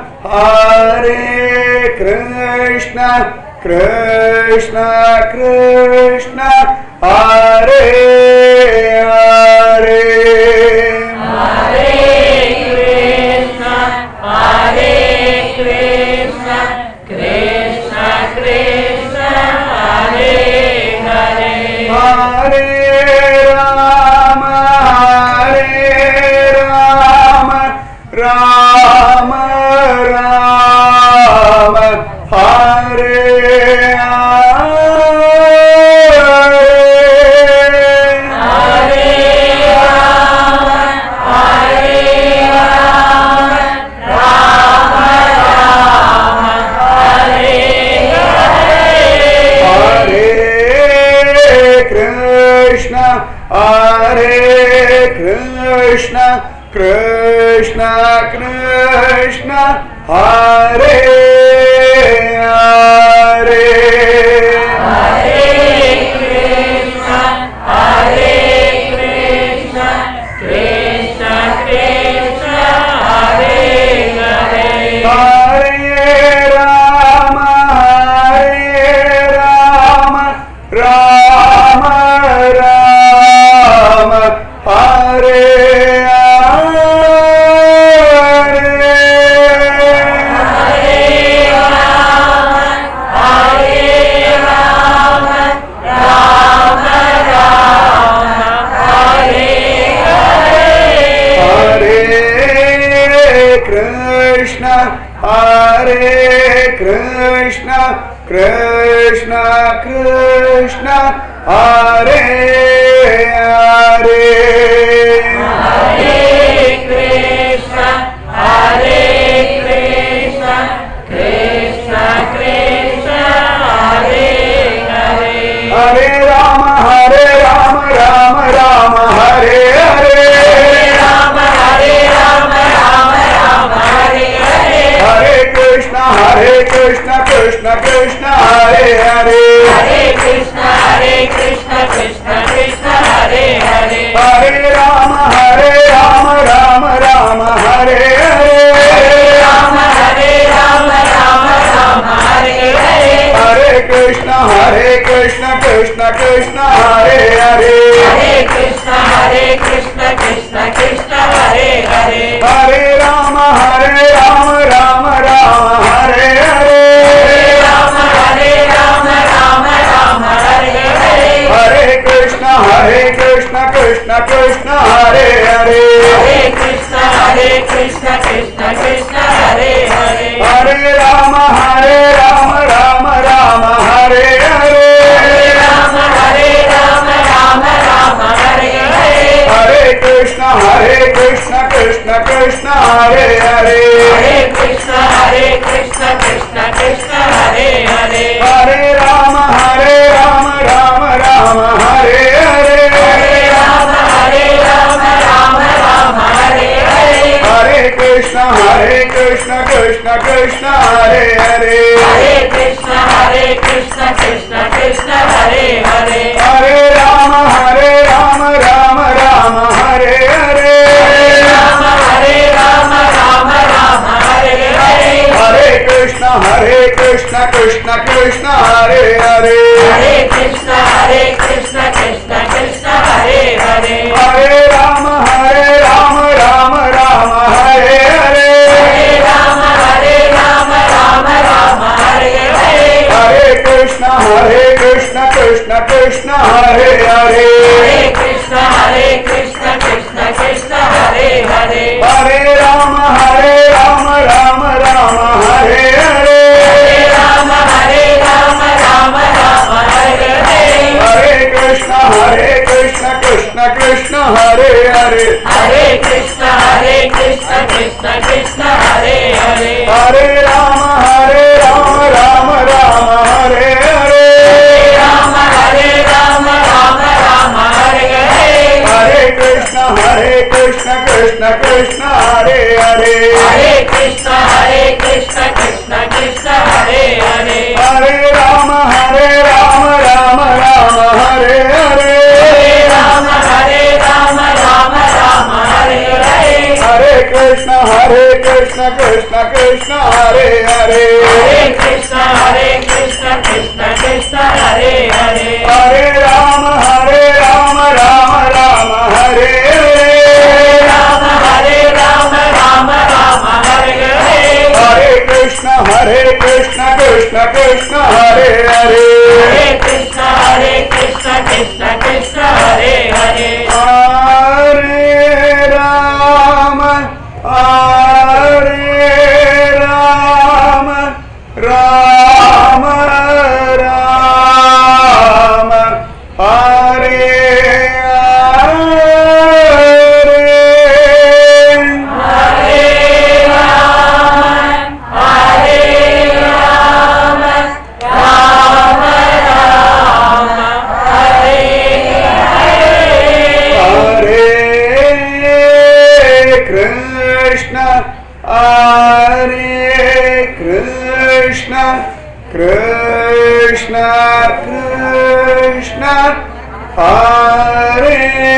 Hare Krishna Krishna Krishna Hare Hare Hare Rama Hare Rama Rama Rama Hare Hare Hare Krishna, Hare Krishna, Krishna Krishna, Hare Hare. Hare Rama, Hare Rama, Rama Rama, Hare Hare. Hare Krishna, Hare Krishna, Krishna Krishna, Hare Hare. Hare Rama, Hare Rama, Rama Rama, Hare Hare. Hare Krishna, Hare Krishna, Krishna Krishna, Hare Hare. Hare Rama, Hare Rama, Rama Rama, Hare Hare. Hare Krishna, Hare Krishna, Krishna Krishna, Hare Hare. Hare Rama, Hare Rama, Rama Rama, Hare Hare. Hare Krishna, Hare Krishna, Krishna Krishna, Hare Hare. Hare Rama, Hare Rama, Rama Rama, Hare Hare. Hare Krishna, Hare Krishna, Krishna Krishna, Hare Hare. Hare Rama, Hare Rama, Rama Rama, Hare Hare. Hare Krishna, Hare Krishna, Krishna Krishna, Hare Hare. Hare Rama, Hare Rama, Rama Rama, Hare Hare. Hare Krishna, Hare Krishna, Krishna Krishna, Hare Hare. Hare Rama, Hare Rama, Rama Rama, Hare Hare. Hare Krishna, Hare Krishna, Krishna Krishna, Hare Hare. Hare Rama, Hare Rama, Rama Rama, Hare Hare. Hare Krishna, Hare Krishna, Krishna Krishna, Hare Hare. Hare Krishna, Hare Krishna, Krishna Krishna, Hare Hare. Hare Rama, Hare Rama, Rama Rama, Hare Hare. Rama, Hare Rama, Rama Rama, Hare Hare. Hare Krishna, Hare Krishna, Krishna Krishna, Hare Hare. Hare Krishna, Hare Krishna, Krishna Krishna, Hare Hare. Hare Rama, Hare Rama, Rama Rama, Hare Hare. Rama, Hare Rama, Rama Rama, Hare Hare. Hare Krishna, Hare Krishna, Krishna Krishna Krishna हरे हरे Hare Krishna, Hare Krishna, Krishna Krishna, Hare Hare. हरे राम हरे राम राम राम हरे हरे Rama, Hare Rama, Rama Rama, Hare Hare. हरे कृष्ण हरे कृष्ण कृष्ण कृष्ण हरे हरे Hare Krishna, Hare Krishna, Krishna Krishna, Hare Hare. हरे राम हरे राम राम राम हरे हरे Hare Rama, Hare Rama, Rama Rama, Hare Hare. हरे कृष्ण हरे कृष्ण कृष्ण कृष्ण हरे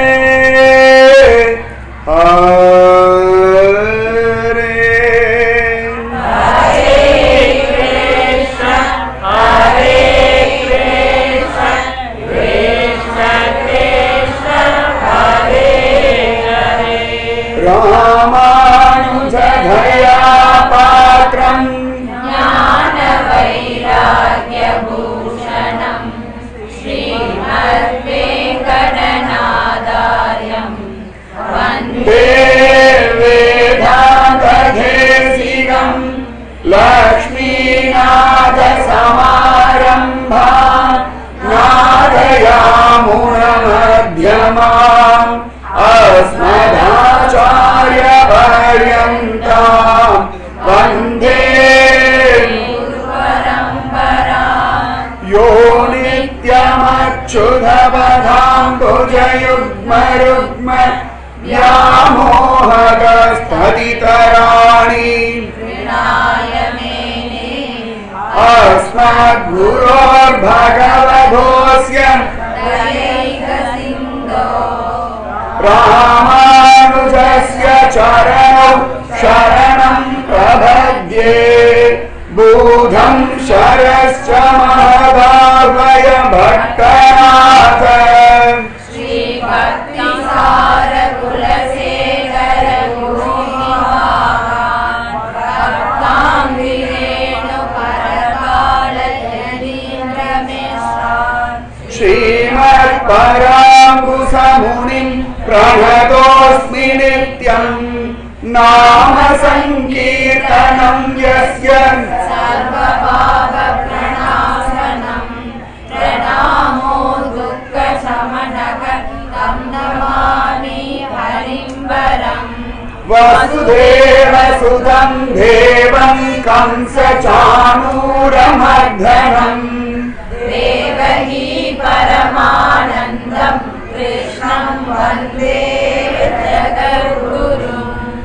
हरे Krishna, Hare Krishna, Krishna Krishna, Hare Hare. रामानुजधया पात्रम् ज्ञानवैराग्यभूषणम् श्रीमद्वेङ्कटनादार्यम् वन्दे वन्दे वेदान्तधेसिकम् लक्ष्मीनाथसमारम्भा नादयामुणमध्यमाम् अस्मदाचार्यपर्यन्ताम् वन्दे यो नित्यमच्युतपदाम्बुजयुग्मरुग्म व्यामोहगस्तदितराणि कृणाय मेने अस्मद्गुरोर्भगवधोऽस्य दयैकसिन्धो रामानुजस्य चरणौ शरणं प्रपद्ये बोधं शरश्च महदावय भट्टनाथ श्रीभक्तिसारकुलशेखर गुरुमहान् भक्ताङ्गिरेणु परकालयतीन्द्रमेश्रान् श्रीमत्पराङ्कुशमुनिं प्रणतोऽस्मि नित्यम् नाम सङ्कीर्तनं यस्य सर्वपापप्रणाशनम् प्रणामो दुःखशमनक तं नमामि हरिं वरम् वसुदेवसुतं देवं कंसचाणूरमर्धनम् देवही परमानन्दं कृष्णं वन्दे जगद्गुरुम्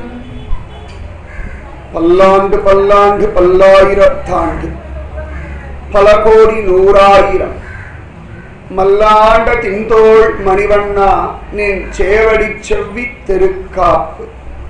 பல்லாண்டு பல்லாண்டு பல்லாயிரத்தாண்டு பல கோடி நூறாயிரம் மல்லாண்ட தின்தோள் மணிவண்ணா நின் சேவடி செவ்வி திருக்காப்பு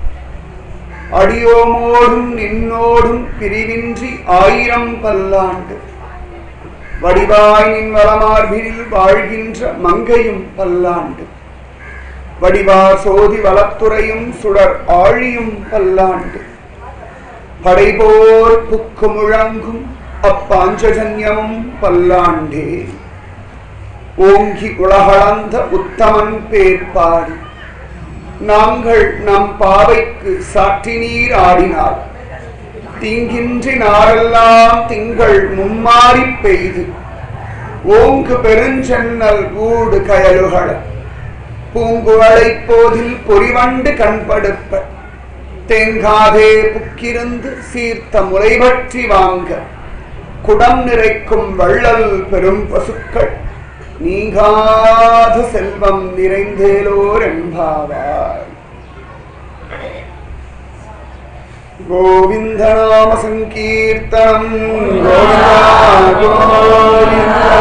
அடியோமோடும் நின்னோடும் பிரிவின்றி ஆயிரம் பல்லாண்டு வடிவாய் நின் வளமார்பினில் வாழ்கின்ற மங்கையும் பல்லாண்டு வடிவார் சோதி வளத்துறையும் சுடர் ஆழியும் பல்லாண்டு படைபோர் புக்கு முழங்கும் அப்பாஞ்சஜன்யமும் பல்லாண்டே ஓங்கி உலகளந்த உத்தமன் பேர் பாடி நாங்கள் நம் பாவைக்கு சாற்றினீர் ஆடினார் தீங்கின்றி நாளெல்லாம் திங்கள் மும்மாறி பெய்து ஓங்கு பெருஞ்சென்னல் ஊடு கயலுகள பூங்குவளைப் போதில் பொறிவண்டு கண்படுப்ப தேங்காதே புக்கிருந்து சீர்த்த முறை பற்றி வாங்க குடம் நிறைக்கும் வள்ளல் பெரும் பசுக்கள் நீங்காத செல்வம் நிறைந்தேலோர் என்பாவார் கோவிந்த நாம சங்கீர்த்தனம் கோவிந்தா கோவிந்தா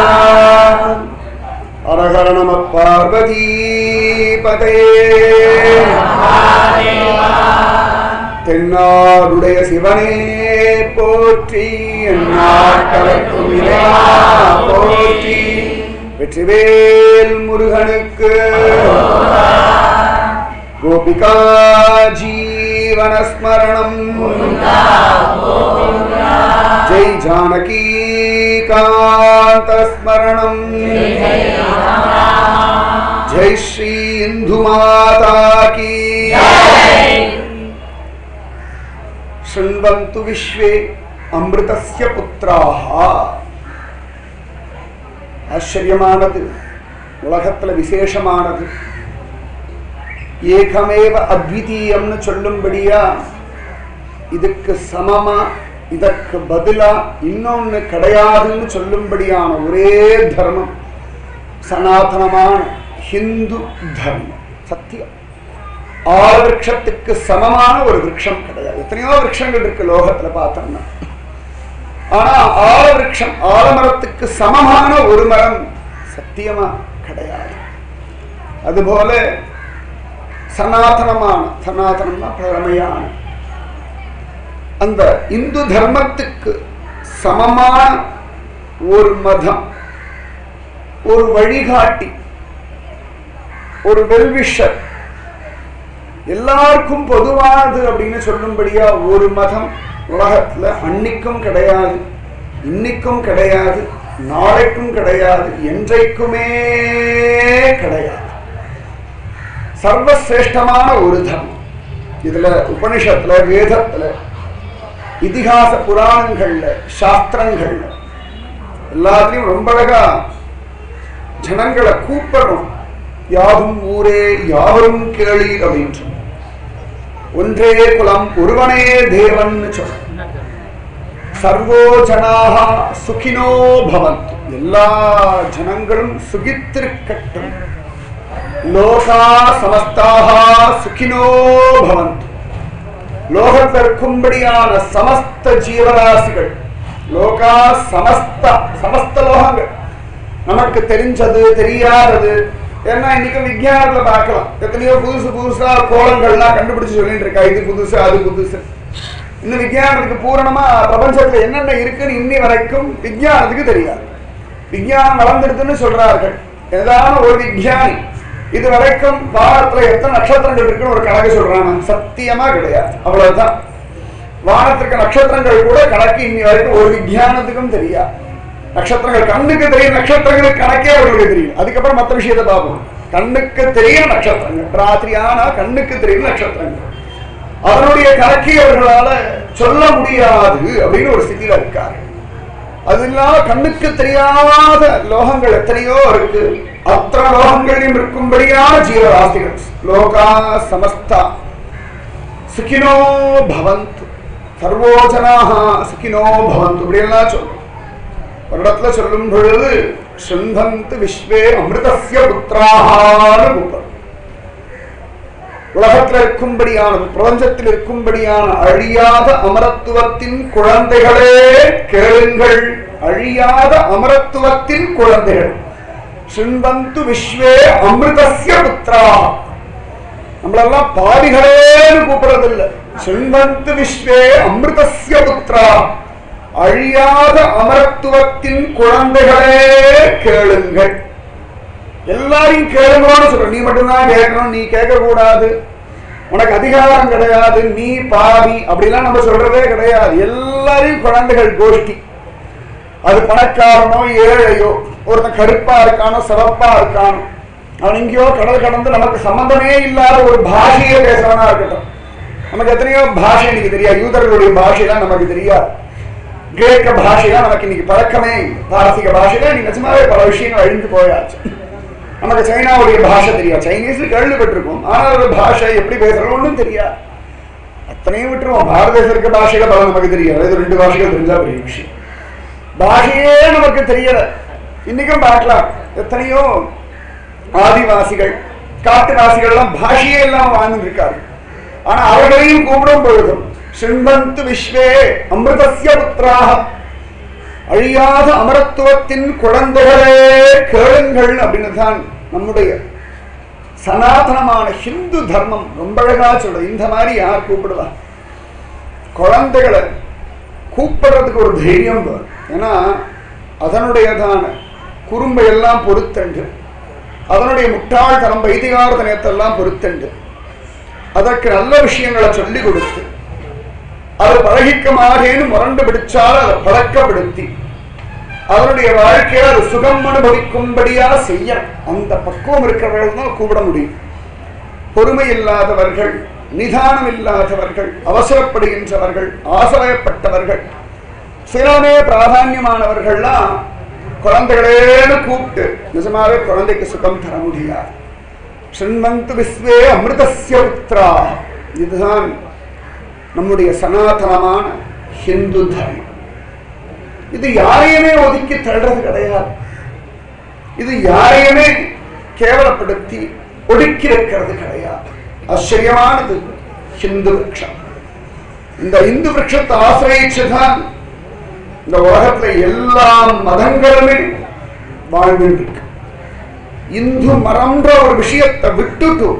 அரஹர நம பார்வதி பதே தென்னாடுடைய சிவனே போற்றி எந்நாட்டவர்க்கும் இறைவா போற்றி வெற்றிவேல் முருகனுக்கு கோபிகா ஜீவனஸ்மரணம் ஜெய் ஜானகி காந்தஸ்மரணம் जय श्री इंदु माता की शृण्वन्तु विश्वे अमृतस्य पुत्राः ஆச்சரியமானது உலகத்துல விசேஷமானது ஏகமேவ அத்விதீயம்னு சொல்லும்படியா இதுக்கு சமமா இதற்கு பதிலா இன்னொன்னு கிடையாதுன்னு சொல்லும்படியான ஒரே தர்மம் சனாதனமான ஹிந்து தர்மம் சத்தியம் ஆறு விரக்ஷத்துக்கு சமமான ஒரு விரக்ஷம் கிடையாது எத்தனையோ விரக்ஷங்கள் இருக்கு லோகத்துல பார்த்தோம்னா ஆனா ஆல விரக்ஷம் ஆலமரத்துக்கு சமமான ஒரு மரம் சத்தியமா கிடையாது அதுபோல சனாதனமான சனாதனம்னா பழமையான அந்த இந்து தர்மத்துக்கு சமமான ஒரு மதம் ஒரு வழிகாட்டி ஒரு வெல்விஷர் எல்லாருக்கும் பொதுவானது அப்படின்னு சொல்லும்படியா ஒரு மதம் உலகத்துல அன்னைக்கும் கிடையாது இன்னைக்கும் கிடையாது நாளைக்கும் கிடையாது என்றைக்குமே கிடையாது சர்வசிரேஷ்டமான ஒரு தர்மம் இதுல உபனிஷத்துல வேதத்துல இதிகாச புராணங்கள்ல சாஸ்திரங்கள்ல எல்லாத்துலயும் ரொம்ப அழகா ஜனங்களை கூப்பிடணும் யாவும் ஊரே யாவரும் கேளீர் அப்படின்னு ஒன்றே குலம் ஒருவனே தேவன் சொல்ல சர்வோ ஜனாக சுகினோ பவந்து எல்லா ஜனங்களும் சுகித்திருக்கட்டும் லோகா சமஸ்தாக சுகினோ பவந்து லோகத்திற்கும்படியான சமஸ்த ஜீவராசிகள் லோகா சமஸ்த சமஸ்த லோகங்கள் நமக்கு தெரிஞ்சது தெரியாதது ஏன்னா இன்னைக்கு விஞ்ஞானத்துல பார்க்கலாம் எத்தனையோ புதுசு புதுசா கோலங்கள்லாம் கண்டுபிடிச்சு சொல்லிட்டு இருக்கா இது புதுசு அது புதுசு இன்னும் விஞ்ஞானத்துக்கு பூரணமா பிரபஞ்சத்துல என்னென்ன இருக்குன்னு இன்னி வரைக்கும் விஞ்ஞானத்துக்கு தெரியாது விஞ்ஞானம் வளர்ந்துடுதுன்னு சொல்றார்கள் ஏதான ஒரு விஞ்ஞானி இது வரைக்கும் வானத்துல எத்தனை நட்சத்திரங்கள் இருக்குன்னு ஒரு கணக்கு சொல்றாங்க சத்தியமா கிடையாது அவ்வளவுதான் வானத்திற்கு நட்சத்திரங்கள் கூட கணக்கு இன்னி வரைக்கும் ஒரு விஞ்ஞானத்துக்கும் தெரியாது நட்சத்திரங்கள் கண்ணுக்கு தெரியும் நட்சத்திரங்களுக்கு கணக்கே அவர்களுக்கு தெரியும் அதுக்கப்புறம் மற்ற விஷயத்தை பார்ப்போம் கண்ணுக்கு தெரியும் நட்சத்திரங்கள் ராத்திரி ஆனா கண்ணுக்கு தெரியும் நட்சத்திரங்கள் அதனுடைய கணக்கை அவர்களால சொல்ல முடியாது அப்படின்னு ஒரு ஸ்திதியில இருக்காரு அது இல்லாம கண்ணுக்கு தெரியாத லோகங்கள் எத்தனையோ இருக்கு அத்தனை லோகங்களையும் இருக்கும்படியான ஜீவராசிகள் லோகா சமஸ்தா சுகினோ பவந்து சர்வோஜனாக சுகினோ பவந்து இப்படியெல்லாம் சொல்லும் ஒரு இடத்துல சொல்லும் பொழுது சிந்தந்து விஸ்வே அமிர்தசிய புத்திராகான்னு கூப்பிடும் உலகத்தில் இருக்கும்படியானது பிரபஞ்சத்தில் இருக்கும்படியான அழியாத அமரத்துவத்தின் குழந்தைகளே கேளுங்கள் அழியாத அமரத்துவத்தின் குழந்தைகள் சிந்தந்து விஸ்வே அமிர்தசிய புத்திரா நம்மளெல்லாம் பாவிகளேன்னு கூப்பிடுறதில்லை சிந்தந்து விஸ்வே அமிர்தசிய புத்திரா அழியாத அமரத்துவத்தின் குழந்தைகளே கேளுங்கள் எல்லாரையும் கேளுங்கன்னு சொல்ற நீ மட்டும்தான் கேட்கணும் நீ கேட்க கூடாது உனக்கு அதிகாரம் கிடையாது நீ பாவி அப்படிலாம் நம்ம சொல்றதே கிடையாது எல்லாரையும் குழந்தைகள் கோஷ்டி அது பணக்காரனோ ஏழையோ ஒருத்தன் கருப்பா இருக்கானோ சிவப்பா இருக்கானோ அவன் எங்கேயோ கடல் கடந்து நமக்கு சம்பந்தமே இல்லாத ஒரு பாஷையை பேசுறவனா இருக்கட்டும் நமக்கு எத்தனையோ பாஷை இன்னைக்கு தெரியாது யூதர்களுடைய பாஷைலாம் நமக்கு தெரியாது கிரேக்க பாஷைலாம் நமக்கு இன்னைக்கு பழக்கமே இல்லை. பாரசீக பாஷையில நீ நிஜமாவே பல விஷயங்கள் அழிந்து போயாச்சு நமக்கு சைனாவுடைய பாஷை தெரியாது சைனீஸ் கேள்விப்பட்டிருக்கோம் ஆனால் ஒரு பாஷை எப்படி பேசுறோம் ஒன்றும் தெரியாது அத்தனையும் விட்டுருவோம் பாரத தேசம் இருக்க பாஷையில பல நமக்கு தெரியாது இது ரெண்டு பாஷைகள் தெரிஞ்சா பெரிய விஷயம் பாஷையே நமக்கு தெரியல இன்னைக்கும் பார்க்கலாம் எத்தனையோ ஆதிவாசிகள் காட்டுவாசிகள் எல்லாம் பாஷையே எல்லாம் வாழ்ந்து இருக்காரு ஆனா அவர்களையும் கூப்பிடும் பொழுதும் சிம்பந்து விஸ்வே அமிர்தசிய புத்திராக அழியாத அமரத்துவத்தின் குழந்தைகளே கேளுங்கள் அப்படின்னு தான் நம்முடைய சனாதனமான ஹிந்து தர்மம் ரொம்ப அழகா சொல்றது இந்த மாதிரி யார் கூப்பிடுவா குழந்தைகளை கூப்பிடுறதுக்கு ஒரு தைரியம் வரும் ஏன்னா அதனுடையதான குறும்பை எல்லாம் பொறுத்தண்டு அதனுடைய முட்டாள்தனம் வைதிகார்த்தனத்தெல்லாம் பொறுத்தண்டு அதற்கு நல்ல விஷயங்களை சொல்லிக் கொடுத்து அது பழகிக்க மாறேன்னு முரண்டு பிடிச்சால் அதை பழக்கப்படுத்தி அவருடைய வாழ்க்கையில அது சுகம் அனுபவிக்கும்படியா செய்ய அந்த பக்குவம் இருக்கிறவர்கள் தான் கூப்பிட முடியும் பொறுமை இல்லாதவர்கள் நிதானம் இல்லாதவர்கள் அவசரப்படுகின்றவர்கள் ஆசைப்பட்டவர்கள் சிலமே பிராதான்யமானவர்கள்லாம் குழந்தைகளேன்னு கூப்பிட்டு நிஜமாவே குழந்தைக்கு சுகம் தர முடியாது சின்மந்து விஸ்வே அமிர்தஸ்ய புத்ரா இதுதான் நம்முடைய சனாதனமான ஹிந்து தர்மம் இது யாரையுமே ஒதுக்கி தள்ளுறது கிடையாது இது யாரையுமே கேவலப்படுத்தி ஒடுக்கி வைக்கிறது கிடையாது ஆச்சரியமானது ஹிந்து விரக்ஷம் இந்த இந்து விரக்ஷத்தை ஆசிரியிச்சுதான் இந்த உலகத்துல எல்லா மதங்களுமே வாழ்ந்துட்டு இருக்கு இந்து மரம்ன்ற ஒரு விஷயத்தை விட்டுட்டு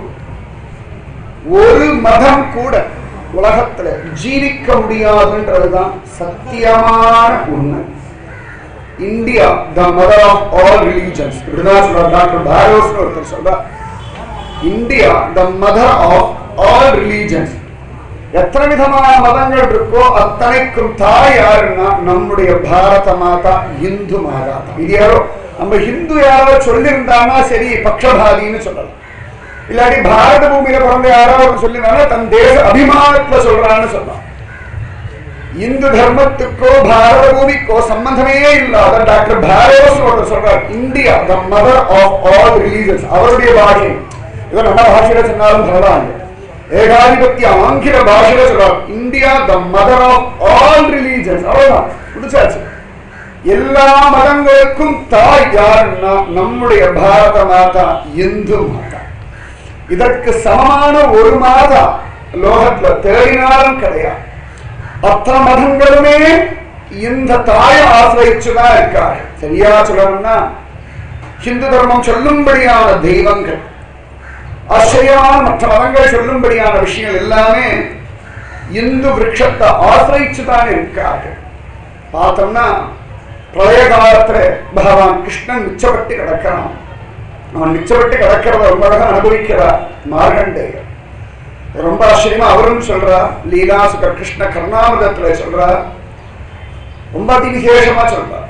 ஒரு மதம் கூட உலகத்துல ஜீவிக்க முடியாதுன்றதுதான் சத்தியமான உண்மை India the mother of all religions இப்படிதான் சொல்றார் டாக்டர் பாரோஸ் ஒருத்தர் சொல்றார் India the mother of all religions எத்தனை விதமான மதங்கள் இருக்கோ அத்தனைக்கும் தாய் யாருன்னா நம்முடைய பாரத மாதா இந்து மாதா தான். இது யாரோ நம்ம ஹிந்து யாரோ சொல்லியிருந்தான்னா சரி பக்ஷபாதின்னு சொல்லலாம் இல்லாட்டி பாரத பூமியில பிறந்த யாராவது சொல்லியிருந்தாங்கன்னா தன் தேச அபிமானத்துல சொல்றான்னு சொல்லலாம் இந்து தர்மத்துக்கோ பாரத பூமிக்கோ சம்பந்தமே இல்லாத டாக்டர் பாரோஸ் ஒருத்தர் சொல்றார் India the mother of all religions அவருடைய பாஷை இதை நம்ம பாஷையில சொன்னாலும் பரவாயில்ல ஏகாதிபத்திய ஆங்கில பாஷையில சொல்றார் India the mother of all religions அவ்வளவுதான் முடிச்சாச்சு எல்லா மதங்களுக்கும் தாய் யாருன்னா நம்முடைய பாரத மாதா இந்து மாதா இதற்கு சமமான ஒரு மாதா லோகத்துல தேடினாலும் கிடையாது அத்தனை மதங்களுமே இந்த தாயை ஆசிரிச்சுதான் இருக்காரு சரியா சொல்லணும்னா ஹிந்து தர்மம் சொல்லும்படியான தெய்வங்கள் ஆச்சரியமான மற்ற மதங்கள் சொல்லும்படியான விஷயங்கள் எல்லாமே இந்து விரக்ஷத்தை ஆசிரிச்சுதான் இருக்கார்கள் பார்த்தோம்னா பிரளய காலத்துல பகவான் கிருஷ்ணன் மிச்சப்பட்டு கிடக்கிறான் அவன் மிச்சப்பட்டு கிடக்கிறத ரொம்ப அழகா அனுபவிக்கிறார் மார்கண்டேயர் ரொம்ப ஆச்சரியமா அவரும் சொல்றார் லீலா சுக கிருஷ்ண கர்ணாமிரத்துல சொல்றார் ரொம்ப அதிவிசேஷமா சொல்றார்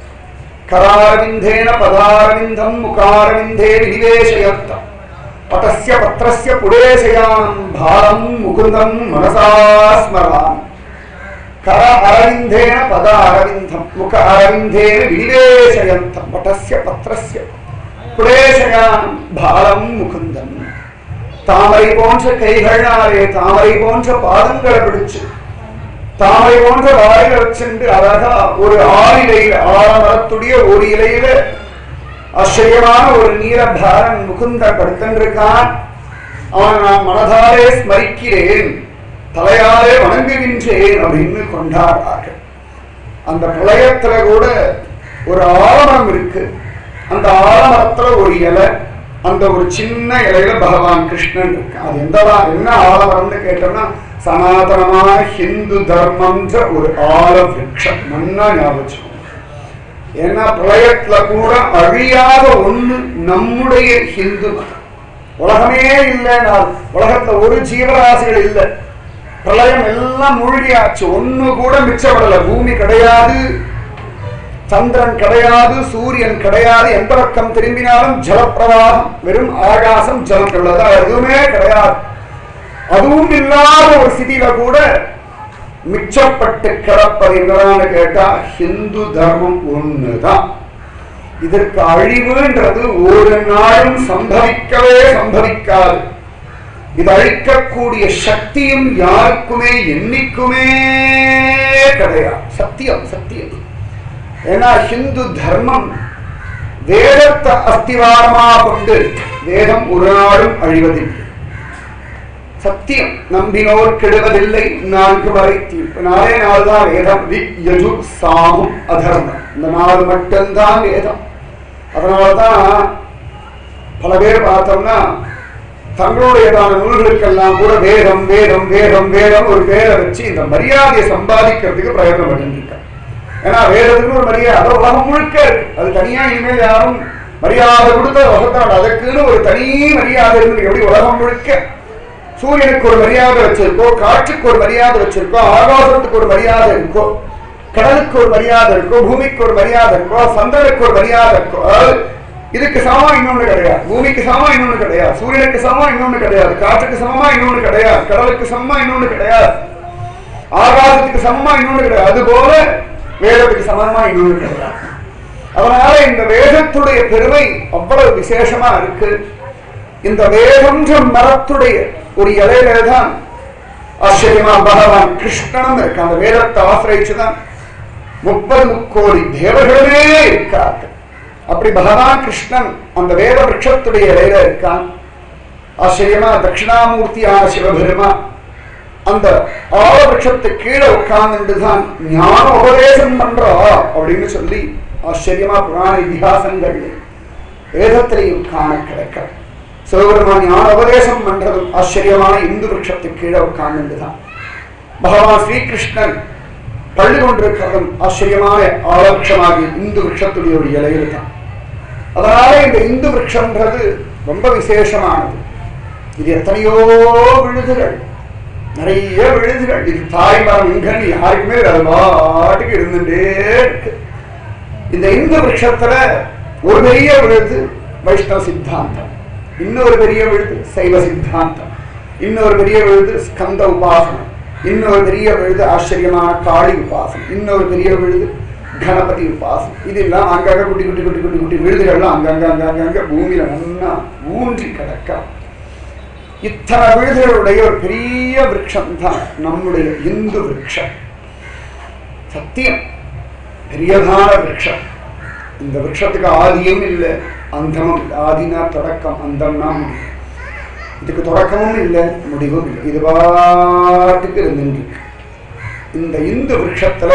கராரவிந்தேன பதாரவிந்தம் முகாரவிந்தே விநிவேசயத்தம் பதஸ்ய பத்ரஸ்ய புடேசயானம் பாரம் முகுந்தம் மனசா ஸ்மராமி கர அரவிந்தேன பத அரவிந்தம் முக அரவிந்தேன விநிவேசயந்தம் பட்டஸ்ய பத்ரஸ்ய புடேசயானம் பாரம் முகுந்தம் தாமரை போன்ற கைகளாலே தாமரை போன்ற பாதங்களை பிடிச்சு தாமரை போன்ற வாயில வச்சுண்டு அழகா ஒரு ஆறிலையில ஆலமரத்துடைய ஒரு இலையில ஆச்சரியமான ஒரு நீரபாரன் முகுந்தர் படுத்திருக்கான் அவன் நான் மனதாலே ஸ்மரிக்கிறேன் தலையாலே வணங்குகின்றேன் அப்படின்னு கொண்டாடுறார்கள் அந்த பிரளயத்துல கூட ஒரு ஆலமரம் இருக்கு அந்த ஆலமரத்துல ஒரு இலை அந்த ஒரு சின்ன இலையில பகவான் கிருஷ்ணன் இருக்கு அது எந்த என்ன ஆலமரம்னு கேட்டோம்னா சனாதனமான ஹிந்து தர்மம்ன்ற ஒரு ஆல விரக்ஷம் நன்னா ஞாபகம் வச்சுக்கோங்க. ஏன்னா பிரளயத்துல கூட அழியாத ஒண்ணு நம்முடைய ஹிந்து மதம் உலகமே இல்லைன்னா உலகத்துல ஒரு ஜீவராசிகள் இல்லை பிரளயம் எல்லாம் மூழ்கியாச்சு ஒண்ணு கூட மிச்சப்படல பூமி கிடையாது சந்திரன் கிடையாது சூரியன் கிடையாது எந்த பக்கம் திரும்பினாலும் ஜலப்பிரவாகம் வெறும் ஆகாசம் ஜலம் உள்ளதா எதுவுமே கிடையாது அதுவும் இல்லாத ஒரு ஸ்திதியில கூட மிச்சப்பட்டு கிடப்பது என்னதான்னு கேட்டா ஹிந்து தர்மம் ஒண்ணுதான் இதற்கு அழிவுன்றது ஒரு நாளும் சம்பவிக்கவே சம்பவிக்காது இது அழிக்கக்கூடிய சக்தியும் யாருக்குமே என்னைக்குமே கிடையாது சத்தியம் சத்தியம் ஏன்னா ஹிந்து தர்மம் வேதத்தை அஸ்திவாரமாக கொண்டு வேதம் ஒரு நாளும் அழிவதில்லை சத்தியம் நம்பினோர் கெடுவதில்லை நான்கு வரை தீர்ப்பு நாளே நாள் தான் வேதம் வி யஜு சாமம் அதர்மம் இந்த நாள் மட்டும்தான் வேதம் அதனாலதான் பல பேர் பார்த்தோம்னா தங்களுடையதான நூல்களுக்கெல்லாம் கூட வேதம் வேதம் வேதம் வேதம் ஒரு பேரை வச்சு இந்த மரியாதையை சம்பாதிக்கிறதுக்கு பிரயத்னம் பண்ணிருக்காங்க ஏன்னா வேதத்துக்கு ஒரு மரியாதை அது உலகம் முழுக்க இருக்கு அது தனியா இனிமேல் யாரும் மரியாதை கொடுத்த வசத்தாடு அதுக்குன்னு ஒரு தனி மரியாதை இருந்து எப்படி உலகம் முழுக்க சூரியனுக்கு ஒரு மரியாதை வச்சிருக்கோ காற்றுக்கு ஒரு மரியாதை வச்சிருக்கோ ஆகாசத்துக்கு ஒரு மரியாதை இருக்கோ கடலுக்கு ஒரு மரியாதை இருக்கோ பூமிக்கு ஒரு மரியாதை இருக்கோ சந்திரனுக்கு ஒரு மரியாதை இருக்கோ அதாவது இதுக்கு சமமா இன்னொன்னு கிடையாது பூமிக்கு சமமா இன்னொன்னு கிடையாது சூரியனுக்கு சமமா இன்னொன்னு கிடையாது காற்றுக்கு சமமா இன்னொன்னு கிடையாது கடலுக்கு சமமா இன்னொன்னு கிடையாது ஆகாசத்துக்கு சமமா இன்னொன்னு கிடையாது அதுபோல வேதத்துக்கு சமமா இன்னொன்னு கிடையாது அதனால இந்த வேதத்துடைய பெருமை அவ்வளவு விசேஷமா இருக்கு இந்த வேதம்ன்ற மரத்துடைய ஒரு இலையில தான் ஆச்சரியமா பகவான் கிருஷ்ணனும் இருக்கு அந்த வேதத்தை ஆசிரிச்சுதான் முப்பது முக்கோடி தேவர்களே இருக்கார்கள் அப்படி பகவான் கிருஷ்ணன் அந்த வேத விருட்சத்துடைய இலையில இருக்கான் ஆச்சரியமா தட்சிணாமூர்த்தியான சிவபெருமா அந்த ஆலவிருஷத்து கீழே உட்கார்ந்துட்டு தான் ஞான உபதேசம் பண்றா அப்படின்னு சொல்லி ஆச்சரியமா புராண இதிகாசங்கள் வேதத்திலையும் காண கிடைக்க சிவபெருமான் ஞான உபதேசம் பண்றதும் ஆச்சரியமான இந்து விருட்சத்து கீழே உட்கார்ந்துட்டு தான் பகவான் ஸ்ரீகிருஷ்ணன் பள்ளி கொண்டிருக்கிறதும் ஆச்சரியமான ஆலட்சமாகி இந்து விருட்சத்துடைய ஒரு இலையில் தான் அதனால இந்த இந்து விருட்சம்ன்றது ரொம்ப விசேஷமானது இது எத்தனையோ விழுதுகள் நிறைய விழுதுகள் இது தாய்மரம் இங்கன்னு யாருக்குமே இல்லை. அது பாட்டுக்கு இருந்துட்டே இருக்கு இந்த இந்து விருட்சத்துல ஒரு பெரிய விழுது வைஷ்ணவ சித்தாந்தம் இன்னொரு பெரிய விழுது சைவ சித்தாந்தம் இன்னொரு பெரிய விழுது ஸ்கந்த உபாசனம் இன்னொரு பெரிய விழுது ஆச்சரியமான காளி உபாசனம் இன்னொரு பெரிய விழுது கணபதி உபாசனம் இதெல்லாம் அங்கங்க குட்டி குட்டி குட்டி குட்டி குட்டி விழுதுகள்லாம் அங்கங்க அங்கங்க அங்க பூமியில நல்லா ஊன்றி கிடக்கா இத்தனை விழுதுகளுடைய ஒரு பெரிய விருட்சம் தான் நம்முடைய இந்து விருட்சம் சத்தியம் பெரியதான விருட்சம் இந்த விருட்சத்துக்கு ஆதியும் இல்லை அந்தமும் இல்லை ஆதினா தொடக்கம் அந்தம்னா முடிவு இதுக்கு தொடக்கமும் இல்லை முடிவும் இல்லை இது பாட்டுக்கு இருந்துருக்கு இந்த இந்து விருட்சத்துல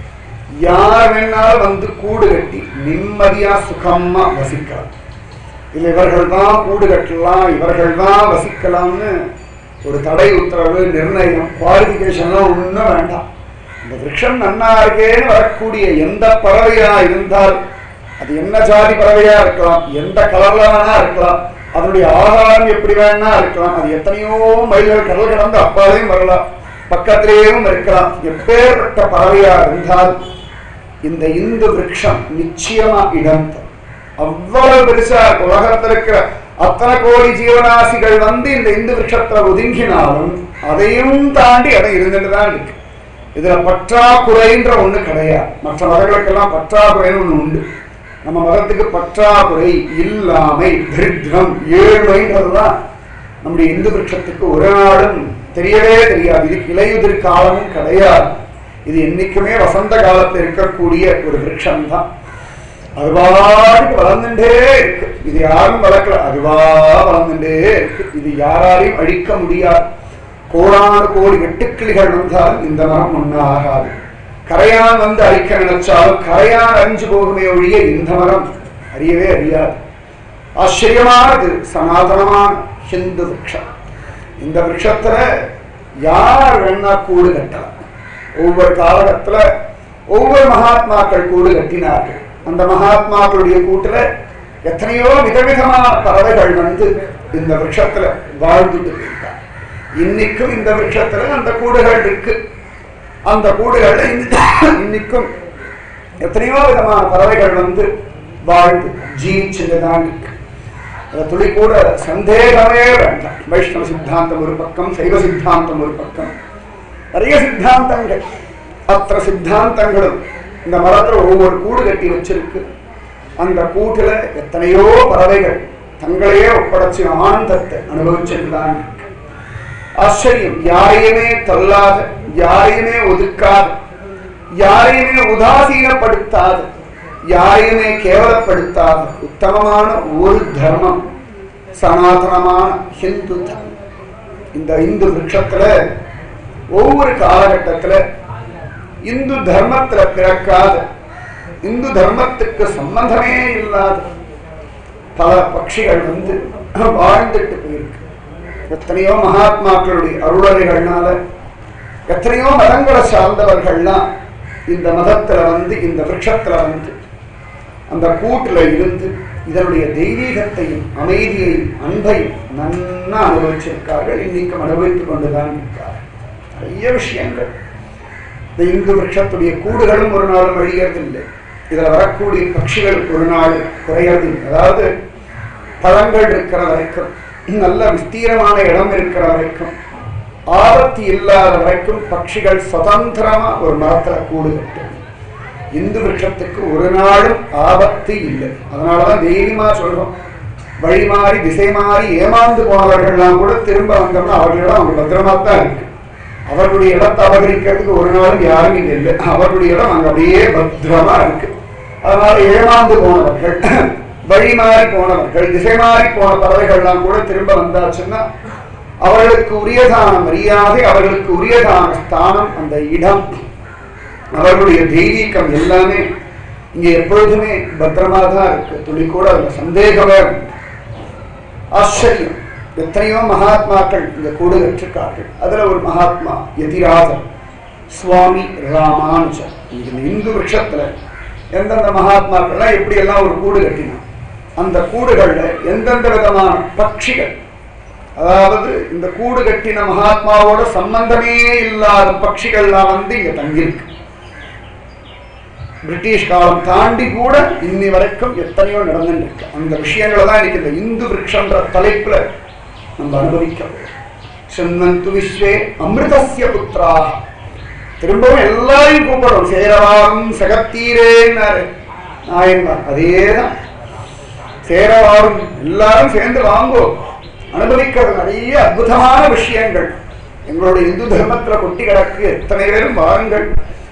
யார் வேணாலும் வந்து கூடு கட்டி நிம்மதியா சுகமா வசிக்கலாம் இல்ல இவர்கள் தான் கூடு கட்டலாம் இவர்கள் தான் வசிக்கலாம்னு ஒரு தடை உத்தரவு நிர்ணயம் குவாலிபிகேஷன்லாம் ஒன்றும் வேண்டாம் இந்த விருட்சம் நன்னா இருக்கேன்னு வரக்கூடிய எந்த பறவையா இருந்தால் அது என்ன ஜாதி பறவையா இருக்கலாம் எந்த கலர்ல வேணா இருக்கலாம் அதனுடைய ஆகாரம் எப்படி வேணா இருக்கலாம் அது எத்தனையோ மைல்கள் கடல் கடந்து அப்பாலையும் வரலாம் பக்கத்திலேயும் இருக்கலாம் எப்பேற்பட்ட பறவையா இருந்தால் இந்த இந்து விருட்சம் நிச்சயமா இடம் தரும். அவ்வளவு பெருசா இருக்கு. உலகத்துல இருக்கிற அத்தனை கோடி ஜீவராசிகள் வந்து இந்த இந்து விருட்சத்துல ஒதுங்கினாலும் அதையும் தாண்டி அதை இருந்துட்டு தான் இருக்கு இதுல பற்றாக்குறைன்ற ஒண்ணு கிடையாது மற்ற மதங்களுக்கெல்லாம் பற்றாக்குறைன்னு ஒண்ணு உண்டு நம்ம மதத்துக்கு பற்றாக்குறை இல்லாமை தரித்திரம் ஏழ்மைன்றதுதான் நம்முடைய இந்து விருட்சத்துக்கு ஒரு நாளும் தெரியவே தெரியாது இது இலையுதிர் காலமும் கிடையாது இது என்னைக்குமே வசந்த காலத்துல இருக்கக்கூடிய ஒரு விருட்சம் தான் அது பாட்டுக்கு வளர்ந்துட்டே இருக்கு இது யாரும் வளர்க்கல அதுவா வளர்ந்துட்டே இருக்கு இது யாராலையும் அழிக்க முடியாது கோடான கோடி வெட்டுக்கிளிகள் வந்தாலும் இந்த மரம் ஒண்ணு ஆகாது கரையான் வந்து அழிக்க நினைச்சாலும் கரையான் அழிஞ்சு போகுமே ஒழிய இந்த மரம் அறியவே அறியாது ஆச்சரியமானது சனாதனமான ஹிந்து விருட்சம் இந்த விருட்சத்துல யார் வேணா கூடு கட்டலாம் ஒவ்வொரு காலகட்டத்துல ஒவ்வொரு மகாத்மாக்கள் கூடு கட்டினார்கள் அந்த மகாத்மாக்களுடைய கூட்டுல எத்தனையோ விதவிதமான பறவைகள் வந்து இந்த விருட்சத்துல வாழ்ந்துட்டு இருக்காங்க இன்னைக்கும் இந்த விருட்சத்துல அந்த கூடுகள் இருக்கு அந்த கூடுகள்ல இன்னி- இன்னைக்கும் எத்தனையோ விதமான பறவைகள் வந்து வாழ்ந்து ஜீவிச்சுதான் இருக்கு அதுல துளி கூட சந்தேகமே வேண்டாம் வைஷ்ணவ சித்தாந்தம் ஒரு பக்கம் சைவ சித்தாந்தம் ஒரு பக்கம் நிறைய சித்தாந்தங்கள் அத்தனை சித்தாந்தங்களும் இந்த மரத்துல ஒவ்வொரு கூடு கட்டி வச்சிருக்கு அந்த கூட்டுல எத்தனையோ பறவைகள் தங்களையே ஒப்படைச்சு ஆனந்தத்தை அனுபவிச்சிருந்தான் ஆச்சரியம் யாரையுமே தள்ளாத யாரையுமே ஒதுக்காத யாரையுமே உதாசீனப்படுத்தாத யாரையுமே கேவலப்படுத்தாத உத்தமமான ஒரு தர்மம் சனாதனமான ஹிந்து தர்மம் இந்த இந்து விருட்சத்துல ஒவ்வொரு காலகட்டத்துல இந்து தர்மத்துல பிறக்காத இந்து தர்மத்துக்கு சம்பந்தமே இல்லாத பல பட்சிகள் வந்து வாழ்ந்துட்டு போயிருக்கு எத்தனையோ மகாத்மாக்களுடைய அருளறைகள்னால எத்தனையோ மதங்களை சார்ந்தவர்கள்லாம் இந்த மதத்துல வந்து இந்த விருட்சத்துல வந்து அந்த கூட்டுல இருந்து இதனுடைய தெய்வீகத்தையும் அமைதியையும் அன்பையும் நன்னா அனுபவிச்சிருக்கார்கள் இன்னைக்கும் அனுபவித்துக் கொண்டுதான் இருக்கார்கள் நிறைய விஷயங்கள் இந்த இந்து விருட்சத்துடைய கூடுகளும் ஒரு நாளும் அழியறதில்லை இதுல வரக்கூடிய பட்சிகள் ஒரு நாள் குறையறதில்லை அதாவது பழங்கள் இருக்கிற வரைக்கும் நல்ல விஸ்தீரமான இடம் இருக்கிற வரைக்கும் ஆபத்து இல்லாத வரைக்கும் பட்சிகள் சுதந்திரமா ஒரு மரத்துல கூடு கட்டும் இந்து விருட்சத்துக்கு ஒரு நாளும் ஆபத்து இல்லை அதனாலதான் தைரியமா சொல்றோம் வழி மாறி திசை மாறி ஏமாந்து போனவர்கள்லாம் கூட திரும்ப வந்தோம்னா அவர்களிடம் அவங்க பத்திரமா தான் இருக்கு அவர்களுடைய இடத்தை அபகரிக்கிறதுக்கு ஒரு நாளும் யாரும் இங்க இல்லை அவர்களுடைய இடம் அங்க அப்படியே பத்திரமா இருக்கு அதனால ஏமாந்து போனவர்கள் வழி மாறி போனவர்கள் திசை மாறி போன பறவைகள்லாம் கூட திரும்ப வந்தாச்சுன்னா அவர்களுக்கு உரியதான மரியாதை அவர்களுக்கு உரியதான ஸ்தானம் அந்த இடம் அவர்களுடைய தெய்வீகம் எல்லாமே இங்க எப்பொழுதுமே பத்திரமா தான் இருக்கு துளி கூட அதுல சந்தேகமே இல்லை. ஆச்சரியம் எத்தனையோ மகாத்மாக்கள் இங்க கூடு கற்றிருக்கார்கள் அதுல ஒரு மகாத்மா எதிராஜர் சுவாமி ராமானுஜர் இந்த இந்து விருட்சத்துல எந்தெந்த மகாத்மாக்கள்லாம் எப்படி எல்லாம் ஒரு கூடு கட்டினான் அந்த கூடுகள்ல எந்தெந்த விதமான பட்சிகள் அதாவது இந்த கூடு கட்டின மகாத்மாவோட சம்பந்தமே இல்லாத பட்சிகள்லாம் வந்து இங்க தங்கியிருக்கு பிரிட்டிஷ் காலம் தாண்டி கூட இன்னி வரைக்கும் எத்தனையோ நடந்துருக்கு அந்த விஷயங்களை தான் இன்னைக்கு இந்த இந்து விருட்சன்ற தலைப்புல நம்ம அனுபவிக்கிறோம் சின்னந்து விஸ்வே அமிர்தசிய புத்திரா திரும்பவும் எல்லாரையும் கூப்பிடுறோம் சேரவாரும் சகத்தீரேன்னாரு நாயன்மார் அதேதான் சேரவாரும் எல்லாரும் சேர்ந்து வாங்கோ அனுபவிக்கிறது நிறைய அற்புதமான விஷயங்கள் எங்களுடைய இந்து தர்மத்துல கொட்டி கிடக்கு எத்தனை பேரும் வாருங்கள்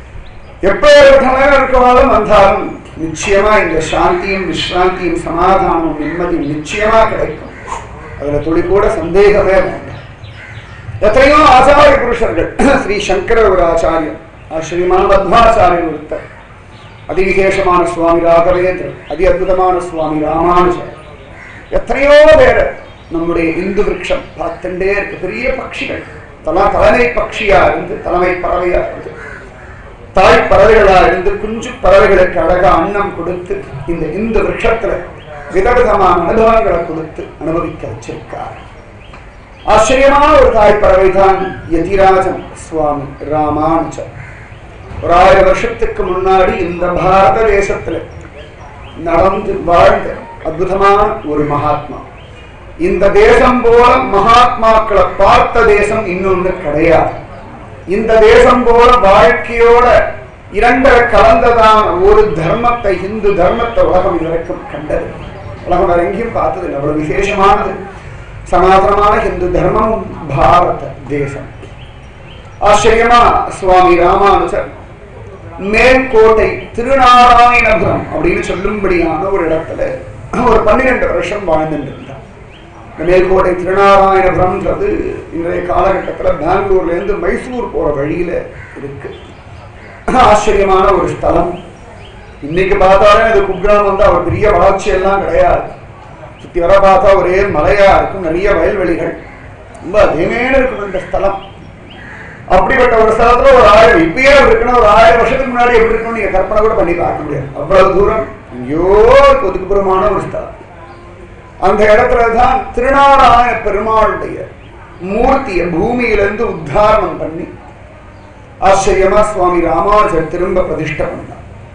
எப்பேற்பட்ட இருக்கவாலும் வந்தாலும் நிச்சயமா இந்த சாந்தியும் விஸ்ராந்தியும் சமாதானமும் நிம்மதியும் நிச்சயமா கிடைக்கும் அதுல துளி கூட சந்தேகமே வேண்டாம் எத்தனையோ ஆச்சாரிய புருஷர்கள் ஸ்ரீ சங்கரர் ஒரு ஆச்சாரியர் ஆச்சரியமான பத்மாச்சாரியர் ஒருத்தர் அதிவிசேஷமான சுவாமி ராகவேந்திரர் அதி அற்புதமான சுவாமி ராமானுஜர் எத்தனையோ பேர் நம்முடைய இந்து விருட்சம் பார்த்துட்டே இருக்கு பெரிய பட்சிகள் தலா தலைமை பட்சியா இருந்து தலைமை பறவையா இருந்து தாய் பறவைகளா இருந்து குஞ்சு பறவைகளுக்கு அழகா அன்னம் கொடுத்து இந்த இந்து விருட்சத்துல விதவிதமான அனுபவங்களை கொடுத்து அனுபவிக்க வச்சிருக்கார் ஆச்சரியமான ஒரு தாய் பறவை தான் யதிராஜன் சுவாமி ராமானுஜர் ஒரு ஆயிரம் வருஷத்துக்கு முன்னாடி இந்த பாரத தேசத்துல நடந்து வாழ்ந்த அற்புதமான ஒரு மகாத்மா இந்த தேசம் போல மகாத்மாக்களை பார்த்த தேசம் இன்னொன்று கிடையாது இந்த தேசம் போல வாழ்க்கையோட இரண்டரை கலந்ததான ஒரு தர்மத்தை இந்து தர்மத்தை உலகம் இதுவரைக்கும் கண்டது உலகம் வேற எங்கேயும் பார்த்தது இல்லை அவ்வளவு விசேஷமானது சனாதனமான இந்து தர்மமும் பாரத தேசம் ஆச்சரியமா சுவாமி ராமானுஜர் மேற்கோட்டை திருநாராயணபுரம் அப்படின்னு சொல்லும்படியான ஒரு இடத்துல ஒரு பன்னிரெண்டு வருஷம் வாழ்ந்துட்டு இருந்தார் இந்த மேற்கோட்டை திருநாராயணபுரம்ன்றது இன்றைய காலகட்டத்தில் பெங்களூர்ல இருந்து மைசூர் போற வழியில இருக்கு ஆச்சரியமான ஒரு ஸ்தலம் இன்னைக்கு பார்த்தாலே அது குக்கிராமம் வந்து அவர் பெரிய வளர்ச்சி எல்லாம் கிடையாது சுத்தி வர பார்த்தா ஒரே மலையா இருக்கும் நிறைய வயல்வெளிகள் ரொம்ப அதிகமேன இருக்கும் இந்த ஸ்தலம் அப்படிப்பட்ட ஒரு ஸ்தலத்துல ஒரு ஆயிரம் இப்பயே இருக்குன்னா ஒரு ஆயிரம் வருஷத்துக்கு முன்னாடி எப்படி இருக்கும்னு நீங்க கற்பனை கூட பண்ணி பார்க்க முடியாது அவ்வளவு தூரம் எங்கேயோ இருக்கு ஒதுக்குப்புறமான ஒரு ஸ்தலம் அந்த இடத்துல தான் திருநாராயண பெருமாளுடைய மூர்த்தியை பூமியிலிருந்து உத்தாரணம் பண்ணி ஆச்சரியமா சுவாமி ராமானுஜர் திரும்ப பிரதிஷ்டை பண்ணார்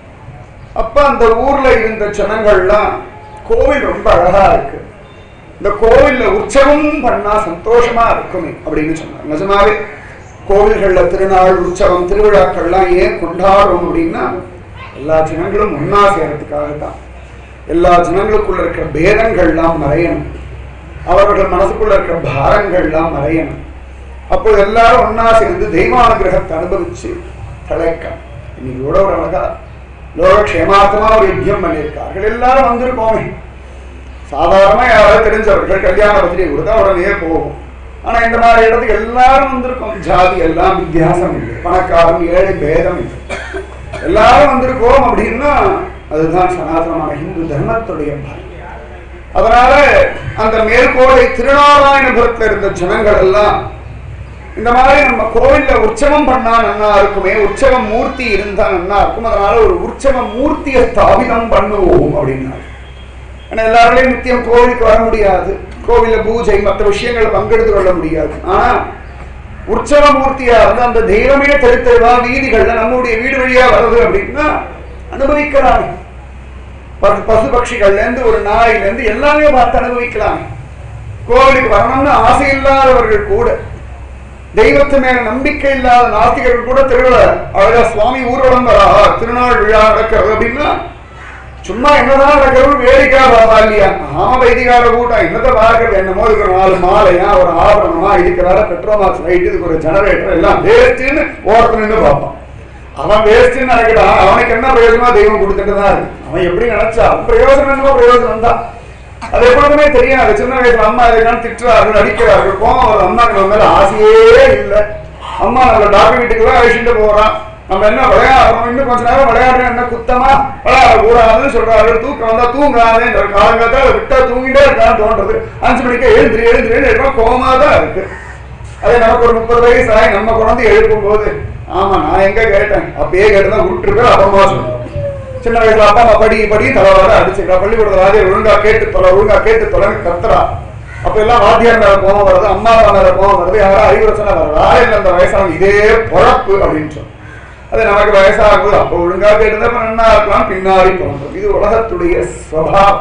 அப்ப அந்த ஊர்ல இருந்த ஜனங்கள்லாம் கோவில் ரொம்ப அழகா இருக்கு இந்த கோவில்ல உற்சவம் பண்ணா சந்தோஷமா இருக்குமே அப்படின்னு சொன்னார் நிஜமாவே கோவில்கள்ல திருநாள் உற்சவம் திருவிழாக்கள்லாம் ஏன் கொண்டாடுறோம் அப்படின்னா எல்லா ஜனங்களும் ஒன்னா சேரத்துக்காக தான் எல்லா ஜனங்களுக்குள்ள இருக்கிற பேதங்கள்லாம் மறையணும் அவர்கள் மனசுக்குள்ள இருக்கிற பாரங்கள்லாம் மறையணும் அப்போ எல்லாரும் ஒன்னா சேர்ந்து தெய்வானுகிரகத்தை அனுபவிச்சு தலைக்க இன்னைக்கு கூட ஒரு அழகா லோக க்ஷேமார்த்தமா ஒரு யுத்தம் பண்ணியிருக்கார்கள் எல்லாரும் வந்திருக்கோமே சாதாரணமா யாராவது தெரிஞ்சவர்கள் கல்யாண பத்திரிகை கொடுத்தா உடனே போகும் ஆனா இந்த மாதிரி இடத்துக்கு எல்லாரும் வந்திருக்கோம் ஜாதி எல்லாம் வித்தியாசம் இல்லை பணக்காரன் ஏழை பேதம் இல்லை எல்லாரும் வந்திருக்கோம் அப்படின்னா அதுதான் சனாதனமான இந்து தர்மத்துடைய பலம் அதனால அந்த மேற்கோளை திருநாராயணபுரத்துல இருந்த ஜனங்கள் எல்லாம் இந்த மாதிரி நம்ம கோவில்ல உற்சவம் பண்ணா நன்னா இருக்குமே உற்சவ மூர்த்தி இருந்தா நன்னா இருக்கும் அதனால ஒரு உற்சவ மூர்த்தியை ஸ்தாபிதம் பண்ணுவோம் அப்படின்னாரு ஏன்னா எல்லாராலையும் நித்தியம் கோவிலுக்கு வர முடியாது கோவில்ல பூஜை மற்ற விஷயங்கள் பங்கெடுத்து கொள்ள முடியாது ஆனா உற்சவ மூர்த்தியா இருந்து அந்த தெய்வமே தெருத்தெருவா வீதிகள்ல நம்முடைய வீடு வழியா வருது அப்படின்னா அனுபவிக்கலாம் பசு பசு பட்சிகள்ல இருந்து ஒரு நாயில இருந்து எல்லாமே பார்த்து அனுபவிக்கலாம் கோவிலுக்கு வரணும்னு ஆசை இல்லாதவர்கள் கூட தெய்வத்து மேல நம்பிக்கை இல்லாத நாத்திகர்கள் கூட திருவிழா அழகா சுவாமி ஊர்வலம் வரா திருநாள் விழா நடக்கிறது அப்படின்னா சும்மா என்னதான் நடக்கிறது வேடிக்கா பாபா இல்லையா ஆமா வைதிகார கூட்டம் என்னத்தை பார்க்கறது என்னமோ இதுக்கு ஒரு நாலு மாலையா ஒரு ஆபரணமா இதுக்கு வேற பெட்ரோமாக்ஸ் லைட் இதுக்கு ஒரு ஜெனரேட்டர் எல்லாம் வேஸ்ட்னு ஓரத்துல நின்று பார்ப்பான் அவன் வேஸ்ட்னு நினைக்கிறான் அவனுக்கு என்ன பிரயோஜனமா தெய்வம் கொடுத்துட்டு தான் இருக்கு அவன் எப்படி நினைச்சா அவன் பிரயோஜனம் என்னமோ பிரயோஜனம் தான் அது எப்பொழுதுமே தெரியாது சின்ன வயசுல அம்மா எதுக்கான திட்டுறார்கள் அடிக்கிறார்கள் கோவம் வரும் அம்மாக்கு நம்ம மேல ஆசையே இல்லை அம்மா நம்ம டாக்டர் வீட்டுக்கு தான் அழிச்சுட்டு போறான் நம்ம என்ன விளையாடுறோம் இன்னும் கொஞ்ச நேரம் விளையாடுறோம் என்ன குத்தமா விளையாட கூடாதுன்னு சொல்றாரு தூக்கம் வந்தா தூங்காதே காலங்காத்தால விட்டா தூங்கிட்டே இருக்கான்னு தோன்றது அஞ்சு மணிக்கு எழுந்திரி எழுந்திரி எழுப்பா கோவமா தான் இருக்கு அதே நமக்கு ஒரு முப்பது வயசு ஆகி நம்ம குழந்தை எழுப்பும் போது ஆமா நான் எங்க கேட்டேன் அப்பயே கேட்டுதான் விட்டுருப்பேன் அப்புறமா சொல்லுவேன் சின்ன வயசுல அப்பா அம்மா படி படி தலைவர அடிச்சுக்கிறா பள்ளிக்கூடத்துல வாத்தியார் ஒழுங்கா கேட்டு தொலை ஒழுங்கா கேட்டு தொலைன்னு கத்துறா அப்ப எல்லாம் வாத்தியார் மேல கோவம் வருது அம்மா அப்பா மேல கோவம் வருது யாரா அறிவுரசனை வரா இல்ல அந்த வயசானவங்க இதே பொழப்பு அப்படின்னு சொல்லி அது நமக்கு வயசாகுது அப்ப ஒழுங்கா கேட்டுதான் இப்ப நன்னா இருக்கலாம் பின்னாடி தோன்றும் இது உலகத்துடைய ஸ்வபாவம்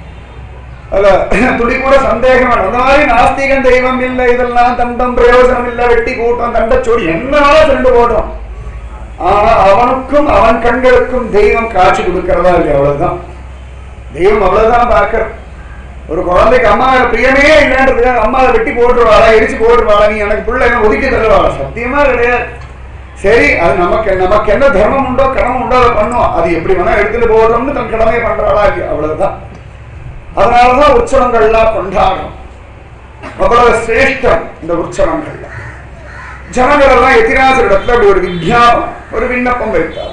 அதுல துளி கூட சந்தேகம் வேண்டாம். அந்த மாதிரி நாஸ்திகன் தெய்வம் இல்லை இதெல்லாம் தண்டம் பிரயோஜனம் இல்லை வெட்டி கூட்டம் தண்டச்சோடி என்னாலும் ரெண்டு போட்டோம் ஆனா அவனுக்கும் அவன் கண்களுக்கும் தெய்வம் காட்சி கொடுக்கிறதா இல்லையா அவ்வளவுதான் தெய்வம் அவ்வளவுதான் பார்க்கிற ஒரு குழந்தைக்கு அம்மா மேல பிரியமே இல்லைன்றதுக்காக அம்மா அதை வெட்டி போட்டுருவாளா எரிச்சு போட்டுருவாளா நீ எனக்கு பிள்ளை என்ன ஒதுக்கி தருவாளா சத்தியமா கிடையாது சரி அது நமக்கு நமக்கு என்ன தர்மம் உண்டோ கடமை உண்டோ அதை பண்ணுவோம் அது எப்படி வேணா எடுத்துட்டு போடுறோம்னு தன் கடமையை பண்றாளா இல்லையா அவ்வளவுதான் அதனாலதான் உற்சவங்கள்லாம் கொண்டாடும் அவ்வளவு சிரேஷ்டம் இந்த உற்சவங்கள்ல ஜனங்கள் எல்லாம் எதிராசரிடத்துல அப்படி ஒரு விஞ்ஞானம் ஒரு விண்ணப்பம் வைத்தார்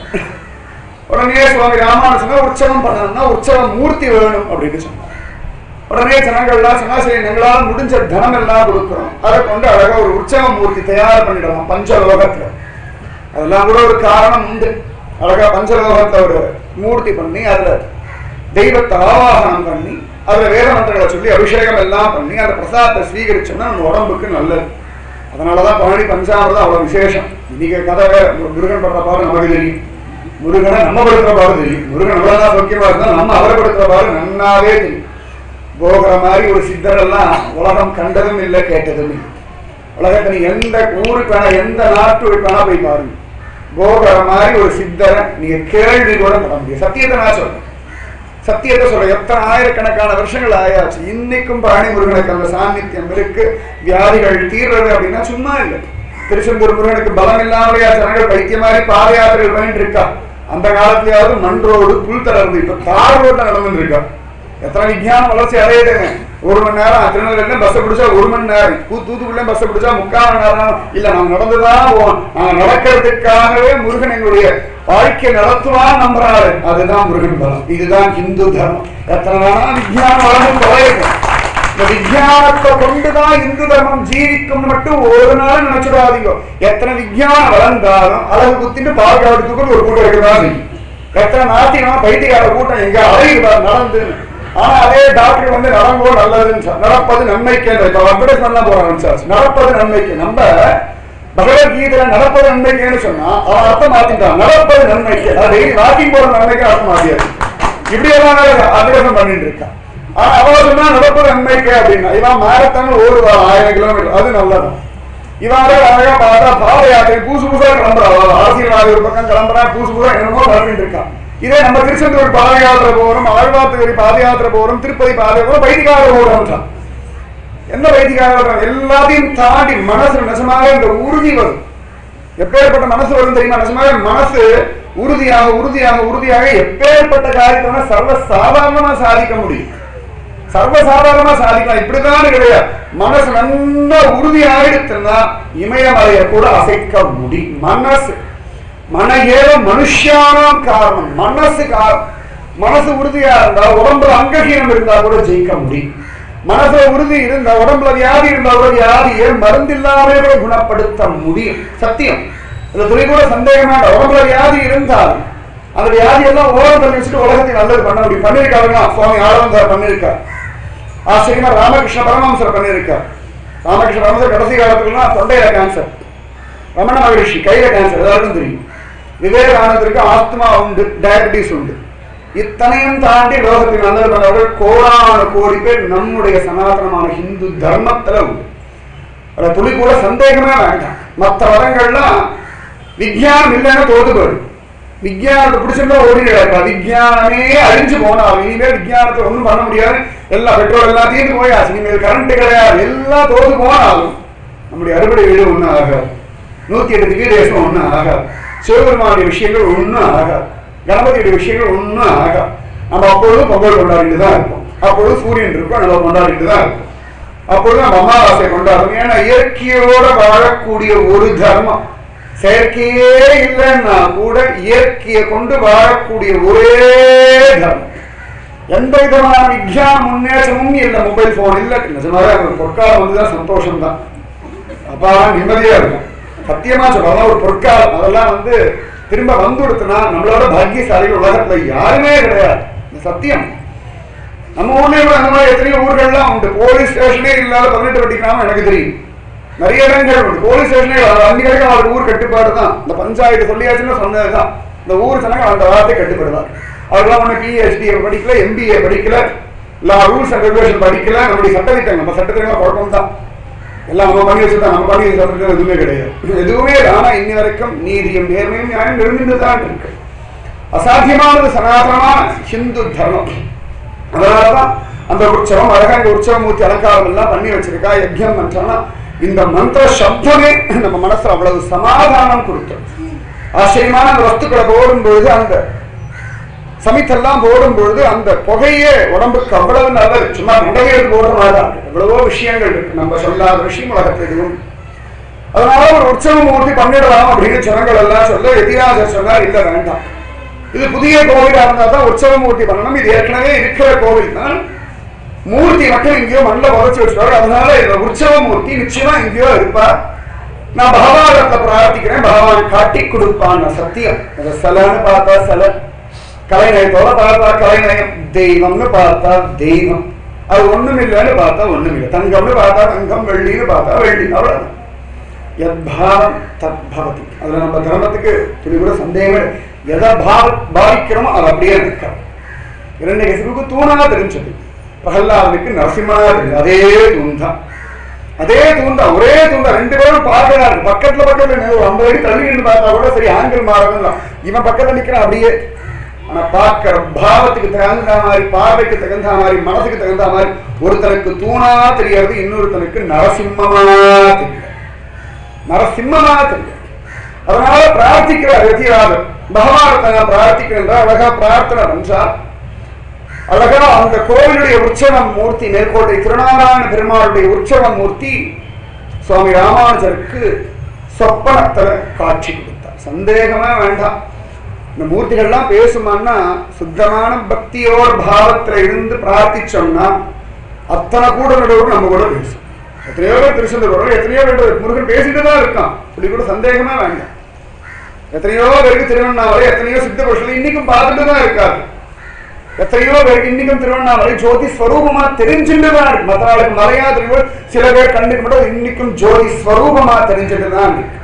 உடனே சுவாமி ராமானுஜன் உற்சவம் பண்ணணும்னா உற்சவ மூர்த்தி வேணும் அப்படின்னு சொன்னார் உடனே ஜனங்கள்லாம் சொன்னா சரி எங்களால் முடிஞ்ச தனம் எல்லாம் கொடுக்குறோம் அதை கொண்டு அழகா ஒரு உற்சவ மூர்த்தி தயார் பண்ணிடலாம் பஞ்சலோகத்துல அதெல்லாம் கூட ஒரு காரணம் உண்டு அழகா பஞ்சலோகத்துல ஒரு மூர்த்தி பண்ணி அதுல தெய்வத்தை ஆவாகனம் பண்ணி அதுல வேத மந்திரங்களை சொல்லி அபிஷேகம் எல்லாம் பண்ணி அந்த பிரசாதத்தை ஸ்வீகரிச்சோம்னா நம்ம உடம்புக்கு நல்லது அதனாலதான் பழனி பஞ்சாமிரதம் அவ்வளவு விசேஷம் இன்னைக்கு கதை வேற. முருகன் படுற பாரு நமக்கு தெரியும் முருகனை நம்ம படுத்துற பாரு தெரியும் முருகன் எவ்வளவுதான் சௌக்கியமா இருந்தா நம்ம அவரை படுத்துற பாரு நன்னாவே தெரியும் போகிற மாதிரி ஒரு சித்தர் எல்லாம் உலகம் கண்டதும் இல்லை கேட்டதும் இல்லை உலகத்துல நீ எந்த ஊருக்கு வேணா எந்த நாட்டுக்கு வேணா போய் பாருங்க போகிற மாதிரி ஒரு சித்தரை நீங்க கேள்வி கூட பண்ண முடியும் சத்தியத்தை நான் சொல்றேன் சத்தியத்தை சொல்ற எத்தனை ஆயிரக்கணக்கான வருஷங்கள் ஆயாச்சு இன்னைக்கும் பழனி முருகனுக்கு அந்த சாநித்தியம் இருக்கு வியாதிகள் தீர்றது அப்படின்னா சும்மா இல்லை திருச்செந்தூர் முருகனுக்கு பலம் இல்லாமலையா ஜனங்கள் பைத்திய மாதிரி பாத யாத்திரைகள் பண்ணிட்டு இருக்கா அந்த காலத்திலேயாவது மண் ரோடு புல் தளர்ந்து இப்ப தார் ரோட்ல நடந்துட்டு இருக்கா எத்தனை விஞ்ஞான வளர்ச்சி அடையுதுங்க ஒரு மணி நேரம் திருநெல்வேலியில பஸ் பிடிச்சா ஒரு மணி நேரம் தூ- தூத்துக்குடியில பஸ் பிடிச்சா முக்கால் மணி நேரம் இல்ல நாங்க நடந்துதான் போவோம் நாங்க நடக்கிறதுக்காகவே முருகன் எங்களுடைய வாழ்க்கை நடத்துவான் நம்புறாரு அதுதான் முருகன் பலம் இதுதான் இந்து தர்மம் எத்தனை வேணா விஞ்ஞானம் வளர்ந்து தொலைக்கும் இந்த விஞ்ஞானத்தை கொண்டுதான் இந்து தர்மம் ஜீவிக்கும் மட்டும் ஒரு நாள் நினைச்சிடாதீங்க எத்தனை விஞ்ஞானம் வளர்ந்தாலும் அளவு குத்திட்டு பாதுகாப்புக்கு ஒரு கூட்டம் இருக்கதான் செய்யும் எத்தனை நாத்திகமா பைத்தியக்கார கூட்டம் எங்க அலையுதா நடந்து ஆனா அதே டாக்டர் வந்து நடங்கோ நல்லதுன்னு சொன்னா- நடப்பது நன்மைக்கு இப்ப அட்வர்டைஸ்மெண்ட் போற ஆரம்பிச்சாச்சு நடப்பது நன்மைக்கு நம்ம பகவத்கீதையில நடப்பது நன்மைக்குன்னு சொன்னா அவன் அர்த்தம் மாத்திட்டான் நடப்பது நன்மைக்கு அதாவது டெய்லி வாக்கிங் போற நன்மைக்கு அர்த்தம் மாத்தியாச்சு இப்படி எல்லாம் அட்வர்டைஸ்மெண்ட் பண்ணிட்டு இருக்கான் ஆனா அவன் சொன்னா நடப்பது நன்மைக்கு அப்படின்னா இவன் மாரத்தான் ஓடுவா ஆயிரம் கிலோமீட்டர் அது நல்லது இவாரே அழகா பார்த்தா பாத யாத்திரை புதுசு புதுசா கிளம்புறான் அரசியல்வாதி ஒரு பக்கம் கிளம்புறான் புதுசு புதுசா என்னமோ கிளம்பிட்டு இருக்கான் இதே நம்ம திருச்செந்தூர் பாத யாத்திரை போறோம் ஆழ்வார்த்தகிரி பாத யாத்திரை போறோம் திருப்பதி பாத போறோம் வைதிகார போறோம் என்ன வைதிகார எல்லாத்தையும் தாண்டி மனசு நிஜமாக இந்த உறுதி வரும் எப்பேற்பட்ட மனசு வரும் தெரியுமா நிஜமாக மனசு உறுதியாக உறுதியாக உறுதியாக எப்பேற்பட்ட காரியத்தை சர்வ சாதாரணமா சாதிக்க முடியும் சர்வசாதாரணமா சாதிக்கலாம் இப்படிதான் கிடையாது மனசு நல்லா உறுதியாயிடுச்சுன்னா இமயமலையை கூட அசைக்க முடியும் மனசு மன ஏவ மனுஷியானாம் காரணம் மனசு காரணம் மனசு உறுதியா இருந்தா உடம்புல அங்ககீனம் இருந்தா கூட ஜெயிக்க முடியும் மனசுல உறுதி இருந்தா உடம்புல வியாதி இருந்தா கூட வியாதியை மருந்தில்லாமலே கூட குணப்படுத்த முடியும் சத்தியம் இதுல துளி கூட சந்தேகமா இல்லை. உடம்புல வியாதி இருந்தால் அந்த வியாதி எல்லாம் ஓரம் தள்ளி வச்சுட்டு உலகத்தை நல்லது பண்ண முடியும் பண்ணிருக்காருன்னா சுவாமி ஆனந்தார் பண்ணிருக்கார் ஆச்சரியமா ராமகிருஷ்ண பரமஹம்சர் பண்ணிருக்கார் ராமகிருஷ்ண பரமஹம்சர் கடைசி காலத்துலலாம் தொண்டையில கேன்சர் ரமண மகரிஷி கையில கேன்சர் எல்லாருக்கும் தெரியும் விவேகானந்தருக்கு ஆத்மா உண்டு டயபிட்டிஸ் உண்டு இத்தனையும் தாண்டி லோகத்தில் நல்லது பண்ணவர்கள் கோடான கோடி பேர் நம்முடைய சனாதனமான ஹிந்து தர்மத்துல உண்டு அதுல துளி கூட சந்தேகமே வேண்டாம் மற்ற வரங்கள்லாம் விஞ்ஞானம் இல்லைன்னு தோத்து போயிடும் விஞ்ஞானத்தை பிடிச்சிருந்தா ஓடி கிடக்கும் விஞ்ஞானமே அழிஞ்சு போனாலும் இனிமேல் விஞ்ஞானத்தை ஒண்ணும் பண்ண முடியாது எல்லாம் பெட்ரோல் எல்லாம் தீர்ந்து போயாச்சு இனிமேல் கரண்ட் கிடையாது எல்லாம் தோத்து போனாலும் நம்முடைய அறுவடை வீடு ஒண்ணும் ஆகாது நூத்தி எட்டு திவ்ய தேசம் ஒண்ணும் ஆகாது சிவபெருமானுடைய விஷயங்கள் ஒண்ணும் ஆகாது கணபதியுடைய விஷயங்கள் ஒண்ணும் ஆகாது நம்ம அப்பொழுது பொங்கல் கொண்டாடிட்டு தான் இருப்போம் அப்பொழுது சூரியன் இருக்கும் நம்ம கொண்டாடிட்டு தான் இருப்போம் அப்பொழுது நம்ம அமாவாசை கொண்டாடுறோம் ஏன்னா இயற்கையோட வாழக்கூடிய ஒரு தர்மம் செயற்கையே இல்லைன்னா கூட இயற்கையை கொண்டு வாழக்கூடிய ஒரே தர்மம் எந்த விதமான விஞ்ஞான முன்னேற்றமும் இல்லை மொபைல் போன் இல்லை நிஜமாவே ஒரு பொற்காலம் வந்துதான் சந்தோஷம் தான் அப்பா நிம்மதியா இருக்கும் சத்தியமா சொல்றோம் ஒரு பொற்காலம் அதெல்லாம் வந்து திரும்ப வந்து கொடுத்தனா நம்மளோட பாக்கியசாலிகள் உலகத்துல யாருமே கிடையாது இது சத்தியம் நம்ம ஊர்லயே கூட அந்த மாதிரி எத்தனையோ ஊர்கள்லாம் உண்டு போலீஸ் ஸ்டேஷனே இல்லாத பதினெட்டு வட்டி கிராமம் எனக்கு தெரியும் நிறைய இடங்கள் உண்டு போலீஸ் ஸ்டேஷனே அஞ்சு வரைக்கும் அவர் ஊர் கட்டுப்பாடு தான் இந்த பஞ்சாயத்து சொல்லியாச்சுன்னு சொன்னதுதான் இந்த ஊர் ஜனங்கள் அந்த வார்த்தை கட்டுப்படுவார் அவர்களாம் ஒண்ணு பிஹெச்டி படிக்கல எம்பிஏ படிக்கல இல்ல ரூல்ஸ் அண்ட் ரெகுலேஷன் படிக்கல நம்முடைய சட்டத்திட்டம் நம்ம சட்டத்திட்டம் குழப்பம் தான் எல்லாம் நம்ம பண்ணி வச்சுதான் நம்ம பண்ணி சட்டத்திட்டம் எதுவுமே கிடையாது எதுவுமே இல்லை. ஆனா இன்னி வரைக்கும் நீதியும் நேர்மையும் நியாயம் நெருங்கிட்டு தான் இருக்கு அசாத்தியமானது சனாதனமான ஹிந்து தர்மம் அதனாலதான் அந்த உற்சவம் அழகா இந்த உற்சவமூர்த்தி அலங்காரம் எல்லாம் பண்ணி வச்சிருக்கா யஜ்யம் பண்றான்னா இந்த மந்திர சப்தமே நம்ம மனசுல அவ்வளவு சமாதானம் கொடுத்தோம் ஆச்சரியமான அந்த வஸ்துக்களை போடும்பொழுது அந்த சமித்தெல்லாம் போடும்பொழுது அந்த புகையே உடம்புக்கு அவ்வளவு நல்லது சும்மா நடைகள் போடுற மாதிரிதான் எவ்வளவோ விஷயங்கள் இருக்கு நம்ம சொல்லாத விஷயம் உலகத்தில் எதுவும் அதனால ஒரு உற்சவம் மூர்த்தி பண்ணிடலாம் அப்படின்னு ஜனங்கள் எல்லாம் சொல்ல எதிராஜர் சொன்னார் இல்ல வேண்டாம் இது புதிய கோவிலா இருந்தா தான் உற்சவ மூர்த்தி பண்ணணும் இது ஏற்கனவே இருக்கிற கோவில் தான் மூர்த்தி மட்டும் எங்கேயோ மண்ணில் புதைச்சு வச்சுருவாரு அதனால இந்த உற்சவ மூர்த்தி நிச்சயமா எங்கேயோ இருப்பார் நான் பகவானத்தை பிரார்த்திக்கிறேன் பகவான் காட்டி கொடுப்பான் சத்தியம் அந்த சிலன்னு பார்த்தா சில கலைநயத்தோட பார்த்தா கலைநயம் தெய்வம்னு பார்த்தா தெய்வம் அது ஒண்ணும் இல்லைன்னு பார்த்தா ஒண்ணும் இல்லை தங்கம்னு பார்த்தா தங்கம் வெள்ளின்னு பார்த்தா வெள்ளி அவ்வளவுதான் யத்பாவம் தத்பவதி அதுல நம்ம தர்மத்துக்கு துளி கூட சந்தேகமே இல்லை. எதை பாவ பாவிக்கிறோமோ அது அப்படியே நிற்கும் இரண்டு கசிவுக்கு தூணா தெரிஞ்சது பிரகல்லாதனுக்கு நரசிம்மனா தெரிஞ்சது அதே தூண் தான் அதே தூண் தான் ஒரே தூண் தான் ரெண்டு பேரும் பார்க்கிறாரு பக்கத்துல பக்கத்துல நின்னு ஒரு ஐம்பது அடி தள்ளி நின்று பார்த்தா கூட சரி ஆங்கிள் மாறணும் இவன் பக்கத்துல நிக்கிறான் அப்படியே ஆனா பார்க்கிற பாவத்துக்கு தகுந்த மாதிரி பார்வைக்கு தகுந்த மாதிரி மனசுக்கு தகுந்த மாதிரி ஒருத்தனுக்கு தூணா தெரியறது இன்னொருத்தனுக்கு நரசிம்மமா தெரியும் நரசிம்மனா தெரியும் அதனால பிரார்த்திக்கிறார் ரத்திராஜர் பகவானத்தை நான் பிரார்த்திக்கிறேன் அழகா பிரார்த்தனை பண்றார் அழகா அந்த கோவிலுடைய உற்சவம் மூர்த்தி மேற்கோட்டை திருநாராயண பெருமாளுடைய உற்சவ மூர்த்தி சுவாமி ராமானுஜருக்கு சொப்பனத்துல காட்சி கொடுத்தார் சந்தேகமே வேண்டாம் இந்த மூர்த்திகள்லாம் பேசுமான்னா சுத்தமான பக்தியோட பாவத்துல இருந்து பிரார்த்திச்சோம்னா அத்தனை கூட நடுவோடு நம்ம கூட பேசும் எத்தனையோ பேர் திருச்செந்தூர் வரும் எத்தனையோ பேர் முருகன் பேசிட்டு தான் இருக்கான் இப்படி கூட சந்தேகமே வேண்டாம் எத்தனையோ பேருக்கு திருவண்ணாமலை எத்தனையோ சித்த புருஷர்கள் இன்னைக்கும் பார்த்துட்டு தான் இருக்காரு எத்தனையோ பேருக்கு இன்னைக்கும் திருவண்ணாமலை ஜோதி ஸ்வரூபமா தெரிஞ்சுட்டு தான் இருக்கு மற்ற நாளுக்கு மலையா தெரியும் சில பேர் கண்ணுக்கு மட்டும் இன்னைக்கும் ஜோதி ஸ்வரூபமா தெரிஞ்சுட்டு தான் இருக்கு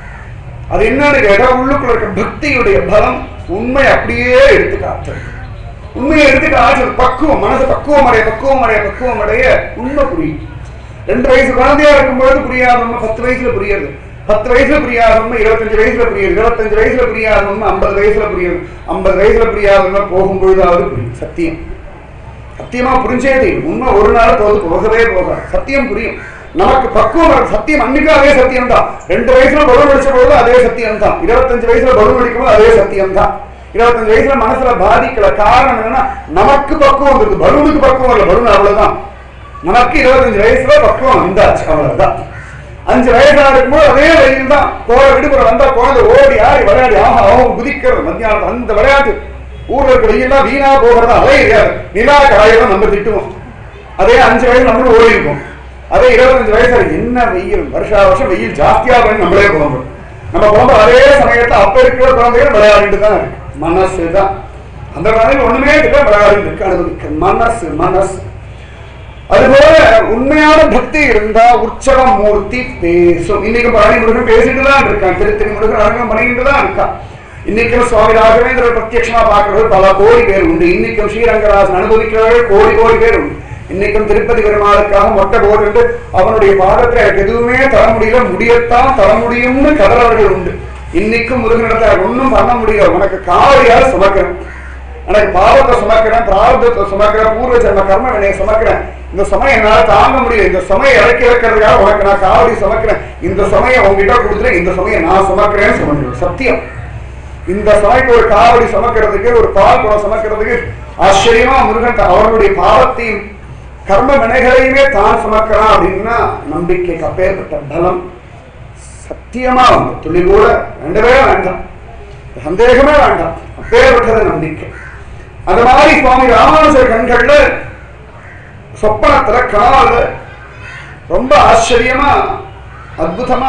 அது என்னன்னு கேட்டா உள்ளுக்குள்ள இருக்க பக்தியுடைய பலம் உண்மை அப்படியே எடுத்து காட்டுறது உண்மையை எடுத்து காட்டுறது பக்குவம் மனசு பக்குவம் அடைய பக்குவம் அடைய பக்குவம் அடைய உண்மை புரியும் ரெண்டு வயசு குழந்தையா இருக்கும்போது புரியாத உண்மை பத்து வயசுல புரியுது பத்து வயசுல புரியாத உண்மை இருபத்தஞ்சு வயசுல புரியுது இருபத்தஞ்சு வயசுல புரியாத உண்மை ஐம்பது வயசுல புரியுது ஐம்பது வயசுல புரியாத உண்மை போகும்பொழுதாவது புரியும் சத்தியம் சத்தியமா புரிஞ்சே தெரியும் உண்மை ஒரு நாள் போது போகவே போகாது சத்தியம் புரியும் நமக்கு பக்குவம் வரும். சத்தியம் அன்னைக்கு அதே சத்தியம் தான் ரெண்டு வயசுல பலூன் அடிச்ச போது அதே சத்தியம் தான் இருபத்தஞ்சு வயசுல பலூன் அடிக்கும் போது அதே சத்தியம் தான் இருபத்தஞ்சு வயசுல மனசுல பாதிக்கல காரணம் என்னன்னா நமக்கு பக்குவம் இருக்கு பலூனுக்கு பக்குவம் இல்லை பலூன் அவ்வளவுதான் நமக்கு இருபத்தஞ்சு வயசுல பக்குவம் வந்தாச்சு அவ்வளவுதான் அஞ்சு வயசா இருக்கும்போது அதே வயதில் தான் போற விடுமுறை வந்தா குழந்தை ஓடி ஆடி விளையாடி ஆமா அவன் குதிக்கிறது மத்தியானம் அந்த விளையாட்டு ஊர்ல இருக்க வெயில்லாம் வீணா போகிறதா அதே நிலா காயம் நம்ம திட்டுவோம் அதே அஞ்சு வயசு நம்மளும் ஓடி இருக்கும் அதே இருபத்தஞ்சு வயசுல என்ன வெயில் வருஷா வருஷம் வெயில் ஜாஸ்தியா வேணும் நம்மளே புலம்புறோம் நம்ம புலம்புற அதே சமயத்துல அப்ப இருக்கிற குழந்தைகள் விளையாடிட்டு தான் இருக்கு மனசு தான் அந்த குழந்தைகள் ஒண்ணுமே இல்லை விளையாடிட்டு இருக்கு அனுபவிக்க மனசு மனசு அதுபோல உண்மையான பக்தி இருந்தா உற்சவ மூர்த்தி பேசும் இன்னைக்கு பழனி முருகன் பேசிட்டு தான் இருக்கான் திருத்தணி முருகன் அரங்கம் பண்ணிட்டு தான் இருக்கான் இன்னைக்கும் சுவாமி ராகவேந்திரர் பிரத்யட்சமா பார்க்கறது பல கோடி பேர் உண்டு இன்னைக்கும் ஸ்ரீரங்கராசன் அனுபவிக்கிறவர்கள் கோடி கோடி பேர் உண்டு இன்னைக்கும் திருப்பதி பெருமாளுக்காக மொட்டை போட்டு அவனுடைய பாதத்துல எனக்கு எதுவுமே தர முடியல முடியத்தான் தர முடியும்னு கதறவர்கள் உண்டு இன்னைக்கும் முருகனிடத்துல எனக்கு ஒண்ணும் பண்ண முடியல உனக்கு காவடியால் சுமக்கிறேன் எனக்கு பாவத்தை சுமக்கிறேன் பிராரப்தத்தை சுமக்கிறேன் பூர்வ ஜென்ம கர்ம வினையை சுமக்கிறேன் இந்த சமயம் என்னால தாங்க முடியல இந்த சமயம் இறக்கி வைக்கிறதுக்காக உனக்கு நான் காவடி சுமக்கிறேன் இந்த சமயம் உங்ககிட்ட கொடுத்துட்டு இந்த சமயம் நான் சுமக்கிறேன்னு சுமக்கிறேன் சத்தியம் இந்த சமயத்து ஒரு காவடி சுமக்கிறதுக்கு ஒரு பால் குடம் சுமக்கிறதுக்கு ஆச்சரியமா முருகன் த- அவனுடைய பாவத்தையும் கர்ம வினைகளையுமே தான் சுமக்கிறான் அப்படின்னா நம்பிக்கைக்கு அப்பேற்பட்ட பலம் சத்தியமா வந்து துளி கூட வேண்டவே வேண்டாம் சந்தேகமே வேண்டாம் அப்பேற்பட்டது நம்பிக்கை அந்த மாதிரி சுவாமி ராமானுஜர் கண்கள்ல சொப்பனத்துல கனால ரொம்ப ஆச்சரியமா அற்புதமா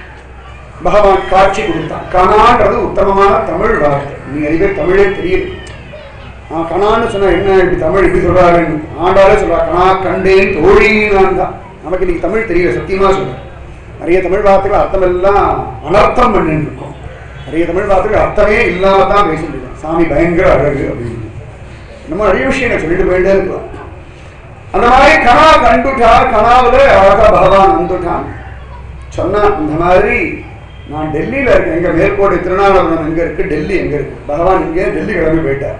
பகவான் காட்சி கொடுத்தான் கனான்றது உத்தமமான தமிழ் வார்த்தை நீ அறிவே தமிழே தெரியுது நான் கனான்னு சொன்னா என்ன இப்படி தமிழ் இப்படி சொல்றாருன்னு ஆண்டாலே சொல்றா கனா கண்டேன் தோழினான் தான் நமக்கு இன்னைக்கு தமிழ் தெரியல சத்தியமா சொல்றேன் நிறைய தமிழ் வார்த்தைகள் அர்த்தம் எல்லாம் அனர்த்தம் பண்ணிட்டு இருக்கோம் நிறைய தமிழ் வார்த்தைகள் அர்த்தமே இல்லாம தான் பேசிட்டு இருக்கோம் சாமி பயங்கர அழகு அப்படின்னு நம்ம நிறைய விஷயம் சொல்லிட்டு போயிட்டே இருக்கலாம் அந்த மாதிரி கனா கண்டுட்டார் கனாவுல அழகா பகவான் வந்துட்டான் சொன்னா இந்த மாதிரி நான் டெல்லியில இருக்கேன் எங்க மேற்கோட்டை திருநாவரணம் எங்க இருக்கு டெல்லி எங்க இருக்கு பகவான் இங்கே டெல்லி கிளம்பி போயிட்டார்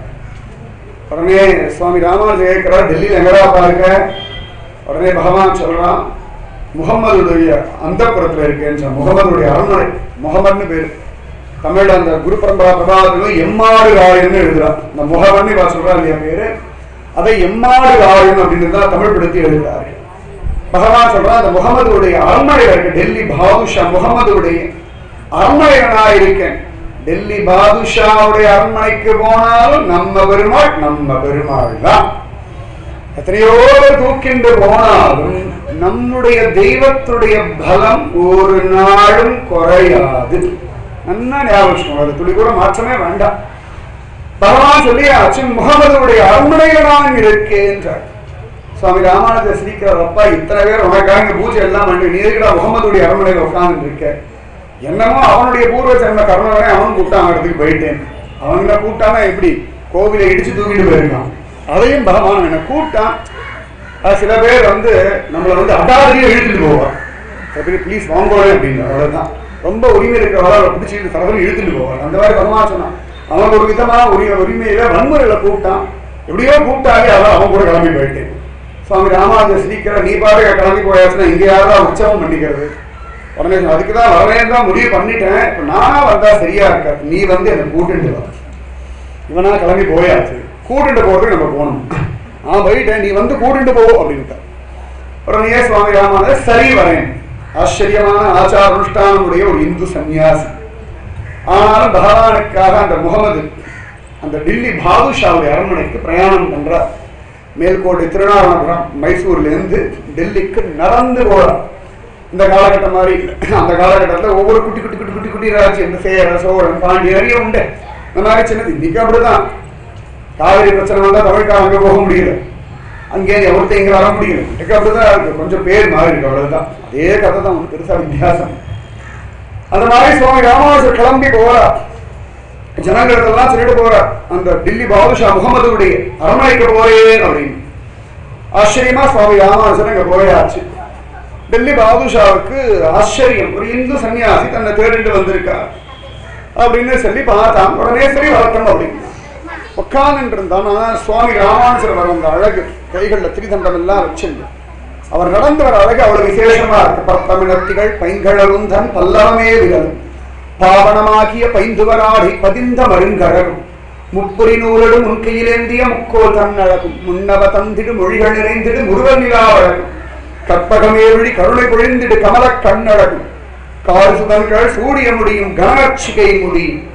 உடனே சுவாமி ராமானுஜ கேட்கிறார் டெல்லியில எங்கடா பாருங்க உடனே பகவான் சொல்றான் முகம்மதுடைய அந்தப்புறத்துல இருக்கேன்னு சொன்ன முகமதுடைய அரண்மனை முகமதுன்னு பேரு தமிழ்ல அந்த குரு பரம்பரா பிரபாகத்திலும் எம்மாடு ராயன்னு எழுதுறான் இந்த முகமன்னு இவா சொல்றா இல்லையா பேரு அதை எம்மாடு ராயன் அப்படின்னு தான் தமிழ் படுத்தி எழுதுறாரு பகவான் சொல்றான் அந்த முகமதுடைய அரண்மனையில இருக்கு டெல்லி பாதுஷா முகமதுடைய அரண்மனையில நான் இருக்கேன் டெல்லி பாதுஷாவுடைய அரண்மனைக்கு போனாலும் நம்ம பெருமாள் நம்ம பெருமாள் தான் எத்தனையோ பேர் தூக்கிண்டு போனாலும் நம்முடைய தெய்வத்துடைய பலம் ஒரு நாளும் குறையாது நல்லா ஞாபகம் வச்சுக்கோங்க. அது துளி கூட மாற்றமே வேண்டாம் பகவான் சொல்லியாச்சு முகமதுடைய அரண்மனையில நான் இருக்கேன் என்றார் சுவாமி ராமானுஜ ஸ்ரீக்கர் அப்பா இத்தனை பேர் உனக்காக இங்க பூஜை எல்லாம் பண்ணி நீ எதுக்குடா முகமதுடைய அரண்மனையில உட்கார்ந்து இருக்க என்னமோ அவனுடைய பூர்வ ஜென்ம கர்மவனே அவன் கூப்பிட்டான் அவன் இடத்துக்கு போயிட்டேன் அவங்கள கூப்பிட்டானா எப்படி கோவிலை இடிச்சு தூக்கிட்டு போயிருக்கான் அதையும் பகவான் என்ன கூப்பிட்டான் அது சில பேர் வந்து நம்மளை வந்து அடாதிரியை இழுத்துட்டு போவான் சில பேர் ப்ளீஸ் வாங்கோலே அப்படின்னு அவ்வளவுதான் ரொம்ப உரிமை இருக்கிறவரை அவரை பிடிச்சிட்டு சரதம் இழுத்துட்டு போவார் அந்த மாதிரி பகவான் சொன்னான் அவன் ஒரு விதமான உரிய உரிமையில வன்முறையில கூப்பிட்டான் எப்படியோ கூப்பிட்டாலே அதான் அவன் கூட கிளம்பி போயிட்டேன் சுவாமி ராமானுஜர் ஸ்ரீக்கர நீ பாரு கிளம்பி போயாச்சுன்னா இங்க யாராவது உற்சவம் பண்ணிக்கிறது உடனே சொன்னேன், அதுக்கு தான் வரவேன் தான் முடிவு பண்ணிட்டேன் இப்ப நானா வந்தா சரியா இருக்காது நீ வந்து என்னை கூட்டிட்டு வா இவனா கிளம்பி போயாச்சு கூட்டிட்டு போறதுக்கு நம்ம போகணும் நான் போயிட்டேன் நீ வந்து கூட்டிட்டு போ அப்படின்ட்டார் உடனே சுவாமி ராமானுஜர் சரி வரேன் ஆச்சரியமான ஆச்சார அனுஷ்டானமுடைய ஒரு இந்து சன்னியாசி ஆனாலும் பகவானுக்காக அந்த முகமது அந்த டில்லி பாதுஷாவுடைய அரண்மனைக்கு பிரயாணம் பண்றார் மேல்கோட்டை திருநாவனபுரம் மைசூர்ல இருந்து டெல்லிக்கு நடந்து போறார் இந்த காலகட்டம் மாதிரி இல்ல. அந்த காலகட்டத்துல ஒவ்வொரு குட்டி குட்டி குட்டி குட்டி குட்டி ராஜ்யம் இந்த சேர சோழன் பாண்டி நிறைய உண்டு இந்த மாதிரி சின்னது இன்னைக்கு அப்படிதான் காவிரி பிரச்சனை வந்தா தமிழ்காரன் அங்க போக முடியல அங்கே ஒருத்தர் இங்க வர முடியல இன்னைக்கு அப்படிதான் இருக்கு கொஞ்சம் பேர் மாறி இருக்கு அவ்வளவுதான் அதே கதை தான் ஒண்ணு பெருசா வித்தியாசம் அந்த மாதிரி சுவாமி ராமானுஜர் கிளம்பி போறார் ஜனங்களுக்கெல்லாம் சொல்லிட்டு போறார் அந்த டில்லி பாதுஷா முகமதுடைய அரண்மனைக்கு போறேன் அப்படின்னு ஆச்சரியமா சுவாமி ராமானுஜர் அங்க போயாச்சு டெல்லி பாதுஷாவுக்கு ஆச்சரியம் ஒரு இந்து சன்னியாசி தன்னை தேடிட்டு வந்திருக்கார் அப்படின்னு சொல்லி பார்த்தான் உடனே சரி வரட்டும் அப்படின்னு உட்கார்ந்து இருந்தான் ஆனா சுவாமி ராமானுஜர் வர அந்த அழகு கைகள்ல திரிதண்டம் எல்லாம் வச்சிருந்து அவர் நடந்து வர அழகு அவ்வளவு விசேஷமா இருக்கு பத்தமிழத்திகள் பைங்கழருந்தன் பல்லவமே விரலும் பாவனமாகிய பைந்துவராடி பதிந்த மருங்கழகும் முப்புரி நூலடும் உன் கையிலேந்திய முக்கோல் தன் அழகும் முன்னவ தந்திடு மொழிகள் நிறைந்திடு முருகன் நிலாவழகும் கற்பகமே விழி கருணை பொழிந்திடு கமலக் கண்ணழகும் கார் சுதன்கள் சூடிய முடியும் கனச்சிகை முடியும்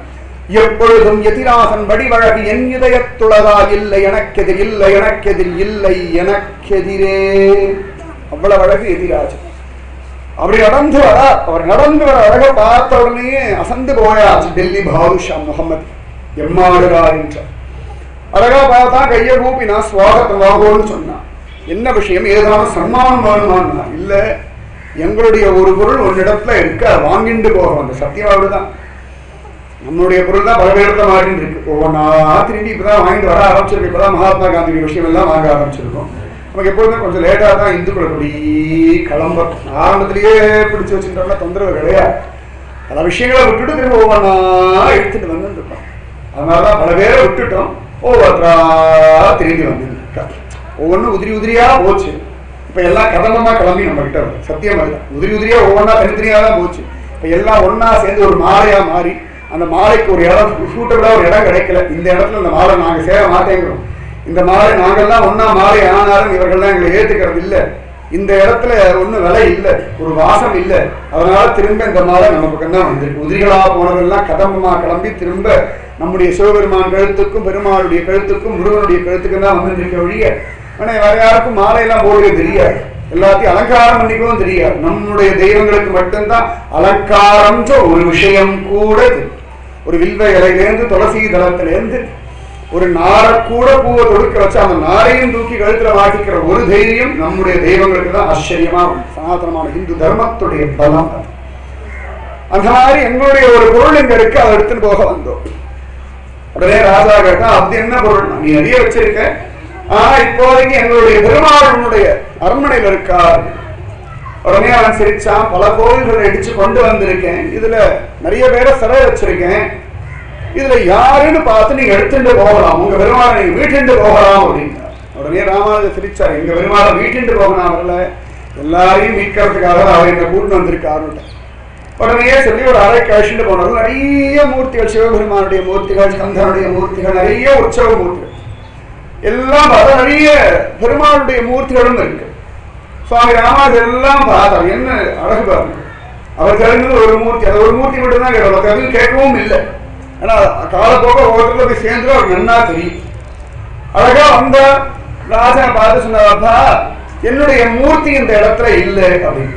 எப்பொழுதும் எதிராசன் வடிவழகு என் இதயத்துளதா இல்லை எனக்கெதிர் இல்லை எனக்கெதிர் இல்லை எனக்கெதிரே அவ்வளவு அழகு எதிராஜன் அப்படி நடந்து வர அவர் நடந்து வர அழக பார்த்த உடனே அசந்து போயாச்சு டெல்லி பாதுஷா முகமது எம்மாடுகார் என்றார் அழகா பார்த்தா கையை கூப்பினா சுவாகத்தம் வாங்கோன்னு சொன்னான் என்ன விஷயம் ஏதாவது சன்மானம் வேணுமான்னா இல்ல எங்களுடைய ஒரு பொருள் ஒரு இடத்துல இருக்கு அதை வாங்கிட்டு போகிறோம் அந்த சத்தியவாடு தான் நம்மளுடைய பொருள் தான் பல இடத்துல மாறிட்டு இருக்கு ஒவ்வொன்றா திரும்பி இப்பதான் வாங்கிட்டு வர ஆரம்பிச்சிருக்கு இப்பதான் மகாத்மா காந்தி விஷயம் எல்லாம் வாங்க ஆரம்பிச்சிருக்கோம் நமக்கு எப்பொழுதுமே கொஞ்சம் லேட்டாக தான் இந்துக்கள் அப்படி கிளம்ப ஆரம்பத்திலேயே பிடிச்சு வச்சுட்டோம்னா தொந்தரவு கிடையாது பல விஷயங்களை விட்டுட்டு திரும்ப ஒவ்வொன்றா எடுத்துட்டு வந்து இருக்கோம் அதனாலதான் பல பேரை விட்டுட்டோம் ஒவ்வொருத்தரா திரும்பி வந்து ஒவ்வொன்றும் உதிரி உதிரியா போச்சு இப்ப எல்லாம் கதம்பமா கிளம்பி நம்ம கிட்ட வருது சத்தியம் அதுதான் உதிரி உதிரியா ஒவ்வொன்றா தனித்தனியா தான் போச்சு இப்ப எல்லாம் ஒண்ணா சேர்ந்து ஒரு மாலையா மாறி அந்த மாலைக்கு ஒரு இடம் சூட்டபிளா ஒரு இடம் கிடைக்கல இந்த இடத்துல இந்த மாலை நாங்க சேர மாட்டேங்கிறோம் இந்த மாலை நாங்கெல்லாம் ஒண்ணா மாலை ஆனாலும் இவர்கள்லாம் எங்களை ஏத்துக்கிறது இல்ல இந்த இடத்துல ஒண்ணும் விலை இல்ல ஒரு வாசம் இல்ல அதனால திரும்ப இந்த மாலை நம்ம பக்கம் தான் வந்திருக்கு உதிரிகளா போனதெல்லாம் கதம்பமா கிளம்பி திரும்ப நம்முடைய சிவபெருமான் கழுத்துக்கும் பெருமாளுடைய கழுத்துக்கும் முருகனுடைய கழுத்துக்கும் தான் வந்துருக்க ஒழிய ஆனா வேற யாருக்கும் மாலையெல்லாம் போடுறது தெரியாது எல்லாத்தையும் அலங்காரம் பண்ணிக்கவும் தெரியாது நம்முடைய தெய்வங்களுக்கு மட்டும்தான் அலங்காரம்ன்ற ஒரு விஷயம் கூட தெரியும். ஒரு வில்வ இலையிலேருந்து துளசி தளத்திலேருந்து ஒரு நாரை கூட பூவை தொடுக்க வச்சு அந்த நாரையும் தூக்கி கழுத்துல மாட்டிக்கிற ஒரு தைரியம் நம்முடைய தெய்வங்களுக்கு தான் ஆச்சரியமா உண்டு. சனாதனமான இந்து தர்மத்துடைய பலம் அது. அந்த மாதிரி எங்களுடைய ஒரு பொருள் இங்க இருக்கு அதை எடுத்துட்டு போக வந்தோம் உடனே ராஜா கேட்டா அது என்ன பொருள் நீ நிறைய வச்சிருக்க ஆனா இப்போதைக்கு எங்களுடைய பெருமாளுடைய அரண்மனையில் இருக்கார் உடனே அவன் சிரிச்சான் பல கோவில்களை இடிச்சு கொண்டு வந்திருக்கேன் இதுல நிறைய பேரை சிறை வச்சிருக்கேன் இதுல யாருன்னு பார்த்து நீங்க எடுத்துட்டு போகலாம் உங்க பெருமாளை நீங்க வீட்டுண்டு போகலாம் அப்படின்னார் உடனே ராமானுஜர் சிரிச்சார் எங்க பெருமாளை வீட்டுண்டு போகலாம் அவர்ல எல்லாரையும் மீட்கிறதுக்காக அவர் என்ன கூட்டு வந்திருக்காருன்னு உடனே சொல்லி ஒரு அறை கழிச்சுட்டு போனது நிறைய மூர்த்திகள் சிவபெருமானுடைய மூர்த்திகள் ஸ்கந்தனுடைய மூர்த்திகள் நிறைய உற்சவ மூர்த்திகள் எல்லாம் பார்த்தா நிறைய பெருமாளுடைய மூர்த்திகளும் இருக்கு சுவாமி ராமாஜர் எல்லாம் பார்த்தார் என்ன அழகு பாருங்க அவர் தெரிஞ்சது ஒரு மூர்த்தி அது ஒரு மூர்த்தி மட்டும் தான் கேட்கணும் எதுவும் கேட்கவும் இல்லை ஏன்னா காலப்போக்க ஒவ்வொருத்தருல போய் சேர்ந்து அவர் நன்னா தெரியும் அழகா வந்த ராஜனை பார்த்து சொன்னார்ப்பா என்னுடைய மூர்த்தி இந்த இடத்துல இல்லை அப்படின்னு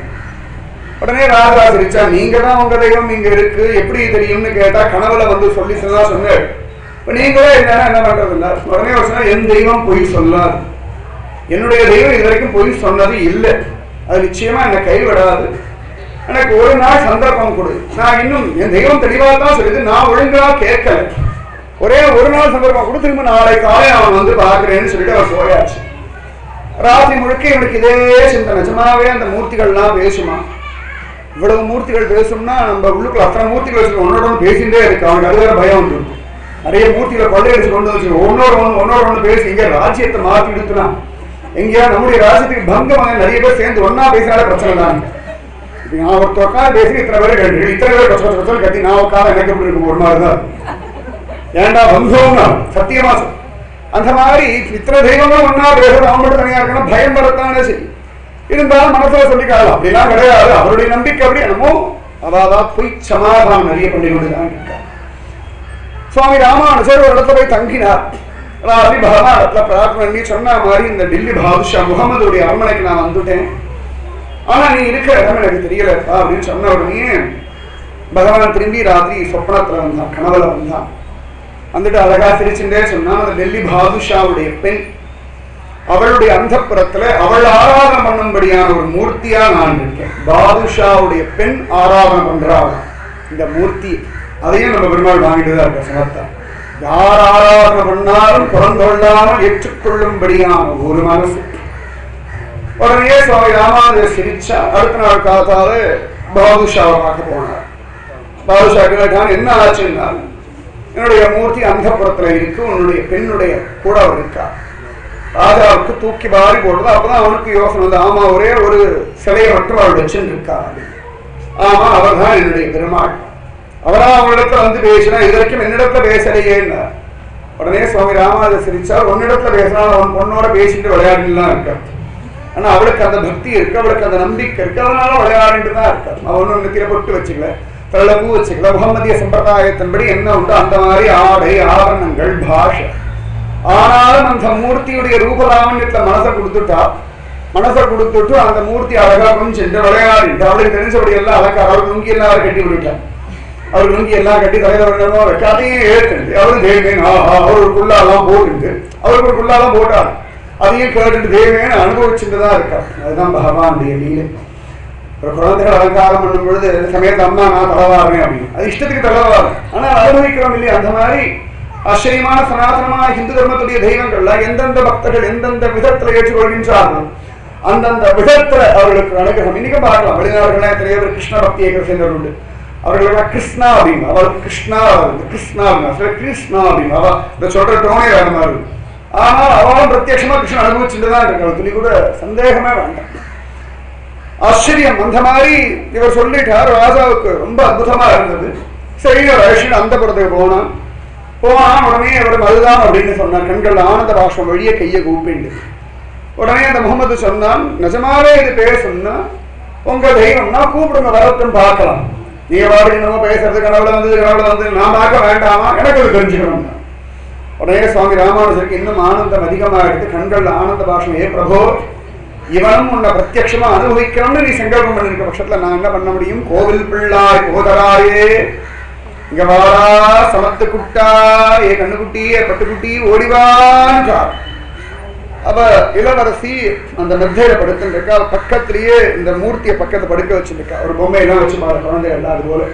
உடனே ராஜா சிரிச்சா நீங்க தான் உங்க தெய்வம் இங்க இருக்கு எப்படி தெரியும்னு கேட்டா கனவுல வந்து சொல்லி சொன்னா சொன்னார் இப்ப நீங்களே என்னன்னா என்ன பண்றதுன்னா உடனே அவர் சொன்னா என் தெய்வம் பொய் சொல்லாது என்னுடைய தெய்வம் இது வரைக்கும் பொய் சொன்னது இல்லை அது நிச்சயமா என்னை கைவிடாது எனக்கு ஒரு நாள் சந்தர்ப்பம் கொடு நான் இன்னும் என் தெய்வம் தெளிவா தான் சொல்லுது நான் ஒழுங்கா கேட்கல ஒரே ஒரு நாள் சந்தர்ப்பம் கொடு திரும்ப நாளை காலை அவன் வந்து பார்க்கிறேன்னு சொல்லிட்டு அவர் போயாச்சு ராத்திரி முழுக்க இவனுக்கு இதே சிந்தனை நிஜமாவே அந்த மூர்த்திகள்லாம் பேசுமா இவ்வளவு மூர்த்திகள் பேசும்னா நம்ம உள்ளுக்குள்ள அத்தனை மூர்த்திகள் வச்சு ஒன்னோட ஒன்று பேசிட்டே இருக்கு அவனுக்கு அது வேற பயம் வந்து நிறைய மூர்த்திகளை கொள்ளையடிச்சு கொண்டு வச்சு ஒன்னோட ஒன்று ஒன்னோட ஒன்று பேசி இங்க ராஜ்யத்தை மாற்றி எடுத்துனா எங்கேயா நம்முடைய ராஜ்யத்துக்கு பங்கம் வந்து நிறைய பேர் சேர்ந்து ஒன்னா பேசினாலே பிரச்சனை தான் இப்ப நான் ஒரு உட்காந்து பேசி இத்தனை பேர் கேட்டு இத்தனை பேர் கஷ்ட கஷ்டம் கத்தி நான் உட்காந்து எனக்கு எப்படி இருக்கும் ஒரு மாதிரி தான் ஏன்டா வந்தோம்னா சத்தியமா சொல். அந்த மாதிரி இத்தனை தெய்வங்களும் ஒன்னா பேசுறது அவன் மட்டும் தனியா இருக்கணும் பயம் வரத்தானே சரி இருந்தாலும் மனசுல சொல்லிக்கலாம் அப்படிலாம் கிடையாது அவருடைய நம்பிக்கை அப்படி என்னமோ அதாவது பொய் சமாதானம் நிறைய பண்ணி கொண்டுதான் இருக்கார் சுவாமி ராமானுஜர் ஒரு இடத்துல போய் தங்கினார் ராத்திரி பகவான் இடத்துல பிரார்த்தனை பண்ணி சொன்ன மாதிரி இந்த டெல்லி பாதுஷா முகமதுடைய அரண்மனைக்கு நான் வந்துட்டேன் ஆனா நீ இருக்கிற இடம் எனக்கு தெரியலப்பா அப்படின்னு சொன்ன உடனே பகவான் திரும்பி ராத்திரி சொப்பனத்துல வந்தான் கனவுல வந்தான் வந்துட்டு அழகா சிரிச்சுட்டே சொன்னா அந்த டெல்லி பாதுஷாவுடைய பெண் அவளுடைய அந்தப்புறத்துல அவள் ஆராதனை பண்ணும்படியான ஒரு மூர்த்தியா நான் இருக்கேன் பாதுஷாவுடைய பெண் ஆராதனை பண்றாள் இந்த மூர்த்தி அதையும் நம்ம பெருமாள் வாங்கிட்டு தான் இருக்க சமத்தா யார் ஆராதனை பண்ணாலும் புறந்தொள்ளாமல் ஏற்றுக்கொள்ளும்படியான ஒரு மனசு உடனே சுவாமி ராமானுஜர் சிரிச்சா அடுத்த நாள் காத்தால பாதுஷாவை பார்க்க போனார் பாதுஷா கேட்டான் என்ன ஆச்சுன்னா என்னுடைய மூர்த்தி அந்தப்புறத்துல இருக்கு உன்னுடைய பெண்ணுடைய கூட அவர் இருக்கா ராஜாவுக்கு தூக்கி வாரி போடுறது அப்பதான் அவனுக்கு யோசனை வந்து ஆமா ஒரே ஒரு சிலையை மட்டும் அவள் வச்சுன்னு இருக்கா ஆமா அவர் தான் என்னுடைய பெருமாள் அவரா அவனிடத்துல வந்து பேசினா இது வரைக்கும் என்னிடத்துல பேசலையேன்னா உடனே சுவாமி ராமானுஜர் சிரிச்சார் உன்னிடத்துல பேசினா அவன் பொண்ணோட பேசிட்டு விளையாடிலாம் இருக்க ஆனா அவளுக்கு அந்த பக்தி இருக்கு அவளுக்கு அந்த நம்பிக்கை இருக்கு அதனால விளையாடிட்டு தான் இருக்கா அவன் ஒன்றும் நெத்தியில பொட்டு வச்சுக்கல தலையில பூ வச்சுக்கல முகமதிய சம்பிரதாயத்தின்படி என்ன உண்டு அந்த மாதிரி ஆடை ஆபரணங்கள் பாஷை ஆனாலும் அந்த மூர்த்தியுடைய ரூபலாவண்யத்துல மனசை கொடுத்துட்டா மனசை கொடுத்துட்டு அந்த மூர்த்தி அழகா கொஞ்சம் விளையாடிட்டு அவளுக்கு தெரிஞ்சபடி எல்லாம் அழகா அவளுக்கு லுங்கி எல்லாம் அவரை கட்டி விட்டுட்டான் அவர் லுங்கி எல்லாம் கட்டி தலையில வரணுமோ வச்சு அதையும் ஏற்றுண்டு அவரும் தேவேன் அவருக்கு குள்ளாலாம் போட்டுண்டு அவருக்கு ஒரு குள்ளாலாம் போட்டார் அதையும் கேட்டுட்டு தேவேன் அனுபவிச்சுட்டு தான் இருக்கார் அதுதான் பகவானுடைய லீலை ஒரு குழந்தைகள் அலங்காரம் பண்ணும் பொழுது சமயத்து அம்மா நான் தலைவாடுறேன் அப்படின்னு அது இஷ்டத்துக்கு தலைவாடு ஆனா அனுபவிக்கிறோம் இல்லையா அந்த மாதிரி ஆச்சரியமான சனாதனமான இந்து தர்மத்துடைய தெய்வங்கள்ல எந்தெந்த பக்தர்கள் எந்தெந்த விதத்துல ஏற்றுக்கொள்கின்றார்கள் அந்தந்த விதத்துல அவர்களுக்கு அனுகிரகம் இன்னைக்கு பார்க்கலாம் வெளிநாடுகள எத்தனையோ பேர் கிருஷ்ண பக்தியை சேர்ந்தவர்கள் உண்டு அவர்களுக்கு கிருஷ்ணா அப்படின்னு அவருக்கு கிருஷ்ணா வருது கிருஷ்ணா அப்படின்னு சில கிருஷ்ணா அப்படின்னு அவ இந்த சொல்ற டோனே வேற மாதிரி இருக்கு ஆனால் அவளும் பிரத்யட்சமா கிருஷ்ணன் அனுபவிச்சுட்டு தான் இருக்காங்க துளி கூட சந்தேகமே வேண்டாம் ஆச்சரியம் அந்த மாதிரி இவர் சொல்லிட்டார் ராஜாவுக்கு ரொம்ப அற்புதமா இருந்தது சரி ரஷன் அந்த புறத்துக்கு போனான் போனான் உடனே அவர் மதுதான் அப்படின்னு சொன்னார் கண்கள் ஆனந்த பாஷ்பம் வழிய கையை கூப்பிண்டு உடனே அந்த முகமது சொன்னான் நிஜமாவே இது பேர் சொன்னா உங்க தெய்வம்னா கூப்பிடுங்க வரட்டும் பார்க்கலாம் நீங்க பாடு என்னமோ பேசுறது கனவுல வந்து கனவுல வந்து நான் பார்க்க வேண்டாமா எனக்கு அது தெரிஞ்சுக்கணும் உடனே சுவாமி ராமானுஜருக்கு இன்னும் ஆனந்தம் அதிகமாகிடுது கண்கள் ஆனந்த பாஷம் ஏ பிரபோ இவனும் உன்னை பிரத்யட்சமா அனுபவிக்கணும்னு நீ சங்கல்பம் பண்ணிருக்க பட்சத்துல நான் என்ன பண்ண முடியும் கோவில் பிள்ளாய் கோதராயே இங்க வாடா சமத்து குட்டா ஏ கண்ணுக்குட்டி ஏ பட்டுக்குட்டி ஓடிவான்றார் அவ இளவரசி அந்த மெத்தையில படுத்துருக்கா அவ பக்கத்திலேயே இந்த மூர்த்தியை பக்கத்துல படுக்க வச்சிருக்கா ஒரு பொம்மையெல்லாம் வச்சு பாரு குழந்தை எல்லாம் அது போல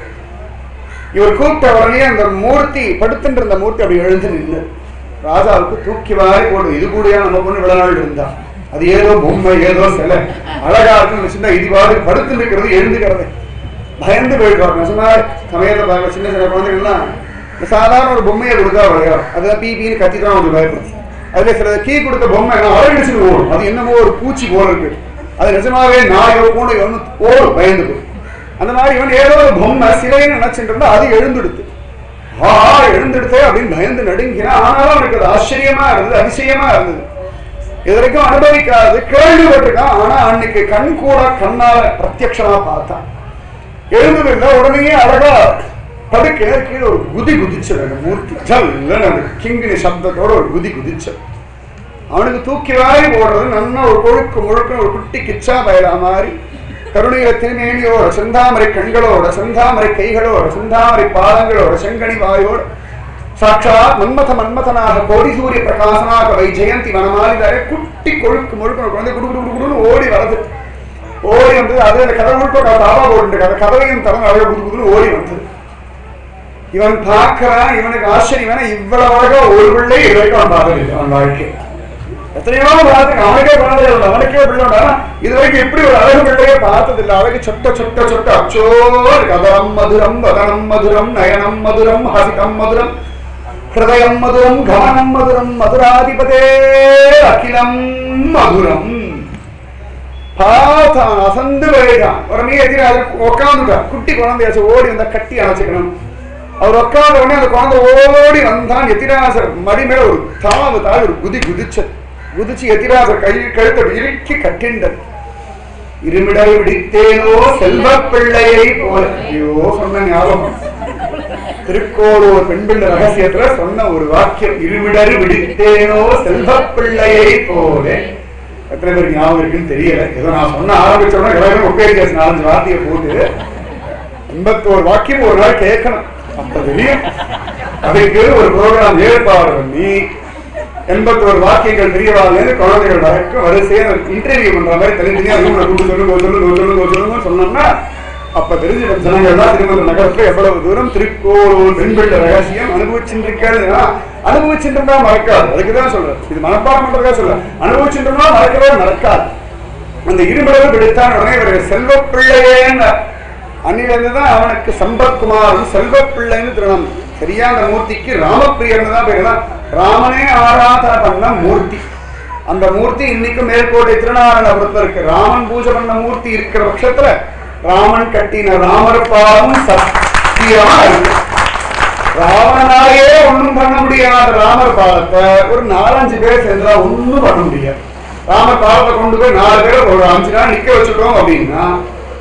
இவர் கூப்பிட்ட உடனே அந்த மூர்த்தி படுத்துட்டு இருந்த மூர்த்தி அப்படி எழுந்து நின்று ராஜாவுக்கு தூக்கி வாரி போடு இது கூடயா நம்ம பொண்ணு இவ்வளவு நாள் இருந்தா அது ஏதோ பொம்மை ஏதோ சிலை அழகா இருக்குன்னு வச்சிருந்தா இது பாடு படுத்து இருக்கிறது எழுந்துக்கிறது பயந்து போயிடுவார் நிஜமா சமயத்தை பார்க்க சின்ன சின்ன குழந்தைகள்லாம் இந்த சாதாரண ஒரு பொம்மையை கொடுத்தா விளையாடும் அதுதான் பீ பீன்னு கத்தி தான் வந்து பயப்படும் அதுல சில கீ கொடுத்த பொம்மை அரைடிச்சு ஓடும் அது என்னமோ ஒரு பூச்சி போல இருக்கு அது நிஜமாவே நாயோ பூனை ஒன்று ஓடும் பயந்து போய் அந்த மாதிரி இவன் ஏதோ ஒரு பொம்மை சிலைன்னு நினைச்சிட்டு இருந்தா அது எழுந்துடுத்து ஆ எழுந்துடுத்தே அப்படின்னு பயந்து நடுங்கினா ஆனாலும் அவனுக்கு அது ஆச்சரியமா இருந்தது அதிசயமா இருந்தது இது வரைக்கும் அனுபவிக்காது கேள்விப்பட்டிருக்கான் ஆனா அன்னைக்கு கண் கூட கண்ணால பிரத்யக்ஷமா பார்த்தான் எழுந்ததில்லை உடனே அழகா படுக்க கீழே ஒரு குதி குதிச்சது அந்த மூர்த்தி ஜல்லுன்னு அந்த கிங்கினி சப்தத்தோட ஒரு குதி குதிச்சது அவனுக்கு தூக்கி வாரி போடுறது நல்லா ஒரு கொழுக்கு முழுக்க ஒரு குட்டி கிச்சா பயலா மாதிரி கருணையில திருமேனியோட செந்தாமரை கண்களோட செந்தாமரை கைகளோட செந்தாமரை பாதங்களோட செங்கனி வாயோட சாட்சாத் மன்மத மன்மதனாக கோடி சூரிய பிரகாசனாக வை ஜெயந்தி வனமாலிதாரே குட்டி கொழுக்கு முழுக்க ஒரு குழந்தை குடு குடு குடு குடுன்னு ஓடி வரது ஓடி வந்தது அது அந்த கதவு முழுக்க தாவா போட்டு அந்த கதவையும் தரம் அழகாக குடு குடுன்னு ஓடி வந்தது இவன் பார்க்கிறான் இவனுக்கு ஆச்சரியம் இவ்வளவு அழகா ஒரு பிள்ளை இது வரைக்கும் அவன் பார்த்ததில்லை அவன் வாழ்க்கை எத்தனையோ பார்த்துக்க அவனுக்கே குழந்தை இல்லை அவனுக்கே பிள்ளை இது வரைக்கும் இப்படி ஒரு அழகு பிள்ளையே பார்த்ததில்லை அழகு சொட்ட சொட்ட சொட்ட அச்சோ கதரம் மதுரம் வதனம் மதுரம் நயனம் மதுரம் ஹசிதம் மதுரம் ஹிருதயம் மதுரம் கமனம் மதுரம் மதுராதிபதே அகிலம் மதுரம் பார்த்தான் அசந்து போயிட்டான் உடனே எதிர அது உட்காந்துட்டான் குட்டி குழந்தையாச்சு ஓடி வந்தா கட்டி அணைச்சிக்கணும் அவர் உட்கார்ந்த உடனே அந்த குழந்தை ஓடி வந்தான் எதிராசர் மடி மேல ஒரு தாவு தாவி ஒரு குதி குதிச்சது குதிச்சு எதிராசர் கை கழுத்தை இறுக்கி கட்டிண்டது இருமிடல் விடித்தேனோ செல்வ பிள்ளையை போல ஐயோ சொன்ன ஞாபகம் திருக்கோளூர் பெண்பிள்ளை ரகசியத்துல சொன்ன ஒரு வாக்கியம் இருமிடர் விடித்தேனோ செல்வ பிள்ளையை போல எத்தனை பேருக்கு ஞாபகம் இருக்குன்னு தெரியல ஏதோ நான் சொன்ன ஆரம்பிச்ச உடனே எல்லாரும் ஒப்பேரி நாலஞ்சு வார்த்தையை போட்டு எண்பத்தோரு வாக்கியம் ஒரு நாள் கேட்கணும் அப்ப தெரியும் அதுக்கு ஒரு ப்ரோக்ராம் ஏற்பாடு பண்ணி எண்பத்தோரு வாக்கியங்கள் தெரியவாங்கன்னு குழந்தைகள் வரைக்கும் வரிசையா இன்டர்வியூ பண்ற மாதிரி தனித்தனியா ரூம்ல கூட்டு சொல்லுங்க சொல்லுங்க சொல்லுங்க சொல்லுங்க சொன்னோம்னா அப்ப தெரிஞ்சிடும் ஜனங்கள் தான் திருமண நகரத்துல எவ்வளவு தூரம் திருக்கோளூர் பெண்பிள்ளை ரகசியம் அனுபவிச்சுருக்காரு அனுபவிச்சுருந்தா மறக்காது அதுக்குதான் சொல்றேன் இது மனப்பாடம் பண்றதா சொல்ல அனுபவிச்சுருந்தா மறக்கவே மறக்காது அந்த இருமளவு பிடித்தான் உடனே இவர்கள் செல்வ பிள்ளையேன்னு அன்னிலிருந்து தான் அவனுக்கு சம்பத்குமாரும் செல்வ பிள்ளைன்னு திருநாமம் சரியா அந்த மூர்த்திக்கு ராமப்பிரியர்னு தான் பேர் ராமனே ஆராதனை பண்ண மூர்த்தி அந்த மூர்த்தி இன்னைக்கு மேற்கோட்டை திருநாராயணபுரத்துல இருக்கு ராமன் பூஜை பண்ண மூர்த்தி இருக்கிற பட்சத்துல ராமன் கட்டின ராமர் பாவம் சத்தியமா இருக்கு ராவணனாலே ஒண்ணும் பண்ண முடியாத ராமர் பாதத்தை ஒரு நாலஞ்சு பேர் சேர்ந்தா ஒண்ணும் பண்ண முடியாது ராமர் பாதத்தை கொண்டு போய் நாலு பேர் ஒரு அஞ்சு நாள் நிக்க வச்சுட்டோம் அப்படின்னா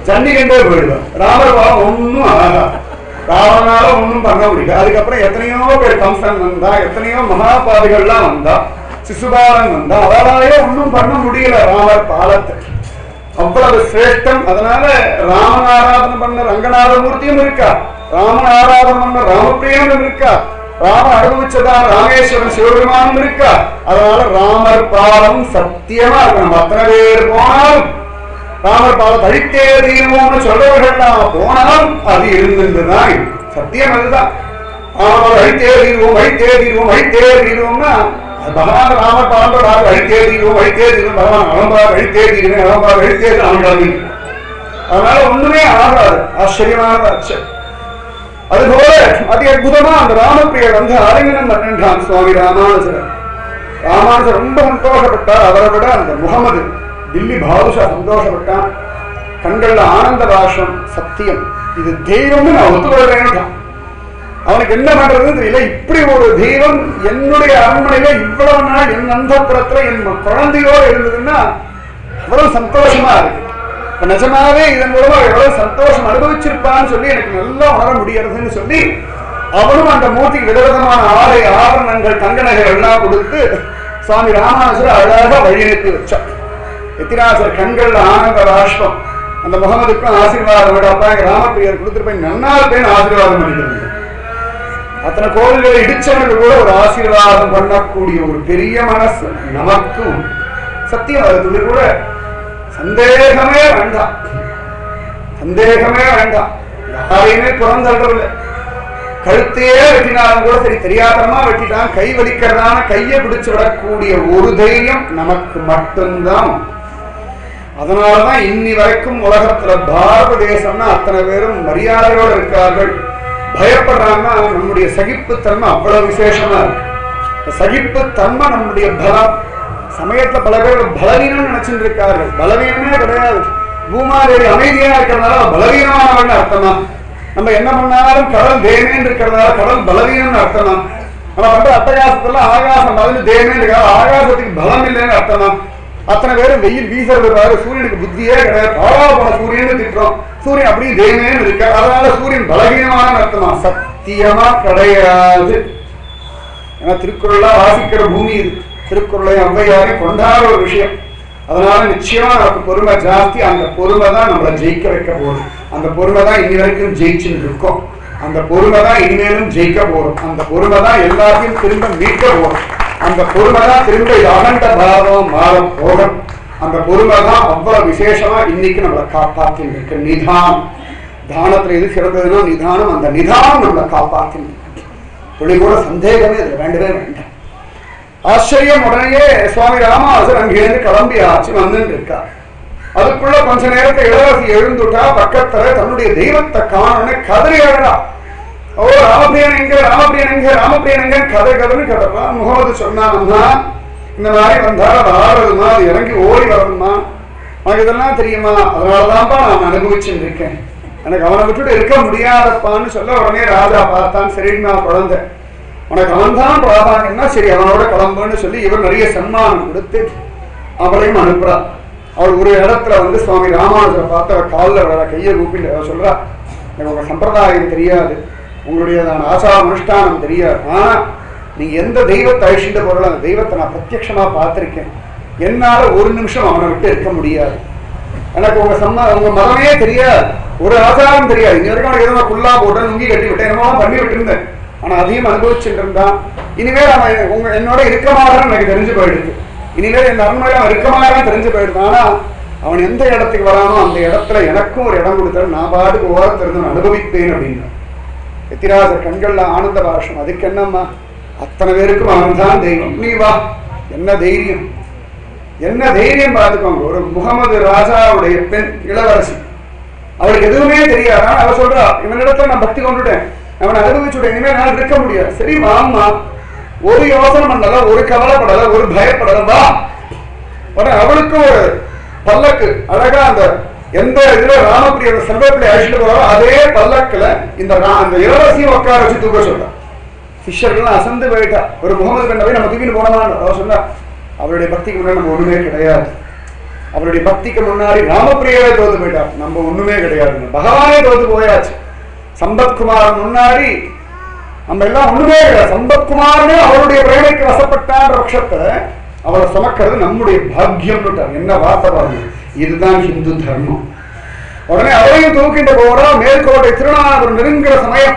ஜன்னிகண்டே போயிடுவார் ராமர் பாவம் ஒன்றும் ஆகாது ராவணனால ஒன்றும் பண்ண முடியல அதுக்கப்புறம் எத்தனையோ பேர் கம்சன் வந்தா எத்தனையோ மகாபாதிகள்லாம் வந்தா சிசுபாலன் வந்தா அவராலேயே ஒன்றும் பண்ண முடியல ராமர் பாலத்தை அவ்வளவு சிரேஷ்டம் அதனால ராமன் ஆராதனை பண்ண ரங்கநாதமூர்த்தியும் இருக்கா ராமன் ஆராதனை பண்ண ராமபிரியனும் இருக்கா ராம அனுபவிச்சதான் ராமேஸ்வரன் சிவபெருமானும் இருக்கா அதனால ராமர் பாலம் சத்தியமா இருக்கு நம்ம அத்தனை பேர் போனாலும் ராமர் பாலம் அழித்தே தீருவோம்னு சொல்றவர்கள் நாம போனாலும் அது இருந்துதான் சத்தியம் அதுதான் ராமர் அழித்தே தீருவோம் அழித்தே தீருவோம் அழித்தே தீருவோம்னா அது பகவான் ராமர் பாலம் அழித்தே தீருவோம் அழித்தே தீரும் பகவான் அவன்பார் அழித்தே தீருவேன் அவன்பார் அழித்தே அவன்பார் அதனால ஒண்ணுமே ஆகாது ஆச்சரியமான அச்சம் அதுபோல அதி அற்புதமா அந்த ராமப்பிரியர் வந்து ஆலிங்கனம் பண்ணின்றான் சுவாமி ராமானுஜர் ராமானுஜர் ரொம்ப சந்தோஷப்பட்டார் அவரை விட அந்த முகமது தில்லி பாதுஷா சந்தோஷப்பட்டான் கண்கள்ல ஆனந்த பாஷம் சத்தியம் இது தெய்வம்னு நான் ஒத்துக்கொள்றேன் அவனுக்கு என்ன பண்றதுன்னு தெரியல இப்படி ஒரு தெய்வம் என்னுடைய அரண்மனையில இவ்வளவு நாள் என் அந்தப்புறத்துல என் குழந்தையோடு இருந்ததுன்னா அவ்வளவு சந்தோஷமா இருக்கு இப்ப நிஜமாவே இதன் மூலமா எவ்வளவு சந்தோஷம் அனுபவிச்சிருப்பான்னு சொல்லி எனக்கு நல்லா உணர முடியறதுன்னு சொல்லி அவனும் அந்த மூர்த்திக்கு விதவிதமான ஆடை ஆபரணங்கள் தங்க நகை எல்லாம் கொடுத்து சுவாமி ராமானுஜர் அழகா வழி அனுப்பி வச்சான் எத்திராசர் கண்கள்ல ஆனந்த ராஷ்டிரம் அந்த முகமதுக்கும் ஆசீர்வாதம் விட அப்பா எங்க ராமப்பிரியர் கொடுத்துட்டு போய் நன்னாள் பேர் ஆசீர்வாதம் பண்ணிட்டு இருந்தாங்க அத்தனை கோவில்களை இடிச்சவர்கள் கூட ஒரு ஆசீர்வாதம் பண்ணக்கூடிய ஒரு பெரிய மனசு நமக்கும் சத்தியம் அது துளி கூட சந்தேகமே வேண்டாம் சந்தேகமே வேண்டாம் யாரையுமே புறந்தல்றதில்லை கழுத்தையே வெட்டினாலும் கூட சரி தெரியாதமா வெட்டிட்டான் கை வலிக்கிறதான கையை பிடிச்சு விடக்கூடிய ஒரு தைரியம் நமக்கு மட்டும்தான் அதனாலதான் இன்னி வரைக்கும் உலகத்துல பாரத தேசம்னா அத்தனை பேரும் மரியாதையோடு இருக்கார்கள் பயப்படுறாங்கன்னா நம்முடைய சகிப்புத்தன்மை அவ்வளவு விசேஷமா இருக்கு இந்த சகிப்புத்தன்மை நம்முடைய பலம் சமயத்துல பல பேர் பலவீனம் நினைச்சுட்டு இருக்கார்கள் பலவீனமே கிடையாது பூமாதேவி அமைதியா இருக்கிறதுனால அவ பலவீனமானவன் அர்த்தமா நம்ம என்ன பண்ணாலும் கடல் தேமேன்னு இருக்கிறதுனால கடல் பலவீனம்னு அர்த்தமா நம்ம பண்ற அட்டகாசத்துல ஆகாசம் பலன் தேமேன்னு இருக்காது ஆகாசத்துக்கு பலம் இல்லைன்னு அர்த்தமா அத்தனை பேரும் வெயில் வீசுறது பாரு சூரியனுக்கு புத்தியே கிடையாது பாழா போன சூரியன் திட்டுறோம் சூரியன் அப்படியே தேமேன்னு இருக்க அதனால சூரியன் பலவீனமான அர்த்தமா சத்தியமா கிடையாது ஏன்னா திருக்குறளா வாசிக்கிற பூமி இது திருக்குறளை ஔவையாரையும் கொண்டாடுற ஒரு விஷயம் அதனால நிச்சயமா நமக்கு பொறுமை ஜாஸ்தி அந்த பொறுமை தான் நம்மளை ஜெயிக்க வைக்க போகுது அந்த பொறுமை தான் இனி வரைக்கும் ஜெயிச்சுட்டு இருக்கோம் அந்த பொறுமை தான் இனிமேலும் ஜெயிக்க போறோம் அந்த பொறுமை தான் எல்லாத்தையும் திரும்ப மீட்க போறோம் அந்த பொறுமை தான் திரும்ப இது அகண்ட பாவம் மாறும் போகும் அந்த பொறுமை தான் அவ்வளவு விசேஷமா இன்னைக்கு நம்மளை காப்பாத்தி இருக்கு நிதானம் தானத்துல எது சிறந்ததுன்னா நிதானம் அந்த நிதானம் நம்மளை காப்பாத்தி இருக்கு துளி கூட சந்தேகமே அதுல வேண்டவே வேண்டாம் ஆச்சரியம் உடனே சுவாமி ராமானுஜர் அங்கிருந்து கிளம்பி ஆச்சு வந்துட்டு இருக்கார் அதுக்குள்ள கொஞ்ச நேரத்தை இளவரசி எழுந்துட்டா பக்கத்துல தன்னுடைய தெய்வத்தை காணன்னு கதறி அழறா ஓ ராமபிரியன் எங்க ராமபிரியன் எங்க ராமபிரியன் எங்க கதை கதன்னு கதறா முகமது சொன்னான்னா இந்த மாதிரி வந்தா அது ஆடுறதுமா அது இறங்கி ஓடி வரணுமா உனக்கு இதெல்லாம் தெரியுமா அதனாலதான்ப்பா நான் அனுபவிச்சுட்டு இருக்கேன் எனக்கு அவனை விட்டுட்டு இருக்க முடியாதப்பான்னு சொல்ல உடனே ராஜா பார்த்தான் சரின்னா குழந்தை உனக்கு அவன் தான் பிராதானியம்னா சரி அவனோட கிளம்புன்னு சொல்லி இவர் நிறைய சன்மானம் கொடுத்து அவளையும் அனுப்புறா அவள் ஒரு இடத்துல வந்து சுவாமி ராமானுஜரை பார்த்து அவள் காலில் விழற கையை கூப்பிட்டு அவள் சொல்றா எனக்கு உங்க சம்பிரதாயம் தெரியாது உங்களுடையதான ஆசா அனுஷ்டானம் தெரியாது ஆனா நீங்க எந்த தெய்வத்தை அழிச்சுட்டு போறோம் அந்த தெய்வத்தை நான் பிரத்யட்சமா பார்த்திருக்கேன் என்னால ஒரு நிமிஷம் அவனை விட்டு இருக்க முடியாது எனக்கு உங்க சம்ம உங்க மதமே தெரியாது ஒரு ஆசாரம் தெரியாது இங்க வரைக்கும் அவனுக்கு எதுவும் குல்லா போட்டு நுங்கி கட்டி விட்டேன் என்னமோ பண்ணி விட்டுருந்தேன் ஆனா அதையும் அனுபவிச்சுட்டு இருந்தான் இனிமேல் அவன் உங்க என்னோட இருக்க மாட்டான்னு எனக்கு தெரிஞ்சு போயிடுது இனிமேல் என் அரண்மனையில அவன் இருக்க மாட்டான்னு தெரிஞ்சு போயிடுது ஆனா அவன் எந்த இடத்துக்கு வரானோ அந்த இடத்துல எனக்கும் ஒரு இடம் கொடுத்தாரு நான் பாட்டுக்கு ஓரத்திலிருந்து நான் அனுபவிப்பேன் அப்படின்னு எத்திராஜர் கண்கள்ல ஆனந்த பாஷம் அதுக்கு என்னம்மா அத்தனை பேருக்கும் அவன் தான் தெய்வம் நீ வா என்ன தைரியம் என்ன தைரியம் பார்த்துக்கோங்க ஒரு முகமது ராஜாவுடைய பெண் இளவரசி அவளுக்கு எதுவுமே தெரியாது ஆனா அவ சொல்றா இவனிடத்துல நான் பக்தி கொண்டுட்டேன் அவன் அனுபவிச்சுட்டேன் இனிமேல் நான் இருக்க முடியாது சரி வாம்மா ஒரு யோசனை பண்ணல ஒரு கவலைப்படல ஒரு பயப்படல வா உடனே அவளுக்கு ஒரு பல்லக்கு அழகா அந்த எந்த இதுல ராமபிரியர் செல்வப்பிள்ளை அழிச்சுட்டு போறாரோ அதே பல்லக்குல இந்த ரா- அந்த இளவரசியும் உட்கார வச்சு தூக்க சொல்றா சிஷ்யர்கள்லாம் அசந்து போயிட்டா ஒரு முகமது பெண்ணை போய் நம்ம தூக்கிட்டு போனோமா அவ சொன்னா அவருடைய பக்திக்கு முன்னாடி நம்ம ஒண்ணுமே கிடையாது அவருடைய பக்திக்கு முன்னாடி ராமப்பிரியாவே தோத்து போயிட்டார் நம்ம ஒண்ணுமே கிடையாதுங்க பகவானே தோத்து போயாச்சு சம்பத்குமார் முன்னாடி நம்ம எல்லாம் ஒண்ணுமே கிடையாது சம்பத்குமாரனே அவருடைய பிரேமைக்கு வசப்பட்டான்ற பட்சத்தை அவரை சுமக்கிறது நம்முடைய பாக்கியம் என்ன வார்த்தை பாருங்க இதுதான் ஹிந்து தர்மம் உடனே அவரையும் தூக்கிட்டு போறா மேற்கோட்டை திருநானபுரம் நெருங்குற சமயம்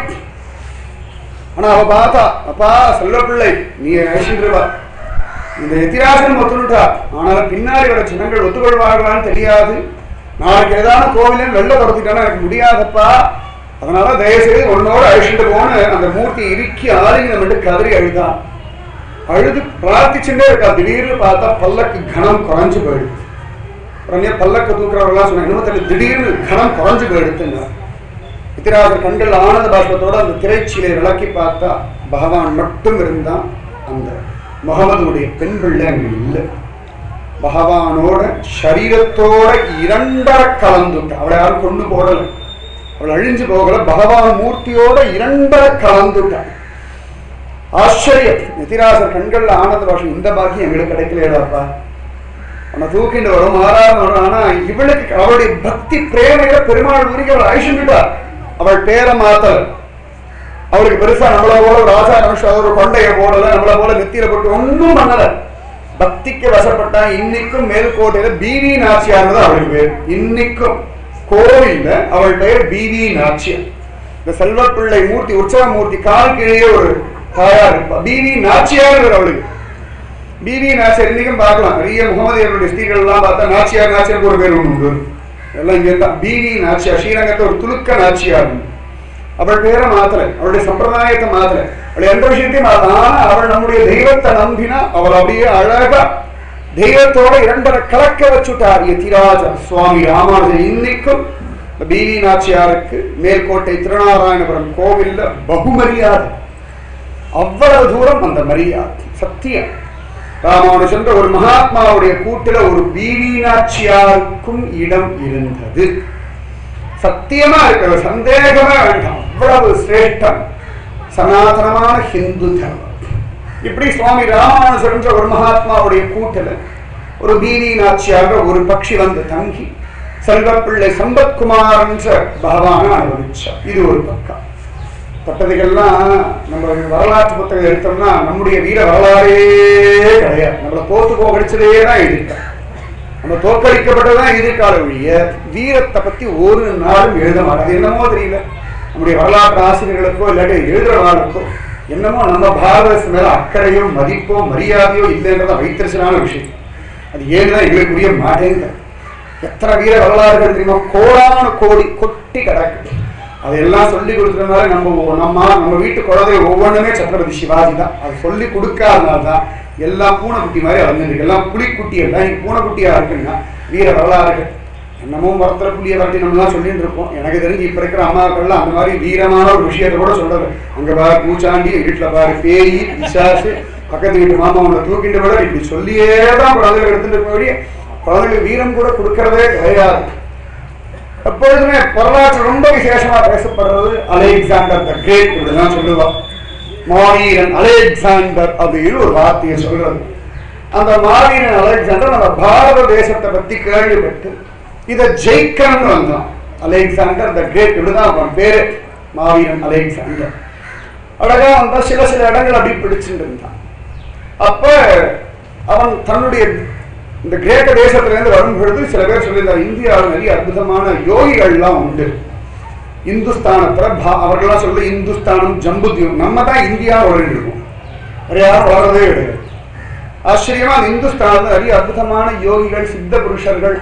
ஆனா அவ பார்த்தா அப்பா செல்ல பிள்ளை நீ அழைச்சிட்டு இந்த எத்திராசன் ஒத்துனுட்டா ஆனாலும் பின்னாடி வர சின்னங்கள் ஒத்துக்கொள்வார்களான்னு தெரியாது நாளைக்கு ஏதாவது கோவிலும் வெள்ள தொடர்த்திட்டானா எனக்கு முடியாதப்பா அதனால தயவுசெய்து உன்னோட அழிச்சுட்டு போன்னு அந்த மூர்த்தி இறுக்கி ஆலிங்கம் விட்டு கதறி அழுதான் அழுது பிரார்த்திச்சுட்டே இருக்கா திடீர்னு பார்த்தா பல்லக்கு கணம் குறைஞ்சு போயிடுது உடனே பல்லக்க தூக்குறவர்களாம் சொன்னாங்க இன்னும் தெரியல திடீர்னு கணம் குறைஞ்சு போயிடுத்துங்க இத்திராசர் கண்கள் ஆனந்த பாஷ்பத்தோட அந்த திரைச்சீலை விளக்கி பார்த்தா பகவான் மட்டும் இருந்தான் அந்த முகமதுடைய பெண் பிள்ளை அங்க இல்லை பகவானோட சரீரத்தோட இரண்டரை கலந்துட்டா அவளை யாரும் கொண்டு போடல அவள் அழிஞ்சு போகல பகவான் மூர்த்தியோட இரண்டரை கலந்துட்டா ஆச்சரியம் நிதிராசர் கண்கள்ல ஆனந்த பாஷம் இந்த பாக்கியம் எங்களுக்கு கிடைக்கலையடாப்பா அவனை தூக்கிட்டு வரும் மாறாம வரும் ஆனா இவளுக்கு அவளுடைய பக்தி பிரேமையில பெருமாள் உருகி அவள் அழிச்சுட்டார் அவள் பேரை மாத்தல அவளுக்கு பெருசா நம்மள போல ஒரு ராஜா நிமிஷம் ஒரு கொண்டைய போடல நம்மள போல நெத்தியில போட்டு ஒண்ணும் பண்ணல பக்திக்கு வசப்பட்டா இன்னைக்கும் மேல்கோட்டையில பிவி நாச்சியார் தான் அவளுக்கு பேர் இன்னைக்கும் கோவில்ல அவள் பெயர் பிவி நாச்சியார் இந்த செல்வப்பிள்ளை மூர்த்தி உற்சவ மூர்த்தி கால் கீழே ஒரு தாயார் இருப்பா பிவி நாச்சியார் அவளுக்கு பிவி நாச்சியார் இன்னைக்கும் பார்க்கலாம் நிறைய முகமதியருடைய ஸ்திரீகள் எல்லாம் பார்த்தா நாச்சியார் நாச்சியாருக்கு ஒரு பேர் ஒன்று உண்டு எல்லாம் இங்க தான் பிவி நாச்சியார் ஸ்ரீரங்கத்தை ஒரு துலுக்க நாச்சியார் உண்டு. அவள் பேரை மாத்தல அவளுடைய சம்பிரதாயத்தை மாத்தல அவள் எந்த விஷயத்தையும் மாத்தல ஆனா அவள் நம்முடைய தெய்வத்தை நம்பினா அவள் அப்படியே அழகா தெய்வத்தோட இரண்டரை கலக்க வச்சுட்டார் யதிராஜ சுவாமி ராமானுஜர் இன்னைக்கும் பிவி நாச்சியாருக்கு மேல்கோட்டை திருநாராயணபுரம் கோவில்ல பகுமரியாதை அவ்வளவு தூரம் அந்த மரியாதை சத்தியம் ராமானுஜன்ற ஒரு மகாத்மாவுடைய கூட்டுல ஒரு பீவி நாச்சியாருக்கும் இடம் இருந்தது சத்தியமா இருக்கிற சந்தேகமே வேண்டாம் அவ்வளவு சிரேஷ்டம் சனாதனமான ஹிந்து தர்மம் இப்படி சுவாமி ராமானுஜர்ன்ற ஒரு மகாத்மாவுடைய கூட்டுல ஒரு பீவி நாச்சியாக ஒரு பட்சி வந்து தங்கி செல்வப்பிள்ளை சம்பத்குமார் என்ற பகவான அனுபவிச்சார் இது ஒரு பக்கம் தொட்டதுக்கெல்லாம் நம்ம வரலாற்று புத்தகம் எடுத்தோம்னா நம்முடைய வீர வரலாறே கிடையாது நம்மளை தோத்து போகடிச்சதே தான் எதிர்க்க நம்ம தோற்கடிக்கப்பட்டதான் எதிர்கால ஒழிய வீரத்தை பத்தி ஒரு நாளும் எழுத மாட்டாது என்னமோ தெரியல நம்முடைய வரலாற்று ஆசிரியர்களுக்கோ இல்லாட்டி எழுதுறவாளுக்கோ என்னமோ நம்ம பாரத மேல அக்கறையோ மதிப்போ மரியாதையோ இல்லைன்றதான் வைத்திருச்சலான விஷயம் அது ஏன்தான் எங்களுக்கு புரிய மாட்டேங்க எத்தனை வீர வரலாறுகள் தெரியுமா கோடான கோடி கொட்டி கிடக்கு அதெல்லாம் சொல்லி கொடுக்கறதுனால நம்ம ஒ- நம்ம நம்ம வீட்டு குழந்தை ஒவ்வொன்றுமே சத்ரபதி சிவாஜி தான் அது சொல்லி கொடுக்காதனால தான் எல்லாம் பூனைக்குட்டி மாதிரி வளர்ந்துருக்கு எல்லாம் புலிக்குட்டி எல்லாம் இன்னைக்கு பூனைக்குட்டியா இருக்குன்னா வீர வரலாறுகள் என்னமோ மரத்துல புளிய வரட்டி நம்மலாம் சொல்லிட்டு இருக்கோம் எனக்கு தெரிஞ்சு இப்ப இருக்கிற அம்மாக்கள்லாம் அந்த மாதிரி வீரமான ஒரு விஷயத்தை கூட சொல்றது அங்க பாரு பூச்சாண்டி வீட்டுல பாரு பேய் பிசாசு பக்கத்து வீட்டு மாமா உன்னை தூக்கிட்டு விட இப்படி சொல்லியே தான் குழந்தைகள் எடுத்துட்டு போய் குழந்தைகளுக்கு வீரம் கூட கொடுக்கறதே கிடையாது எப்பொழுதுமே வரலாற்று ரொம்ப விசேஷமா பேசப்படுறது அலெக்சாண்டர் த கிரேட் இப்படிதான் சொல்லுவா மாவீரன் அலெக்சாண்டர் அப்படின்னு ஒரு வார்த்தையை சொல்றது அந்த மாவீரன் அலெக்சாண்டர் நம்ம பாரத தேசத்தை பத்தி கேள்விப்பட்டு இதை ஜெயிக்கணும்னு வந்தான் அலெக்சாண்டர் த கிரேட் இப்படிதான் அவன் பேரு மாவீரன் அலெக்சாண்டர் அழகா வந்தா சில சில இடங்கள் அப்படி பிடிச்சிட்டு இருந்தான் அப்ப அவன் தன்னுடைய இந்த கிரேக்க தேசத்துல இருந்து வரும் பொழுது சில பேர் சொல்லியிருந்தார் இந்தியாவில் நிறைய அற்புதமான யோகிகள்லாம் உண்டு இந்துஸ்தானத்துல பா- அவர்கள்லாம் சொல்ல இந்துஸ்தானம் ஜம்புத்தியம் நம்ம தான் இந்தியா வளர்ந்துருக்கோம் வேற யாரும் வளர்றதே கிடையாது ஆச்சரியமா அந்த இந்துஸ்தானத்துல நிறைய அற்புதமான யோகிகள் சித்த புருஷர்கள்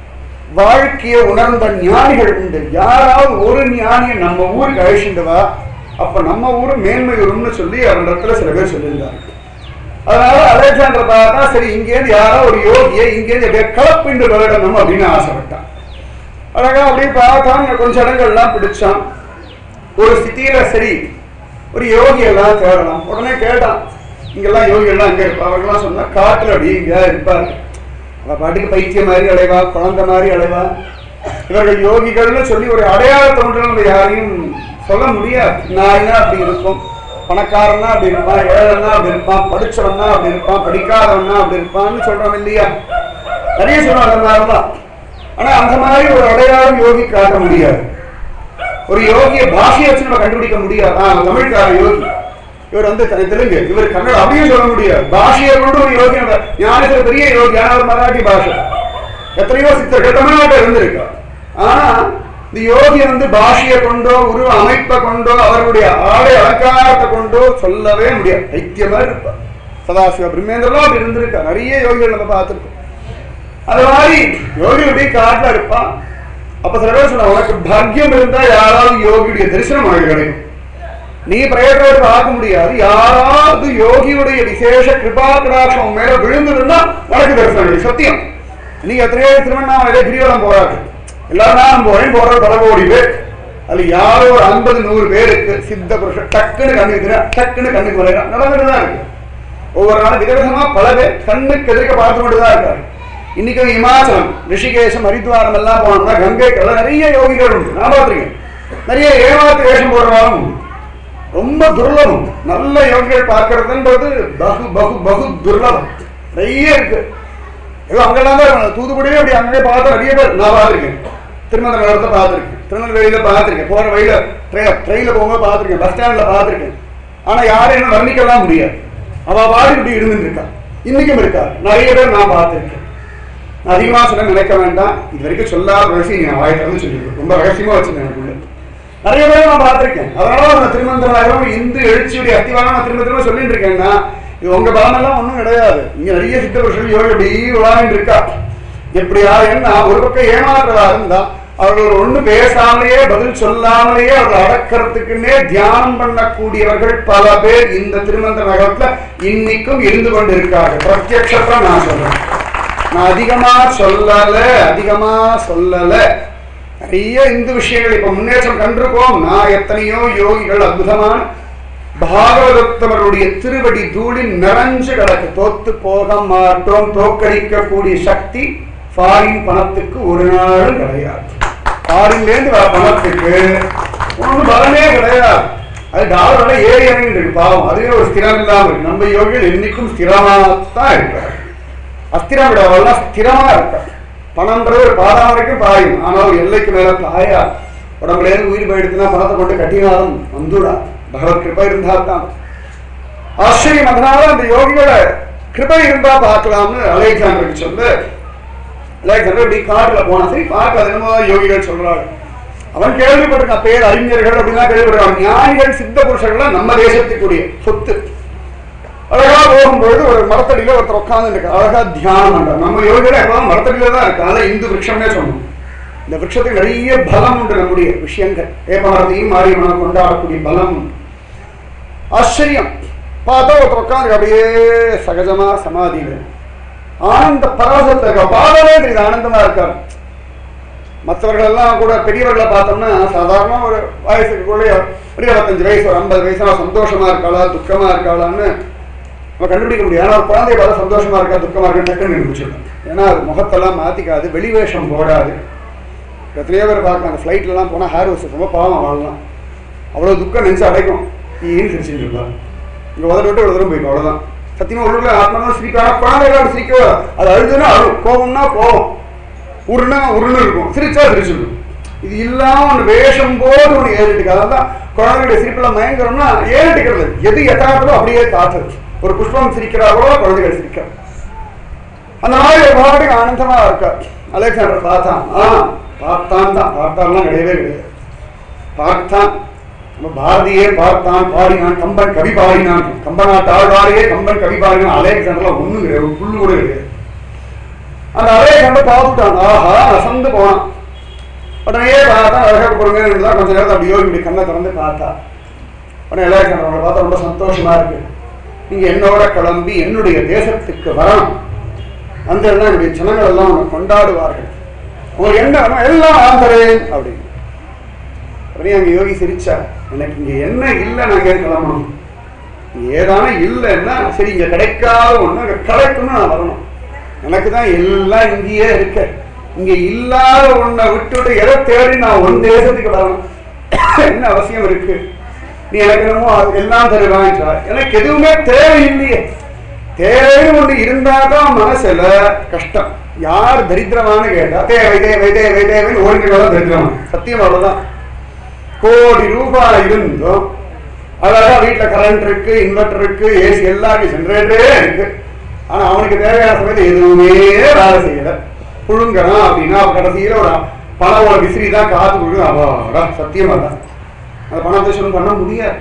வாழ்க்கையை உணர்ந்த ஞானிகள் உண்டு யாராவது ஒரு ஞானியை நம்ம ஊருக்கு அழைச்சிட்டு வா அப்ப நம்ம ஊரு மேன்மை வரும்னு சொல்லி அவரிடத்துல சில பேர் சொல்லியிருந்தாங்க அதனால அலெக்சாண்டர் பார்த்தா சரி இங்கேருந்து யாரோ ஒரு யோகியை இங்கேருந்து அப்படியே கலப்பிண்டு விளையாடணும் அப்படின்னு ஆசைப்பட்டான் அழகா அப்படியே பார்த்தான் இங்க கொஞ்ச இடங்கள்லாம் பிடிச்சான் ஒரு ஸ்திதியில சரி ஒரு யோகி எல்லாம் தேடலாம் உடனே கேட்டான் இங்கெல்லாம் யோகி எல்லாம் எங்க இருப்பா அவர்கள்லாம் சொன்னா காட்டுல அப்படி இங்க இருப்பாரு அவ பாட்டுக்கு பைத்தியம் மாதிரி அலைவா குழந்தை மாதிரி அலைவா இவர்கள் யோகிகள்னு சொல்லி ஒரு அடையாளத்தை ஒன்று நம்ம யாரையும் சொல்ல முடியாது நாய்னா அப்படி இருக்கும் பணக்காரனா அப்படி இருப்பான் ஏழைனா அப்படி இருப்பான் படிச்சவனா அப்படி இருப்பான் படிக்காதவனா அப்படி இருப்பான்னு சொல்றோம் இல்லையா நிறைய சொல்லுவாங்க அந்த மாதிரிலாம் ஆனா அந்த மாதிரி ஒரு அடையாளம் யோகி காட்ட முடியாது ஒரு யோகிய பாஷையை வச்சு நம்ம கண்டுபிடிக்க முடியாது ஆ, தமிழ்கார யோகி இவர் வந்து த- தெலுங்கு இவர் கன்னடம் அப்படியும் சொல்ல முடியாது பாஷையை கொண்டு ஒரு யோகி நம்ம ஞானத்துல பெரிய யோகி ஆனா ஒரு மராட்டி பாஷை எத்தனையோ சித்தர்கள் தமிழ்நாட்டில் இருந்திருக்கா ஆனா இந்த யோகி வந்து பாஷையை கொண்டோ உருவ அமைப்பை கொண்டோ அவர்களுடைய ஆடை அலங்காரத்தை கொண்டோ சொல்லவே முடியாது ஐக்கியமா இருப்பா சதாசிவ பிரம்மேந்திரலாம் அப்படி இருந்திருக்கா நிறைய யோகிகள் நம்ம பார்த்திருக்கோம் அது மாதிரி யோகி அப்படியே காட்டுல இருப்பான் அப்ப சில பேர் சொன்ன உனக்கு பாக்கியம் இருந்தா யாராவது யோகியுடைய தரிசனம் உனக்கு கிடைக்கும் நீ பிரயத்தோடு பார்க்க முடியாது யாராவது யோகியுடைய விசேஷ கிருபா கடாட்சம் உன் மேல விழுந்திருந்தா உனக்கு தரிசனம் கிடைக்கும் சத்தியம் நீங்க எத்தனையோ திருவண்ணாமலை கிரிவலம் போறாரு எல்லாரும் நான் போறேன் போற பல கோடி பேர் அதுல யாரோ ஒரு ஐம்பது நூறு பேருக்கு சித்த புருஷன் டக்குன்னு கண்ணுக்கு தெரியும் டக்குன்னு கண்ணுக்கு வரையா நடந்துட்டு தான் இருக்கு ஒவ்வொரு நாளும் விதவிதமா பல பேர் கண்ணுக்கு எதிர்க்க பார்த்து கொண்டு தான் இருக்காரு இன்னைக்கும் இமாச்சலம் ரிஷிகேசம் ஹரித்வாரம் எல்லாம் போனோம்னா கங்கைக்கெல்லாம் நிறைய யோகிகள் உண்டு நான் பார்த்திருக்கேன் நிறைய ஏமாத்து வேஷம் போடுறவாலும் உண்டு ரொம்ப துர்லபம் நல்ல யோகிகள் பார்க்கறதுன்றது பகு பகு பகு துர்லபம் நிறைய இருக்கு ஏதோ அங்கெல்லாம் தான் இருக்கணும். தூத்துக்குடியிலே அப்படி அங்கே பார்த்த நிறைய பேர் நான் பார்த்திருக்கேன் திருமணத்தை பார்த்திருக்கேன் திருநெல்வேலியில பார்த்திருக்கேன் போற வழியில ட்ரெயின் ட்ரெயினில் போகும்போது பார்த்திருக்கேன் பஸ் ஸ்டாண்ட்ல பார்த்திருக்கேன் ஆனா யாரும் என்ன வர்ணிக்கலாம் முடியாது அவ பாடி இப்படி இருந்துட்டு இருக்கா இன்னைக்கும் இருக்கா நிறைய பேர் நான் பார்த்திருக்கேன் நான் அதிகமா சொல்ல நினைக்க வேண்டாம் இது வரைக்கும் சொல்லாத ரகசியம் என் வாய் திறந்து சொல்லியிருக்கேன் ரொம்ப ரகசியமா வச்சிருக்கேன் எனக்குள்ள நிறைய பேர் நான் பார்த்திருக்கேன் அதனால அந்த திருமந்திரம் இந்து எழுச்சியுடைய அத்திவாரம் நான் திரும்ப திரும்ப சொல்லிட்டு இருக்கேன்னா இது உங்க பலமெல்லாம் ஒண்ணும் கிடையாது இங்க நிறைய சித்த புருஷர்கள் யோகி அப்படி விளாண்டு இருக்கா எப்படியா என்ன ஒரு பக்கம் ஏமாற்றுறதா இருந்தா அவர்கள் ஒண்ணு பேசாமலேயே பதில் சொல்லாமலேயே அவர்கள் அடக்கிறதுக்குன்னே தியானம் பண்ணக்கூடியவர்கள் பல பேர் இந்த திருமந்திர நகரத்துல இன்னைக்கும் இருந்து கொண்டு இருக்காங்க பிரத்யக்ஷத்தை நான் சொல்றேன் நான் அதிகமா சொல்லல அதிகமா சொல்லல நிறைய இந்து விஷயங்கள் இப்ப முன்னேற்றம் கண்டிருக்கோம் நான் எத்தனையோ யோகிகள் அற்புதமான பாகவதத்தவருடைய திருவடி தூளி நிறைஞ்சு கிடக்கு தோத்து போக மாட்டோம் தோக்கடிக்கக்கூடிய சக்தி ஃபாரின் பணத்துக்கு ஒரு நாளும் கிடையாது ஃபாரின்லேருந்து வர பணத்துக்கு ஒன்றும் பலமே கிடையாது அது டாலர் விலை ஏறி இறங்கிட்டு இருக்கு பாவம் அதுவே ஒரு ஸ்திரம் இல்லாம இருக்கு நம்ம யோகிகள் என்னைக்கும் ஸ்திரமாத்தான் இருக்காரு அஸ்திரம் விடவெல்லாம் ஸ்திரமா இருக்கா பணம்ன்றது ஒரு பாதாம் வரைக்கும் பாயும் ஆனால் ஒரு எல்லைக்கு மேல பாயா உடம்புல இருந்து உயிர் போயிடுச்சுன்னா பணத்தை கொண்டு கட்டினாலும் வந்துடா பகவத் கிருபை இருந்தா தான் ஆச்சரியம் அதனால அந்த யோகிகளை கிருபை இருந்தா பார்க்கலாம்னு அலேக்சாண்டருக்கு சொல்லு அலேக்சாண்டர் இப்படி காட்டுல போனா சரி பார்க்க அது என்னமோ யோகிகள் சொல்றாங்க அவன் கேள்விப்பட்டிருக்கான் பேர் அறிஞர்கள் அப்படின்னா கேள்விப்பட்டிருக்கான் ஞானிகள் சித்த புருஷர்கள் நம்ம தேசத்துக்குரிய சொத்து அழகா போகும்பொழுது ஒரு மரத்தடியில ஒருத்தர் உட்கார்ந்து இருக்கு அழகா தியானம் பண்றார் நம்ம யோகிகள் எப்பவும் மரத்தடியில தான் இருக்கு அதான் இந்து விருட்சம்னே சொன்னோம் இந்த விருட்சத்துக்கு நிறைய பலம் உண்டு நம்முடைய விஷயங்கள் ஏமாறதையும் மாரியம்மனை கொண்டாடக்கூடிய பலம் உண்டு ஆச்சரியம் பார்த்தா ஒருத்தர் உட்காந்து அப்படியே சகஜமா சமாதியில ஆனந்த பரவசத்துல இருக்க பாடவே தெரியுது ஆனந்தமா இருக்காரு மற்றவர்கள் எல்லாம் கூட பெரியவர்களை பார்த்தோம்னா சாதாரண ஒரு வயசுக்கு கூட ஒரு இருபத்தஞ்சு வயசு ஒரு ஐம்பது வயசா சந்தோஷமா இருக்காளா துக்கமா இருக்காளான்னு நம்ம கண்டுபிடிக்க முடியும் ஆனா ஒரு குழந்தைய பார்த்தா சந்தோஷமா இருக்கா துக்கமா இருக்கா டக்குன்னு கண்டுபிடிச்சிடலாம் ஏன்னா அது முகத்தெல்லாம் மாத்திக்காது வெளிவேஷம் போடாது எத்தனையோ பேர் பார்க்கலாம் அந்த ஃப்ளைட்லலாம் போனால் ஹேர் வாஷ் ரொம்ப பாவம் வாழலாம் அவ்வளோ துக்கம் நினச்சி அடைக்கும் ஈன்னு சிரிச்சுட்டு இருக்கலாம் இங்கே உதட விட்டு ஒரு தூரம் போய்க்கும் அவ்வளோதான் சத்தியமா உள்ளுக்குள்ள ஆத்மா சிரிக்காம குழந்தைகள் சிரிக்க அது அழுதுன்னா அழும் கோபம்னா கோபம் உருனா உருன்னு இருக்கும் சிரிச்சா சிரிச்சிருக்கும் இது இல்லாம ஒன்று வேஷம் போது ஒன்று ஏறிட்டு அதான் குழந்தைகளுடைய சிரிப்புல மயங்குறோம்னா ஏறிட்டுக்கிறது எது எதாகிறதோ அப்படியே காட்டுறது ஒரு புஷ்பம் சிரிக்கிறார்களோ குழந்தைகள் சிரிக்கிறார் அந்த மாதிரி ஒரு பாட்டுக்கு ஆனந்தமா இருக்கா அலெக்சாண்டர் பார்த்தான் ஆ பார்த்தான் தான் பார்த்தான்லாம் கிடையவே கிடையாது பார்த்தான் நம்ம பாரதியே பார்த்தான் பாடினான் கம்பன் கவி பாடினான் கம்பனா தாழ்வாரையே கம்பன் கவி பாடினான் அலெக்சாண்டர்லாம் ஒண்ணும் கிடையாது ஒரு புல்லு கூட கிடையாது அந்த அலெக்சாண்டர் பார்த்துட்டான் ஆஹா அசந்து போனான் உடனே பார்த்தா அழகாக பொறுமையாக இருந்தா கொஞ்ச நேரத்தை அப்படி யோகி இப்படி கண்ணை திறந்து பார்த்தா உடனே அலெக்சாண்டர் அவங்களை பார்த்தா ரொம்ப சந்தோஷமா இருக்கு நீங்க என்னோட கிளம்பி என்னுடைய தேசத்துக்கு வரணும் வந்ததுதான் என்னுடைய ஜனங்கள் எல்லாம் உன்னை கொண்டாடுவார்கள் உங்களுக்கு என்ன வேணும்? எல்லாம் ஆந்தரேன் அப்படின்னு உடனே அங்க யோகி சிரிச்சா எனக்கு இங்க என்ன இல்லை நான் ஏன் கிளம்பணும் இங்க ஏதான இல்லைன்னா சரி இங்க கிடைக்காத ஒண்ணு அங்க கிடைக்கும்னு நான் வரணும் எனக்கு தான் எல்லாம் இங்கேயே இருக்க இங்க இல்லாத ஒன்றை விட்டுட்டு எதை தேடி நான் ஒரு தேசத்துக்கு வரணும் என்ன அவசியம் இருக்கு நீ எனக்கு என்னமோ அது எல்லாம் தருவான்றா எனக்கு எதுவுமே தேவையில்லையே தேவைன்னு ஒண்ணு இருந்தாதான் மனசுல கஷ்டம் யார் தரித்திரமான்னு கேட்டா தேவை தேவை தேவை தேவைன்னு ஓடிக்கிறதா தரித்திரமா சத்தியம் அவ்வளவுதான் கோடி ரூபாய் இருந்தும் அழகா வீட்டுல கரண்ட் இருக்கு இன்வெர்டர் இருக்கு ஏசி எல்லாமே ஜென்ரேட்டரே இருக்கு ஆனா அவனுக்கு தேவையான சமயத்துல எதுவுமே வேலை செய்யல புழுங்கறான் அப்படின்னா அவன் கடைசியில ஒரு பணம் ஒரு விசிறி தான் காத்து கொடுக்குது அவாடா சத்தியமா தான் அந்த பணத்தை சொல்லும் பண்ண முடியாது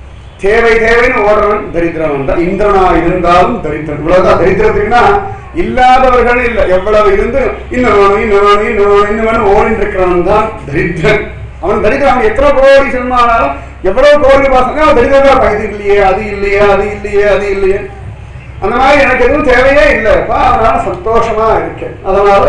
தேவை தேவைன்னு ஓடுறவன் தரித்திரவன் தான் இந்திரனா இருந்தாலும் தரித்திரன் இவ்வளவுதான் தரித்திரத்துக்குன்னா இல்லாதவர்கள் இல்ல எவ்வளவு இருந்து இன்னும் வேணும் இன்னும் வேணும் இன்னும் வேணும் இன்னும் வேணும் ஓடிட்டு இருக்கிறவன் தான் தரித்திரன் அவன் தரித்திரன் அவன் எத்தனை கோடி சினிமானாலும் எவ்வளவு கோடி பாசங்க அவன் தரித்திரம் தான் இது இல்லையே அது இல்லையே அது இல்லையே அது இல்லையே அந்த மாதிரி எனக்கு எதுவும் தேவையே இல்லைப்பா அதனால சந்தோஷமா இருக்கேன் அதனால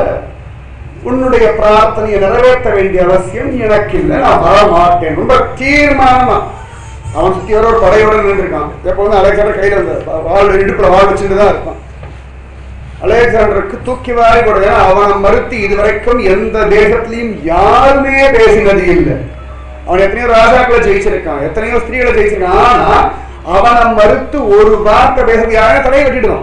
உன்னுடைய பிரார்த்தனையை நிறைவேற்ற வேண்டிய அவசியம் எனக்கு இல்லை நான் வர மாட்டேன் ரொம்ப தீர்மானமா அவன் சுத்தி வர ஒரு படையோட நின்றுருக்கான் எப்போதும் அலெக்சாண்டர் கையில அந்த வாழ் இடுப்புல வாழ் வச்சுட்டு தான் இருப்பான் அலெக்சாண்டருக்கு தூக்கி வாரி போட ஏன்னா அவனை மறுத்து இதுவரைக்கும் எந்த தேசத்திலையும் யாருமே பேசினது இல்லை அவன் எத்தனையோ ராஜாக்களை ஜெயிச்சிருக்கான் எத்தனையோ ஸ்திரீகளை ஜெயிச்சிருக்கான் ஆனா அவனை மறுத்து ஒரு வார்த்தை பேசுறது யாரும் தலையை வெட்டிடுவான்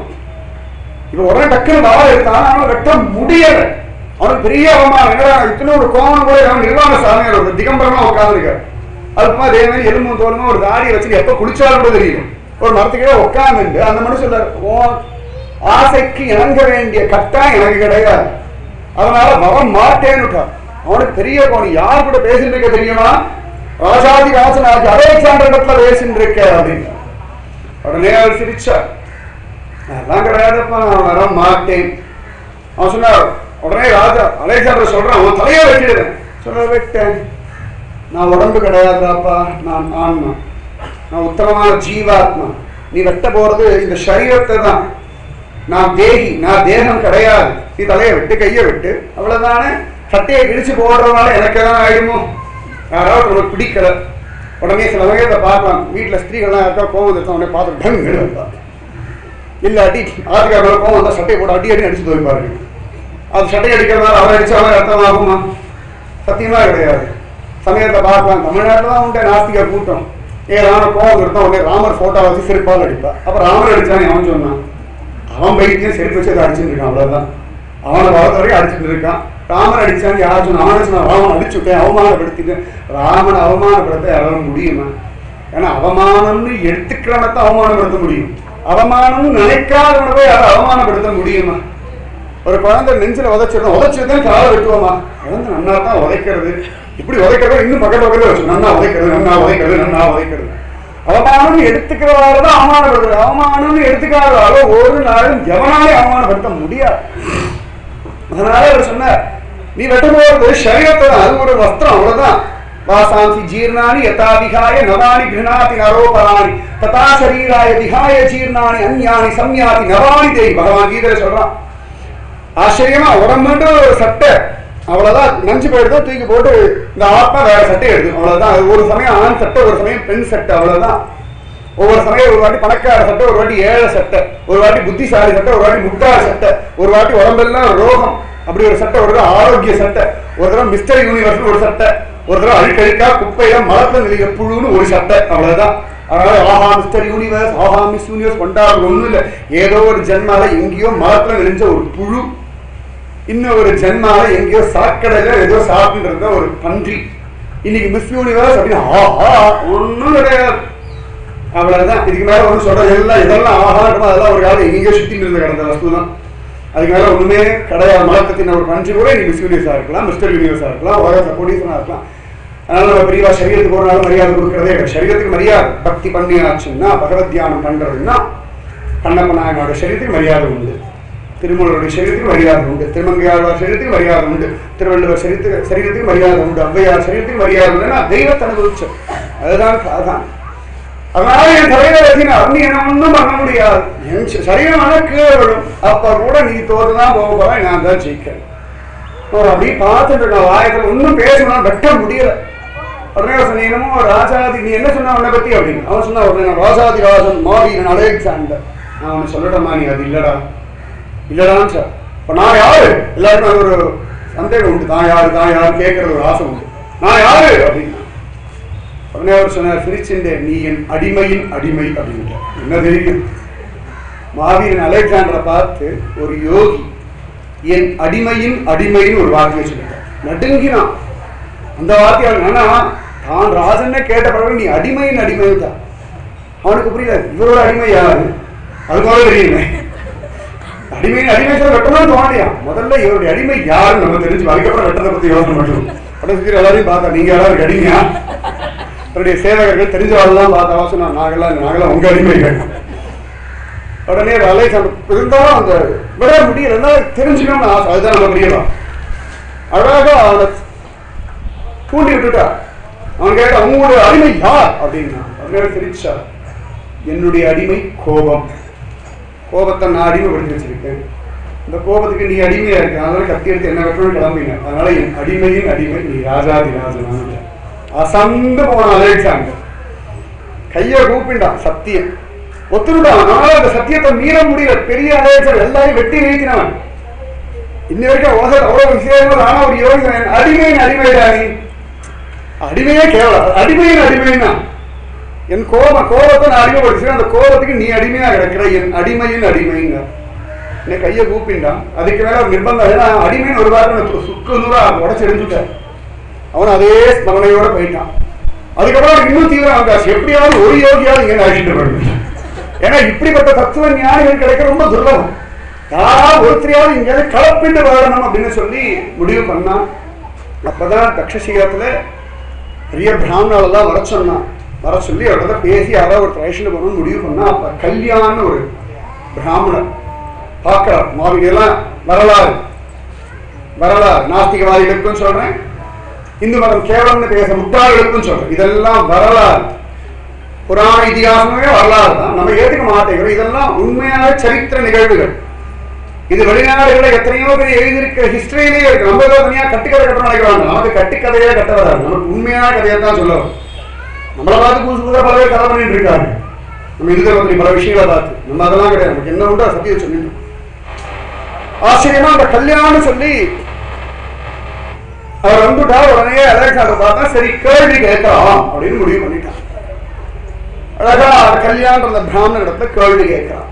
இப்ப உடனே டக்குன்னு வாழ எடுத்தான் அவனை வெட்ட முடியல அவனுக்கு பெரிய அவமானம் என்னடா இத்தனை ஒரு கோவம் கூட அவன் நிர்வாண சாதனைகள் ஒரு திகம்பரமா உட்காந்துருக்காரு அதுமா அதே மாதிரி எலும்பும் தோலுமா ஒரு தாடியை வச்சு எப்ப குளிச்சாலும் கூட தெரியும் ஒரு மரத்துக்கே உட்காந்துட்டு அந்த மனுஷன் சொல்றாரு உன் ஆசைக்கு இணங்க வேண்டிய கட்டாயம் எனக்கு கிடையாது அதனால வர மாட்டேன்னு அவனுக்கு பெரிய கோணம் யார் கூட பேசிட்டு இருக்க தெரியுமா ராஜாதி ராசனாஜி அலெக்சாண்டர் இடத்துல பேசிட்டு இருக்க அப்படின்னு உடனே அவர் சிரிச்சார் அதெல்லாம் கிடையாதுப்பா நான் வர மாட்டேன் அவன் சொன்னார் உடனே ராஜா அலெக்சாண்டர் சொல்றான் அவன் தலையை வெட்டிடுறேன் சொல்ல வெட்டேன் நான் உடம்பு கிடையாதாப்பா நான் ஆன்மா நான் உத்தமமான ஜீவாத்மா நீ வெட்ட போறது இந்த சரீரத்தை தான் நான் தேகி நான் தேகம் கிடையாது நீ தலையை விட்டு கையை விட்டு அவ்வளவுதானே சட்டையை கிழிச்சு போடுறதுனால எனக்கு எதாவது ஆயிடுமோ யாராவது உனக்கு பிடிக்கல உடனே சில வகையத்தை பார்க்கலாம் வீட்டுல ஸ்திரீகள்லாம் யாருக்கா கோவம் எடுத்தா உடனே பார்த்து டங்கு வைப்பாங்க இல்லாட்டி ஆதிகாரம் கோவம் வந்தா சட்டையை போட்டு அடி அடி அடிச்சு துவைப்பாரு அது சட்டை அடிக்கிறதுனால அவர் அடிச்சாலும் அர்த்தம் ஆகுமா சத்தியமா கிடையாது சமயத்தை பார்க்கலாம் தமிழ்நாட்டில் தான் உண்டு நாஸ்திக கூட்டம் ஏ ராமர் கோவம் எடுத்தா உடனே ராமர் போட்டோ வச்சு செருப்பால் அடிப்பா அப்ப ராமர் அடிச்சானே அவன் சொன்னான் அவன் பைத்தியம் செருப்பு வச்சு அதை அடிச்சுட்டு இருக்கான் அவ்வளவுதான் அவனை வளர்த்த வரைக்கும் அடிச்சுட்டு இருக்கான் ராமன் அடிச்சான் யார் சொன்னா அவனை சொன்னா ராமன் அடிச்சு விட்டேன் அவமானப்படுத்திட்டேன் ராமனை அவமானப்படுத்த யாராலும் முடியுமா ஏன்னா அவமானம்னு எடுத்துக்கிறவனத்தை அவமானப்படுத்த முடியும் அவமானம்னு நினைக்காதவனை போய் யாரை அவமானப்படுத்த முடியுமா ஒரு குழந்தை நெஞ்சில உதைச்சிருந்தோம் உதைச்சிருந்தேன் காலை வெட்டுவோமா குழந்தை நன்னா தான் உதைக்கிறது இப்படி உதைக்கிறதோ இன்னும் பக்கத்து பக்கத்துல வச்சு நன்னா உதைக்கிறது நன்னா உதைக்கிறது நன்னா உதைக்கிறது அவமானம் எடுத்துக்கிறவாறு தான் அவமானப்படுத்துறது அவமானம்னு எடுத்துக்காதவாறு ஒரு நாளும் எவனாலே அவமானப்படுத்த முடியாது அதனால அவர் சொன்னார் நீ வெட்ட போறது சரீரத்தை தான் அது ஒரு வஸ்திரம் அவ்வளவுதான் வாசாந்தி ஜீர்ணானி யதா விகாய நவானி கிருணாதி நரோபராணி ததா சரீராய விகாய ஜீர்ணானி அந்யானி சம்யாதி நவானி தேவி பகவான் கீதையில சொல்றான் ஆச்சரியமா உடம்புன்ற ஒரு சட்டை அவ்வளவுதான் நஞ்சு போயிடுதோ தூக்கி போட்டு இந்த ஆத்மா வேற சட்டை எடுக்கும் அவ்வளவுதான் அது ஒரு சமயம் ஆண் சட்டை ஒரு சமயம் பெண் சட்டை அவ்வளவுதான் ஒவ்வொரு சமயம் ஒரு வாட்டி பணக்கார சட்டை ஒரு வாட்டி ஏழை சட்டை ஒரு வாட்டி புத்திசாலி சட்டை ஒரு வாட்டி முட்டாள் சட்டை ஒரு வாட்டி உடம்பெல்லாம் ரோகம் அப்படி ஒரு சட்டை ஒரு தடவை ஆரோக்கிய சட்டை ஒரு தடவை மிஸ்டர் யூனிவர்ஸ் ஒரு சட்டை ஒரு தடவை அழுக்கழுக்கா குப்பையில மரத்துல நெளிய புழுன்னு ஒரு சட்டை அவ்வளவுதான் அதனால ஆஹா மிஸ்டர் யூனிவர்ஸ் ஆஹா மிஸ் யூனிவர்ஸ் கொண்டாடுறது ஒண்ணும் இல்ல ஏதோ ஒரு ஜென்மால எங்கேயோ மரத்துல நெளிஞ்ச ஒரு புழு இன்னும் ஒரு ஜென்மால எங்கேயோ சாக்கடையில ஏதோ சாப்பிட்டு ஒரு பன்றி இன்னைக்கு மிஸ் யூனிவர்ஸ் அப்படின்னு ஆஹா ஒண்ணும் கிடையாது அவ்வளவுதான் இதுக்கு மேல ஒன்றும் சொல்றது எல்லாம் இதெல்லாம் ஆஹா இருக்குமோ அதெல்லாம் ஒரு காலம் எங்கேயோ சுத்திட்டு இருந்த கிடந்த வஸ்து தான் அதுக்கு மேல ஒண்ணுமே கிடையாது மலக்கத்தின் ஒரு பஞ்சு கூட இன்னைக்கு மிஸ் யூனிவர்ஸா இருக்கலாம் மிஸ்டர் யூனிவர்ஸா இருக்கலாம் உலகத்தை கோடீஸ்வரனா இருக்கலாம் அதனால நம்ம பெரியவா சரீரத்துக்கு ஒரு நாள் மரியாதை கொடுக்கறதே கிடையாது. சரீரத்துக்கு மரியாதை பக்தி பண்ணியாச்சுன்னா பகவத் தியானம் பண்றதுன்னா கண்ணப்ப நாயனோட சரீரத்துக்கு மரியாதை உண்டு திருமூலருடைய சரீரத்துக்கு மரியாதை உண்டு திருமங்கையாழ்வார் சரீரத்துக்கு மரியாதை உண்டு திருவள்ளுவர் சரீரத்துக்கு சரீரத்துக்கு மரியாதை உண்டு ஔவையார் சரீரத்துக்கு மரியாதை உண்டுன்னா தெய்வத்தை அனுபவிச்சோம் அதுதான் சாதான் அதனால என் தலையில வச்சுனா நீ என்ன ஒண்ணும் பண்ண முடியாது என் ச- சரீரம் ஆனா கீழே விழும் அப்ப கூட நீ தோறுதான் போக போற நான் தான் ஜெயிக்கிறேன் அவர் அப்படி பார்த்துட்டு இருக்கான் வாயத்தில் ஒன்றும் பேசணும் வெட்ட முடியல உடனே அவர் சொன்ன என்னமோ ராஜாதி நீ என்ன சொன்ன அவனை பத்தி அப்படின்னு அவன் சொன்னா உடனே நான் ராஜாதி ராஜன் மாவீரன் அலெக்சாண்டர் நான் அவனை சொல்லட்டமா நீ அது இல்லடா இல்லடான்னு சார் இப்ப நான் யாரு எல்லாருக்கும் அது ஒரு சந்தேகம் உண்டு தான் யாரு தான் யாரு கேட்கறது ஒரு ஆசை உண்டு நான் யாரு அப்படின்னா உடனே அவர் சொன்னார் சிரிச்சுண்டே நீ என் அடிமையின் அடிமை அப்படின்ட்டார் என்ன தெரியும் மாவீரன் அலெக்சாண்டரை பார்த்து ஒரு யோகி என் அடிமையின் அடிமைன்னு ஒரு வார்த்தையை சொல்லிட்டார் நடுங்கினான் அந்த வார்த்தை அவன் என்னன்னா தான் ராஜன்னே கேட்ட பிறகு நீ அடிமையின் அடிமை தான் அவனுக்கு புரியல இவரோட அடிமை யாரு அது முதல்ல தெரியுமே அடிமையின் அடிமை சொல்ல வெட்டணும் தோண்டியா முதல்ல இவருடைய அடிமை யாருன்னு நம்ம தெரிஞ்சு அதுக்கப்புறம் வெட்டத்தை பத்தி யோசனை பண்ணுவோம் உடனே சுத்தி எல்லாரையும் பார்த்தா நீங்க யாராவது அடிமையா அவருடைய சேவகர்கள் தெரிஞ்சவாள்லாம் பார்த்தா சொன்னா நாங்கெல்லாம் நாங்கெல்லாம் உங்க அடிமைகள் உடனே அலை இருந்தாலும் அந்த விட முடியலன்னா தெரிஞ்சுக்கணும்னு ஆசை அதுதான் நம்ம புரியலாம் அழகாக அவனை தூண்டி விட்டுட்டா அவன் கேட்ட உங்களுடைய அடிமை யார் அப்படின்னா உடனே சிரிச்சா என்னுடைய அடிமை கோபம் கோபத்தை நான் அடிமைப்படுத்தி வச்சிருக்கேன் இந்த கோபத்துக்கு நீ அடிமையா இருக்க அதனால கத்தி எடுத்து என்ன வெட்டணும் கிளம்பிங்க அதனால என் அடிமையின் அடிமை நீ ராஜாதி ராஜனான அசந்து போன அலெக்சாண்டர் கையை கூப்பிண்டான் சத்தியம் ஒத்துருட்டான் அதனால அந்த சத்தியத்தை மீற முடியல பெரிய அலெக்சாண்டர் எல்லாரையும் வெட்டி வீழ்த்தினவன் இன்னி வரைக்கும் ஓசர் அவ்வளவு விசேஷம் ஆனா ஒரு யோகி அடிமையின் அடிமைடா நீ அடிமையே கேவலம் அடிமையின் அடிமைன்னா என் கோப கோபத்தை நான் அடிமைப்படுத்தி அந்த கோபத்துக்கு நீ அடிமையா கிடக்கிற என் அடிமையின் அடிமைங்க என்னை கையை கூப்பிண்டான் அதுக்கு மேல ஒரு நிர்பந்தம் ஏன்னா அடிமைன்னு ஒரு வாரம் சுக்கு நூறா உடச்சு எரிஞ்சுட்டார் அவன் அதே ஸ்மரணையோட போயிட்டான் அதுக்கப்புறம் அவனுக்கு இன்னும் தீவிரம் வந்தாச்சு எப்படியாவது ஒரு யோகியாவது இங்க அழிச்சிட்டு போயிடுது ஏன்னா இப்படிப்பட்ட தத்துவ ஞானிகள் கிடைக்க ரொம்ப துர்லபம் யாராவது ஒருத்தரையாவது இங்கேயாவது கலப்பிட்டு வாழணும் அப்படின்னு சொல்லி முடிவு பண்ணான் அப்பதான் தக்ஷசீலத்துல பெரிய பிராமணாலெல்லாம் வர சொன்னான் வர சொல்லி அவர்கிட்ட பேசி யாராவது ஒரு ட்ரைஷன் பண்ணணும்னு முடிவு பண்ணா அப்ப கல்யாணம் ஒரு பிராமணர் பார்க்கிறார் மாவிகெல்லாம் வரலாறு வரலாறு நாஸ்திகவாதிகளுக்கும் சொல்றேன் இந்து மதம் கேவலம்னு பேச முட்டாள்களுக்கும் சொல்றேன் இதெல்லாம் வரலாறு புராண இதிகாசமே வரலாறு தான் நம்ம ஏத்துக்க மாட்டேங்கிறோம் இதெல்லாம் உண்மையான சரித்திர நிகழ்வுகள் இது வெளிநாடுகளில் எத்தனையோ பேர் எழுதியிருக்க ஹிஸ்டரியிலேயே இருக்கு நம்ம ஏதோ தனியா கட்டுக்கதை கட்டணும் நினைக்கிறாங்க நமக்கு கட்டுக்கதையே கட்ட வராது நமக்கு உண்மையான கதையை தான் சொல்ல வரும் நம்மளை பார்த்து புதுசு புதுசாக பல பேர் கதை பண்ணிட்டு இருக்காங்க நம்ம இதுல பத்தி பல விஷயங்களை பார்த்து நம்ம அதெல்லாம் கிடையாது நமக்கு என்ன உண்டோ சத்தியம் சொல்லிட்டு இருக்கோம். ஆச்சரியமா அந்த கல்யாணம் சொல்லி அவர் வந்துட்டா உடனே அலெக்சாண்டர் பார்த்தா சரி கேள்வி கேட்கலாம் அப்படின்னு முடிவு பண்ணிட்டான் அழகா அந்த கல்யாணம் அந்த பிராமண இடத்துல கேள்வி கேட்கிறான்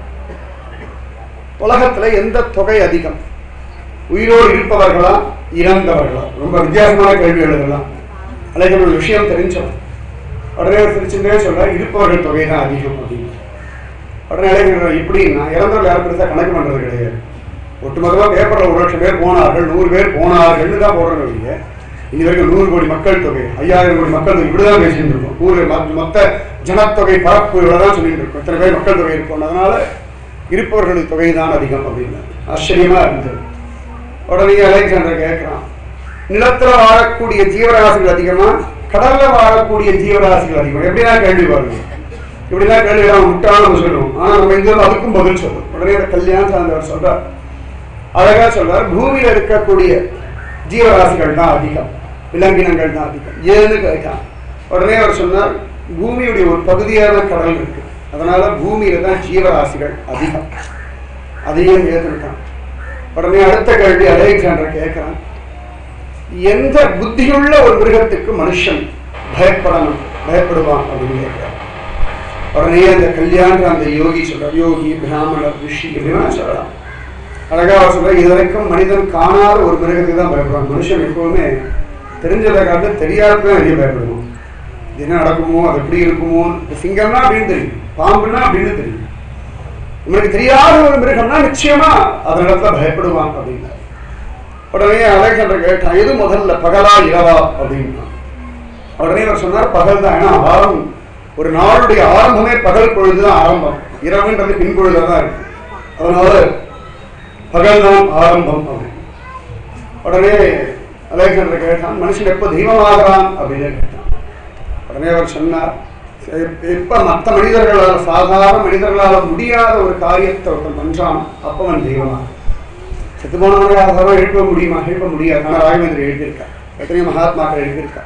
உலகத்துல எந்த தொகை அதிகம் உயிரோடு இருப்பவர்களா இறந்தவர்களா ரொம்ப வித்தியாசமான கேள்விகள் இதெல்லாம் அலைகள் ஒரு விஷயம் தெரிஞ்சவன் உடனே ஒரு திருச்சிந்தே சொல்ற இருப்பவர்கள் தொகை தான் அதிகம் அப்படின்னு உடனே இளைஞர்கள் இப்படின்னா இறந்தவர்கள் யாரும் பெருசா கணக்கு பண்றது கிடையாது ஒட்டுமொத்தமா பேப்பர்ல ஒரு லட்சம் பேர் போனார்கள் நூறு பேர் போனார்கள்னு தான் போடுறது இல்லையே இனி வரைக்கும் நூறு கோடி மக்கள் தொகை ஐயாயிரம் கோடி மக்கள் தொகை இப்படிதான் பேசிட்டு இருக்கோம் ஊர் மொத்த- மொத்த ஜனத்தொகை பரப்பு இவ்வளவுதான் சொல்லிட்டு இருக்கோம் இத்தனை பேர் மக்கள் தொகை இருக்கும் அதனால இருப்பவர்களுடைய தொகை தான் அதிகம் அப்படின்னு ஆச்சரியமா இருந்தது உடனே அலெக்சாண்டர் கேட்கிறான் நிலத்துல வாழக்கூடிய ஜீவராசிகள் அதிகமா கடல்ல வாழக்கூடிய ஜீவராசிகள் அதிகம் எப்படின்னா கேள்வி பாருங்க இப்படிலாம் கேள்வி எல்லாம் முட்டாள் நம்ம சொல்லுவோம் ஆனா நம்ம இந்த அதுக்கும் பதில் சொல்லுவோம் உடனே அந்த கல்யாணம் சார்ந்தவர் சொல்றார் அழகா சொல்றார் பூமியில இருக்கக்கூடிய ஜீவராசிகள் தான் அதிகம் விலங்கினங்கள் தான் அதிகம் ஏன்னு கேட்டான் உடனே அவர் சொன்னார் பூமியுடைய ஒரு பகுதியான கடல் இருக்கு அதனால பூமியில தான் ஜீவராசிகள் அதிகம் அதையும் ஏற்றுட்டான் உடனே அடுத்த கேள்வி அலெக்சாண்டர் கேட்கிறான் எந்த புத்தியுள்ள ஒரு மிருகத்துக்கு மனுஷன் பயப்படணும் பயப்படுவான் அப்படின்னு கேட்கிறார் உடனே அந்த கல்யாணம் அந்த யோகி சொல்றார் யோகி பிராமணர் ரிஷி அப்படின்னு சொல்லலாம் அழகா அவர் சொல்ற இது வரைக்கும் மனிதன் காணாத ஒரு மிருகத்துக்கு தான் பயப்படுவான் மனுஷன் எப்பவுமே தெரிஞ்சதை காட்டு தெரியாததான் நிறைய பயப்படுவோம் இது என்ன நடக்குமோ அது எப்படி இருக்குமோ இந்த சிங்கம்னா அப்படின்னு தெரியும் பாம்புன்னா அப்படின்னு தெரியும் உங்களுக்கு தெரியாத ஒரு மிருகம்னா நிச்சயமா அதன் இடத்துல பயப்படுவான் அப்படின்னாரு உடனே அலெக்சாண்டர் கேட்டான் எது முதல்ல பகலா இரவா அப்படின்னா உடனே அவர் சொன்னார் பகல் தான் ஏன்னா ஆரம் ஒரு நாளுடைய ஆரம்பமே பகல் பொழுதுதான் ஆரம்பம் இரவுன்றது பின் பொழுதுல தான் இருக்கு அதனால பகல் தான் ஆரம்பம் அப்படின்னு உடனே அலெக்சாண்டர் கேட்டான் மனுஷன் எப்போ தெய்வமாகறான் அப்படின்னு கேட்டான் உடனே அவர் சொன்னார் "எப்- எப்ப மற்ற மனிதர்களால் சாதாரண மனிதர்களால் முடியாத ஒரு காரியத்தை ஒருத்தன் பண்றான் அப்ப அவன் தெய்வமாக செத்து போனவங்க யாராவது எழுப்ப முடியுமா எழுப்ப முடியாது ஆனால் ராகவேந்திரன் எழுதியிருக்கார் எத்தனையோ மகாத்மாக்கள் எழுதியிருக்கார்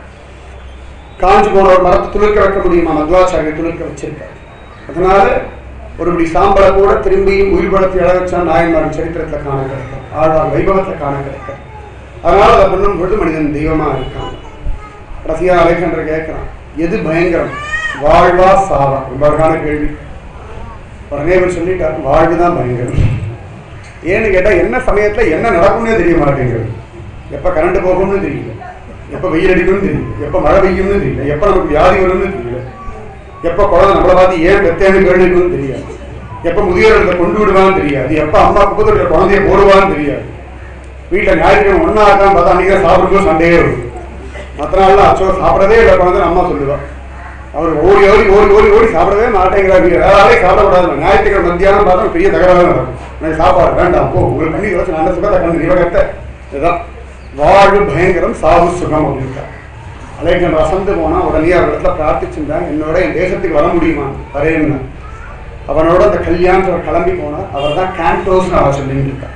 காஞ்சு போன ஒரு மரத்தை துளிர்க்க வைக்க முடியுமா மத்வாச்சாரியர் துளிர்க்க வச்சிருக்கார் அதனால ஒருபடி சாம்பலை கூட திரும்பியும் உயிர்படத்தை இழ வச்சா நாயன்மாரின் சரித்திரத்தில் காண கிடைக்கும் ஆழ்வார் வைபவத்தில் காண கிடைக்கும் அதனால அதை பண்ணும் பொழுது மனிதன் தெய்வமா இருக்கான் கடைசியா அலெக்சாண்டர் கேட்கிறான் எது பயங்கரம் வாழ்வா சாவா ரொம்ப அழகான கேள்வி உடனே இவர் சொல்லிட்டார் வாழ்வு தான் பயங்கரம் ஏன்னு கேட்டா என்ன சமயத்துல என்ன நடக்கும்னே தெரிய மாட்டேங்குது எப்ப கரண்ட் போகும்னு தெரியல எப்ப வெயில் அடிக்கும்னு தெரியல எப்ப மழை பெய்யும்னு தெரியல எப்ப நமக்கு வியாதி வரும்னு தெரியல எப்ப குழந்தை நம்மளை பார்த்து ஏன் பெத்தேன்னு கேள்விக்கும்னு தெரியாது எப்ப முதியோர்களை கொண்டு விடுவான்னு தெரியாது எப்ப அம்மா குப்பத்துல குழந்தைய போடுவான்னு தெரியாது வீட்டுல ஞாயிற்றுக்கிழமை ஒன்னா இருக்கான்னு பார்த்தா அன்னைக்கு சாப்பிடும்போது சண்டையே வரும் மற்ற நாள்லாம் அச்சோ சாப்பிடவே இல்லை குழந்தை அம்மா சொல்லுவா அவர் ஓடி ஓடி ஓடி ஓடி ஓடி சாப்பிடவே மாட்டேங்கிறாரு வேற ஆளே சாப்பிடக்கூடாது ஞாயிற்றுக்கிழமை மத்தியானம் பார்த்தா பெரிய தகராறு நடக்கும் எனக்கு சாப்பாடு வேண்டாம் போ உங்களுக்கு பண்ணி வச்சு நல்ல சுகத்தை கண்டு நிவகத்தை இதுதான் வாழ்வு பயங்கரம் சாவு சுகம் அப்படின்ட்டார் அலேகன் வசந்து போனா உடனே அவர் இடத்துல பிரார்த்திச்சிருந்தாங்க என்னோட என் தேசத்துக்கு வர முடியுமா வரேன்னு அவனோட அந்த கல்யாணத்துல கிளம்பி போனா அவர் தான் கேண்டோஸ்னு அவ சொல்லிட்டு இருக்கா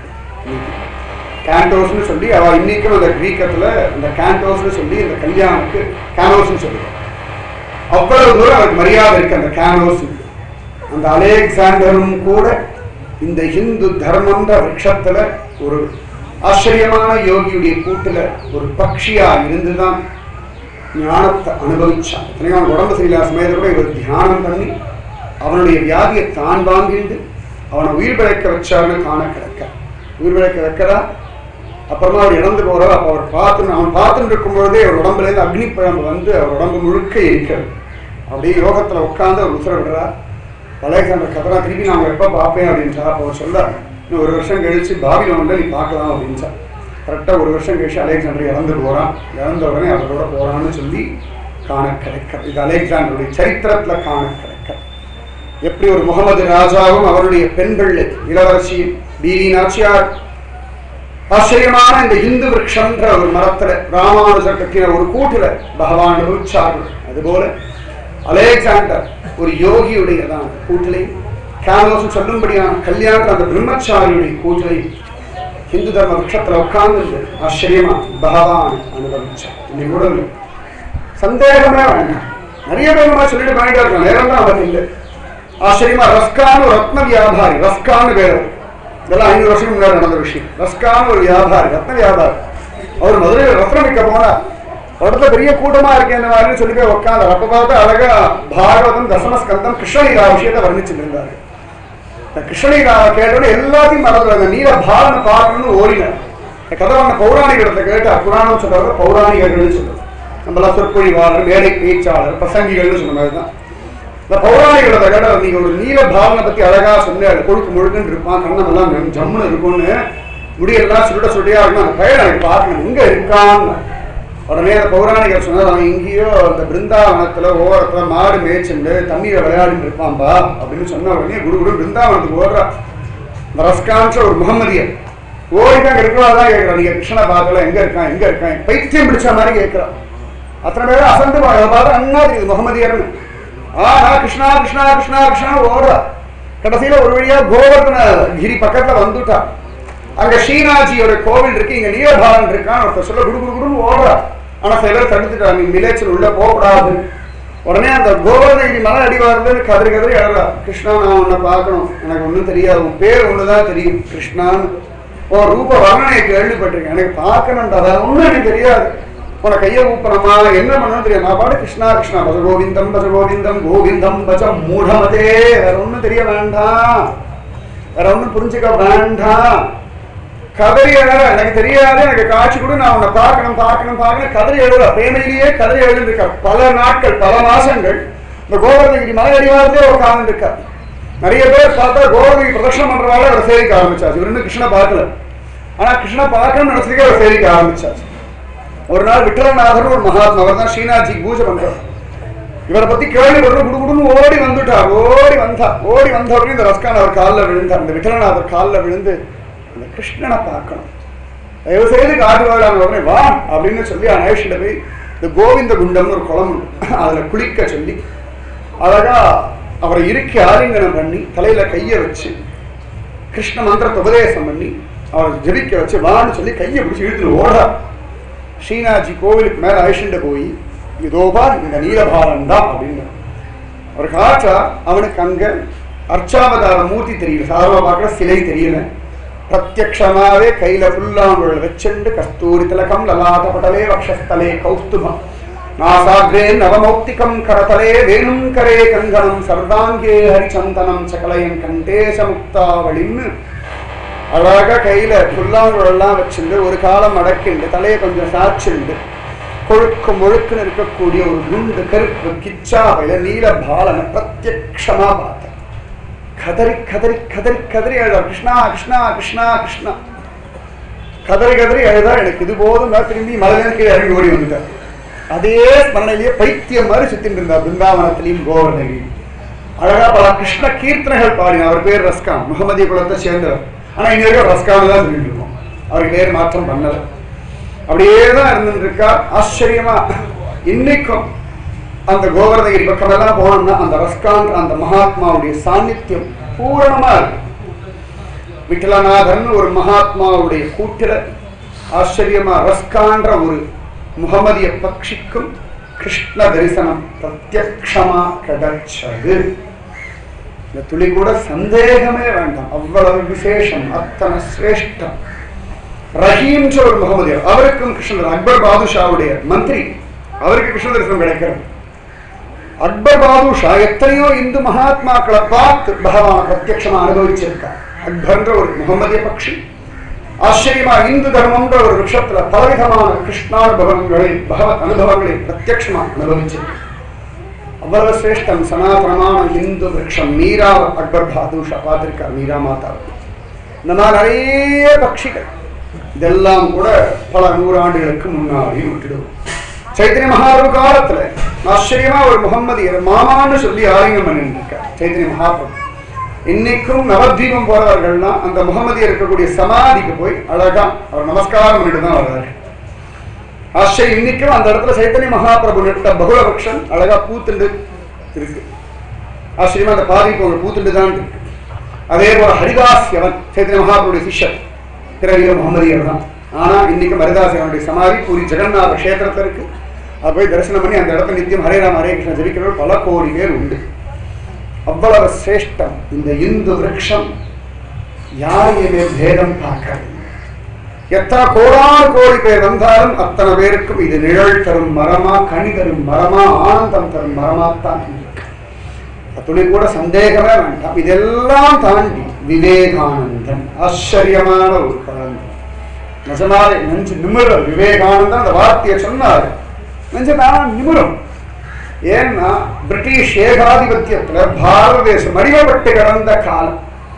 கேண்டோஸ்னு சொல்லி அவ இன்னைக்கும் அந்த கிரீக்கத்துல அந்த கேண்டோஸ்னு சொல்லி இந்த கல்யாணுக்கு கேனோஸ்னு சொல்லுவாங்க அவ்வளவு தூரம் அவருக்கு மரியாதை இருக்கு அந்த கேனோஸ் அந்த அலெக்சாண்டரும் கூட இந்த இந்து தர்மன்ற விருட்சத்துல ஒரு ஆச்சரியமான யோகியுடைய கூட்டுல ஒரு பக்ஷியா இருந்துதான் ஞானத்தை அனுபவிச்சான் இத்தனையும் அவன் உடம்பு சரியில்லாத சமயத்துல கூட இவர் தியானம் பண்ணி அவனுடைய வியாதியை தான் வாங்கிண்டு அவனை உயிர் பிழைக்க வச்சாருன்னு காண கிடக்க உயிர் பிழைக்க வைக்கிறா அப்புறமா அவர் இறந்து போறார் அப்ப அவர் பார்த்து அவன் பார்த்துட்டு இருக்கும்பொழுதே அவர் உடம்புல இருந்து அக்னி பழம்பு வந்து அவர் உடம்பு முழுக்க இருக்கிறது அப்படியே யோகத்துல உட்கார்ந்து அவர் உத்தர விடுறார் அலெக்சாண்டர் கதரா திருப்பி நான் உங்களை எப்ப பார்ப்பேன் அப்படின்றா அப்போ அவர் சொல்ல இன்னும் ஒரு வருஷம் கழிச்சு பாபிலோன்ல நீ பார்க்கலாம் அப்படின்ச்சா கரெக்டா ஒரு வருஷம் கழிச்சு அலெக்சாண்டர் இறந்து போறான் இறந்த உடனே அவரோட போறான்னு சொல்லி காண கிடைக்க இது அலெக்சாண்டருடைய சரித்திரத்துல காண கிடைக்க எப்படி ஒரு முகமது ராஜாவும் அவருடைய பெண்கள் இளவரசி பீவி நாச்சியார் ஆச்சரியமான இந்த இந்து விரக்ஷன்ற ஒரு மரத்துல ராமானுஜர் கட்டின ஒரு கூட்டுல பகவான் அனுபவிச்சார்கள் அதுபோல அலெக்சாண்டர் ஒரு யோகியுடையதான கூட்டிலை கேனோஸ் சொல்லும்படியான கல்யாணம் அந்த பிரம்மச்சாரியுடைய கூட்டிலை ஹிந்து தர்ம விரக்ஷத்துல உட்கார்ந்து ஆச்சரியமா பகவான் அனுபவிச்சார் இன்னைக்கு கூட இல்லை. சந்தேகமே வேண்டாம் நிறைய பேர் இந்த மாதிரி சொல்லிட்டு பண்ணிட்டு இருக்காங்க நேரம் தான் அவர் இல்லை ஆச்சரியமா ரஸ்கான் ஒரு ரத்ன வியாபாரி ரஸ்கான் பேர் அவர். இதெல்லாம் ஐநூறு வருஷம் முன்னாடி நடந்த விஷயம் ரஸ்கான் ஒரு வியாபாரி ரத்ன வியாபாரி அவர் மதுரையில் ரத்னம் விற்க போனார் ஒரு இடத்துல பெரிய கூட்டமா இருக்கு இந்த மாதிரி சொல்லி போய் உட்காந்தார் அப்ப பார்த்து அழகா பாகவதம் தசமஸ்கந்தம் கிருஷ்ணலீலா விஷயத்தை வர்ணிச்சுட்டு இருந்தாரு இந்த கிருஷ்ணலீலாவை கேட்டோட எல்லாத்தையும் மறந்து அந்த நீல பாலனை பார்க்கணும்னு ஓடினார் இந்த கதை வந்த பௌராணிகத்தை கேட்டு புராணம் சொல்றவர் பௌராணிகர்கள்னு சொல்றது நம்மளாம் சொற்பொழிவாளர் மேடை பேச்சாளர் பிரசங்கிகள்னு சொன்ன மாதிரி தான் இந்த பௌராணிகளோட கேட்ட நீங்க ஒரு நீல பாவனை பத்தி அழகா சொன்னாரு கொழுக்கு முழுக்குன்னு இருப்பான் கண்ணம் எல்லாம் நம் ஜம்முன்னு இருக்கும்னு முடியெல்லாம் சுருட சுட்டியா இருக்கும் அந்த பையன் எனக்கு பார்க்கணும் இங்க இருக்கான்னு உடனே அந்த பௌராணிகர் சொன்னார் அவன் எங்கேயோ அந்த பிருந்தாவனத்துல ஓரத்துல மாடு மேய்ச்சுண்டு தண்ணீரை விளையாடிட்டு இருப்பான்பா அப்படின்னு சொன்ன உடனே குரு குரு பிருந்தாவனத்துக்கு ஓடுறா இந்த ரஸ்கான்ற ஒரு முகமதியர் ஓடிதான் இருக்கிறாதான் கேட்கிறான் நீங்க கிருஷ்ணனை பார்க்கல எங்க இருக்கான் எங்க இருக்கான் பைத்தியம் பிடிச்ச மாதிரி கேட்கிறான் அத்தனை பேரும் அசந்து பாட பார்த்தா அண்ணா தெரியுது முகமதியர்னு ஆனா கிருஷ்ணா கிருஷ்ணா கிருஷ்ணா கிருஷ்ணா ஓடுறா கடைசியில ஒரு வழியா கோவர்தன கிரி பக்கத்துல வந்துட்டா அங்க ஸ்ரீநாஜியோட கோவில் இருக்கு இங்க நீலபாலன் இருக்கான் ஒருத்தர் சொல்ல குடு குடு குடுன்னு ஓடுறா ஆனா சில பேர் தடுத்துட்டா நீ மிலேச்சல் உள்ள போகக்கூடாது உடனே அந்த கோவர்தகிரி மலை அடிவாரத்துல கதறி கதறி அழகா கிருஷ்ணா நான் உன்னை பார்க்கணும் எனக்கு ஒண்ணும் தெரியாது உன் பேர் ஒண்ணுதான் தெரியும் கிருஷ்ணான்னு உன் ரூப வர்ணனையை கேள்விப்பட்டிருக்கேன் எனக்கு பார்க்கணும்டா அதான் ஒண்ணும் எனக்கு தெரியாது உன கையை ஊப்பனமா என்ன பண்ணணும் தெரியாது நான் பாடு கிருஷ்ணா கிருஷ்ணா பஜ கோவிந்தம் பஜ கோவிந்தம் கோவிந்தம் பஜ மூடமதே வேற ஒண்ணும் தெரிய வேண்டாம் வேற ஒண்ணும் புரிஞ்சுக்க வேண்டாம் கதறி எழுற எனக்கு தெரியாது எனக்கு காட்சி கூட நான் உன்னை பார்க்கணும் பார்க்கணும் பார்க்கணும் கதறி எழுற பிரேமையிலேயே கதறி எழுந்திருக்க பல நாட்கள் பல மாசங்கள் இந்த கோவர்தகிரி மலை அடிவாரத்தே உட்கார்ந்து இருக்கார் நிறைய பேர் பார்த்தா கோவர்தகிரி பிரதட்சணம் பண்றவால அவர் சேவிக்க ஆரம்பிச்சாச்சு இவர் இன்னும் கிருஷ்ண பார்க்கல ஆனா கிருஷ்ண பார்க்கணும்னு நினைச்சதுக்கே அவர் சேவிக்க ஆரம்பிச்சாச்சு ஒரு நாள் விட்டலநாதர் ஒரு மகாத்மா அவர் தான் ஸ்ரீநாத்ஜி பூஜை பண்றார் இவரை பத்தி கேள்விப்படுற குடுகுடுன்னு ஓடி வந்துட்டார் ஓடி வந்தா ஓடி வந்த உடனே இந்த ரஸ்கான் அவர் காலில் விழுந்தார் இந்த விட்டலநாதர் காலில் விழுந்து அந்த கிருஷ்ணனை பார்க்கணும் தயவு செய்து காட்டுவாளான உடனே வா அப்படின்னு சொல்லி அநேஷிட போய் இந்த கோவிந்த குண்டம்னு ஒரு குளம் உண்டு. அதுல குளிக்க சொல்லி அழகா அவரை இறுக்கி ஆலிங்கனம் பண்ணி தலையில கையை வச்சு கிருஷ்ண மந்திரத்தை உபதேசம் பண்ணி அவரை ஜெபிக்க வச்சு வான்னு சொல்லி கையை பிடிச்சி இழுத்துட்டு ஓடா ஸ்ரீநாத்ஜி கோவிலுக்கு மேல அழிச்சுட்டு போய் இதோபா இந்த நீலபாரன் தான் அப்படின்னு அவர் காற்றா அவனுக்கு அங்க அர்ச்சாவதார மூர்த்தி தெரியல சாதாரண பார்க்குற சிலை தெரியல பிரத்யக்ஷமாவே கையில புல்லாங்குழல் வச்சுண்டு கஸ்தூரி திலகம் லலாத படலே வக்ஷஸ்தலே கௌஸ்துபம் நாசாகிரே நவமௌக்திகம் கரதலே வேணும் கரே கங்கணம் சர்வாங்கே ஹரிச்சந்தனம் சகலயன் கண்டேச முக்தாவளின்னு அழகா கையில புல்லாங்குழலாம் வச்சுண்டு ஒரு காலம் அடக்கிண்டு தலையை கொஞ்சம் சாச்சுண்டு கொழுக்கு முழுக்குன்னு இருக்கக்கூடிய ஒரு குண்டு கருப்பு கிச்சாவையில நீல பாலனை பிரத்யக்ஷமா பார்த்தேன் கதறி கதறி கதறி கதறி அழுதா கிருஷ்ணா கிருஷ்ணா கிருஷ்ணா கிருஷ்ணா கதறி கதறி அழுதா எனக்கு இது போதும் நான் திரும்பி மலையில கீழே இறங்கி ஓடி வந்துட்டேன் அதே ஸ்மரணையிலேயே பைத்தியம் மாதிரி சுத்திட்டு இருந்தா பிருந்தாவனத்திலையும் கோவர்தனையும் அழகா பல கிருஷ்ண கீர்த்தனைகள் பாடின அவர் பேர் ரஸ்கான் முகமதிய குலத்தை சேர்ந்தவர் ஆனா இன்ன வரைக்கும் ரஸ்கான் தான் சொல்லிட்டு இருக்கோம் அவருக்கு பேர் மாற்றம் பண்ணல அப்படியே தான் இருந்துட்டு இருக்கா ஆச்சரியமா இன்னைக்கும் அந்த கோவர்தகிரி பக்கம் எல்லாம் போனோம்னா அந்த ரஸ்கான் அந்த மகாத்மாவுடைய சாநித்தியம் பூரணமா இருக்கு விட்டலநாதன் ஒரு மகாத்மாவுடைய கூட்டில ஆச்சரியமா ரஸ்கான்ற ஒரு முகமதிய பக்ஷிக்கும் கிருஷ்ண தரிசனம் பிரத்யக்ஷமா கிடைச்சது இந்த துளி கூட சந்தேகமே வேண்டாம் அவ்வளவு விசேஷம் அத்தனை சிரேஷ்டம் ரஹீம் ஒரு முகமதியர் அவருக்கும் கிருஷ்ணர் அக்பர் பாதுஷாவுடைய மந்திரி அவருக்கு கிருஷ்ண தரிசனம் கிடைக்கிறது அக்பர் பாதுஷா எத்தனையோ இந்து மகாத்மாக்களை பார்த்து பகவான் பிரத்யக்ஷமா அனுபவிச்சிருக்கார் அக்பர்ன்ற ஒரு முகமதிய பக்ஷி ஆச்சரியமா இந்து தர்மம்ன்ற ஒரு விஷயத்துல பலவிதமான கிருஷ்ணானுபவங்களை பகவத் அனுபவங்களை பிரத்யக்ஷமா அனுபவிச்சிருக்கார் அவ்வளவு சிரேஷ்டம் சனாதனமான இந்து விரக்ஷம் மீரா அக்பர் பாதுஷா பார்த்திருக்கார் மீரா மாதா இந்த மாதிரி நிறைய பட்சிகள் இதெல்லாம் கூட பல நூறாண்டுகளுக்கு முன்னாடி விட்டுடுவோம் சைத்தன்ய மகாபிரபு காலத்துல ஆச்சரியமா ஒரு முகம்மதியர் மாமான்னு சொல்லி ஆலிங்கம் பண்ணிட்டு இருக்கார் சைத்தன்ய மகாபிரபு இன்னைக்கும் நவத்வீபம் போறவர்கள்னா அந்த முகமதியர் இருக்கக்கூடிய சமாதிக்கு போய் அழகா அவர் நமஸ்காரம் பண்ணிட்டு தான் வர்றாரு ஆச்சரியம் இன்னைக்கும் அந்த இடத்துல சைத்தன்ய மகாபிரபு நட்ட பகுலபக்ஷன் அழகா பூத்துண்டு இருக்கு ஆச்சரியமா அந்த பாதி போங்க பூத்துண்டு தான் இருக்கு அதே போல ஹரிதாஸ்யவன் சைத்தன்ய மகாபிரபுடைய சிஷ்யர் பிறவியில முகமதியர் தான் ஆனா இன்னைக்கு ஹரிதாசியவனுடைய சமாதி பூரி ஜெகநாத கஷேத்திரத்துல இருக்கு அது போய் தரிசனம் பண்ணி அந்த இடத்துல நித்தியம் ஹரே ராம ஹரே கிருஷ்ணன் ஜெபிக்கிறவர் பல கோடி பேர் உண்டு அவ்வளவு சிரேஷ்டம் இந்த இந்து விரக்ஷம் யாரையுமே பேதம் பார்க்கறது எத்தனை கோடான கோடி பேர் வந்தாலும் அத்தனை பேருக்கும் இது நிழல் தரும் மரமா கனி தரும் மரமா ஆனந்தம் தரும் மரமாத்தான் இருக்கு துளி கூட சந்தேகமே வேண்டாம் இதெல்லாம் தாண்டி விவேகானந்தன் ஆச்சரியமான ஒரு குழந்தை நிஜமாவே நெஞ்சு நிமிரம் விவேகானந்தன் அந்த வார்த்தையை சொன்னார் நெஞ்சு தான் நிமிரம் ஏன்னா பிரிட்டிஷ் ஏகாதிபத்தியத்துல பாரத தேசம் அடிமைப்பட்டு கிடந்த காலம்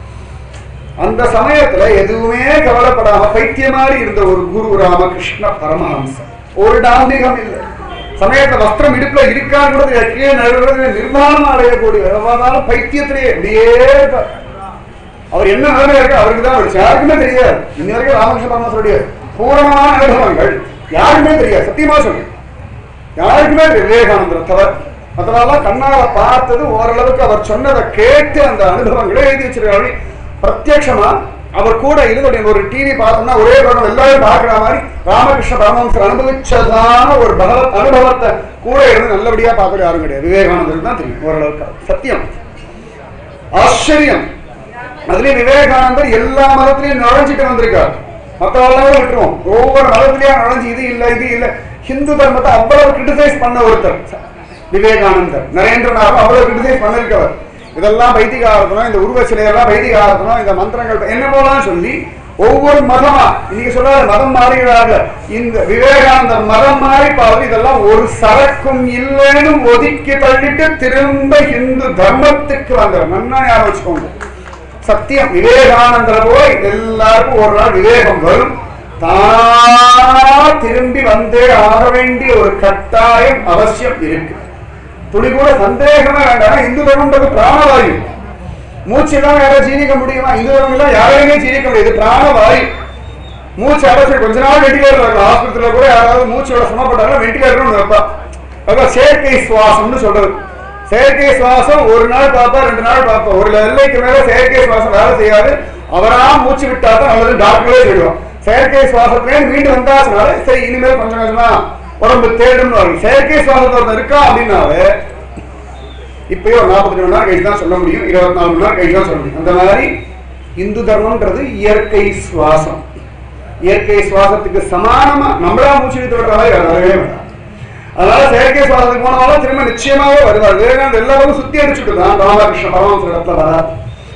அந்த சமயத்துல எதுவுமே கவலைப்படாம பைத்திய மாதிரி இருந்த ஒரு குரு ராமகிருஷ்ண பரமஹம்சம் ஒரு டாம்பிகம் இல்லை சமயத்துல வஸ்திரம் இடுப்புல இருக்கான்னு கூட தெரியாது. கீழே நடுவுல நிர்வாணம் அடையக்கூடிய எவ்வளவுனாலும் பைத்தியத்திலேயே அப்படியே இருப்பார். அவர் என்ன நிலைமை இருக்கு அவருக்கு தான் வெளிச்சம். யாருக்குமே தெரியாது இன்ன வரைக்கும் ராமகிருஷ்ண பரமஹம்சருடைய பூரணமான அனுபவங்கள் யாருக்குமே தெரியாது சத்தியமா சொல்றேன் யாருக்குமே தெரியாது விவேகானந்தர் தவிர மற்றவெல்லாம் கண்ணால பார்த்தது ஓரளவுக்கு அவர் சொன்னதை கேட்டு அந்த அனுபவங்களை எழுதி வச்சிருக்காரு பிரத்யட்சமா அவர் கூட இருந்து ஒரு டிவி பார்த்தோம்னா ஒரே படம் எல்லாரும் பார்க்கிற மாதிரி ராமகிருஷ்ண பரமஹம்சர் அனுபவிச்சதான ஒரு பகவத் அனுபவத்தை கூட இருந்து நல்லபடியா பார்க்கறது யாரும் கிடையாது விவேகானந்தருக்கு தான் தெரியும் ஓரளவுக்கு சத்தியம் ஆச்சரியம் அதுலயும் விவேகானந்தர் எல்லா மதத்திலையும் நுழைஞ்சிட்டு வந்திருக்கார் மற்றவெல்லாம் விட்டுருவோம் ஒவ்வொரு மதத்திலையும் நுழைஞ்சு இது இல்ல இது இல்ல ஹிந்து தர்மத்தை அவ்வளவு கிரிட்டிசைஸ் பண்ண ஒருத்தர் விவேகானந்தர் நரேந்திரநாத் அவ்வளவு கிரிட்டிசைஸ் பண்ணிருக்கவர் இதெல்லாம் வைதிகாரத்தனம் இந்த உருவ சிலையெல்லாம் வைதிகாரத்தனம் இந்த மந்திரங்கள் என்ன போலாம் சொல்லி ஒவ்வொரு மதமா இன்னைக்கு சொல்றாரு மதம் மாறுகிறாங்க இந்த விவேகானந்தர் மதம் மாறி பாரு இதெல்லாம் ஒரு சரக்கும் இல்லைன்னு ஒதுக்கி தள்ளிட்டு திரும்ப இந்து தர்மத்துக்கு வந்தவர் நன்னா ஞாபகம் வச்சுக்கோங்க சத்தியம் விவேகானந்தர போய் எல்லாருக்கும் ஒரு நாள் விவேகம் வரும் தானா திரும்பி வந்தே ஆக வேண்டிய ஒரு கட்டாயம் அவசியம் இருக்கு துளி கூட சந்தேகமே வேண்டாம் இந்து தர்மன்றது பிராணவாயு மூச்சு இல்லாம யாராவது ஜீவிக்க முடியுமா இந்து தர்மம் எல்லாம் யாரையுமே ஜீவிக்க முடியாது இது பிராணவாயு மூச்சு அடைச்சு கொஞ்ச நாள் வெண்டிலேட்டர் வைக்கலாம் ஆஸ்பத்திரியில கூட யாராவது மூச்சோட சமப்பட்டாலும் வெண்டிலேட்டர் வைப்பா அதான் செயற்கை சுவாசம்னு சொல்றது செயற்கை சுவாசம் ஒரு நாள் பார்ப்பா ரெண்டு நாள் பார்ப்பா ஒரு எல்லைக்கு மேல செயற்கை சுவாசம் வேலை செய்யாது அவரா மூச்சு விட்டா தான் நல்லது டாக்டரே சொல்லுவோம் செயற்கை சுவாசத்திலே மீண்டும் வந்தாச்சுனால சரி இனிமேல் கொஞ்சம் கொஞ்சமா உடம்பு தேடும் செயற்கை சுவாசத்தை ஒருத்தன் இருக்கா அப்படின்னாலே இப்பயே ஒரு நாற்பத்தி மணி நேரம் கழிச்சு தான் சொல்ல முடியும் இருபத்தி நாலு மணி நேரம் கழிச்சு தான் சொல்ல முடியும் அந்த மாதிரி இந்து தர்மம்ன்றது இயற்கை சுவாசம் இயற்கை சுவாசத்துக்கு சமானமா நம்மளா மூச்சு விட்டு விடுற மாதிரி வேற வரவே வேண்டாம் அதனால செயற்கை சுவாசத்துக்கு போனாலும் திரும்ப நிச்சயமாவே வருவார் விவேகானந்த எல்லாரும் சுத்தி அடிச்சுட்டு தான் ராமகிருஷ்ண பரமஹம்சர் இடத்துல வரார்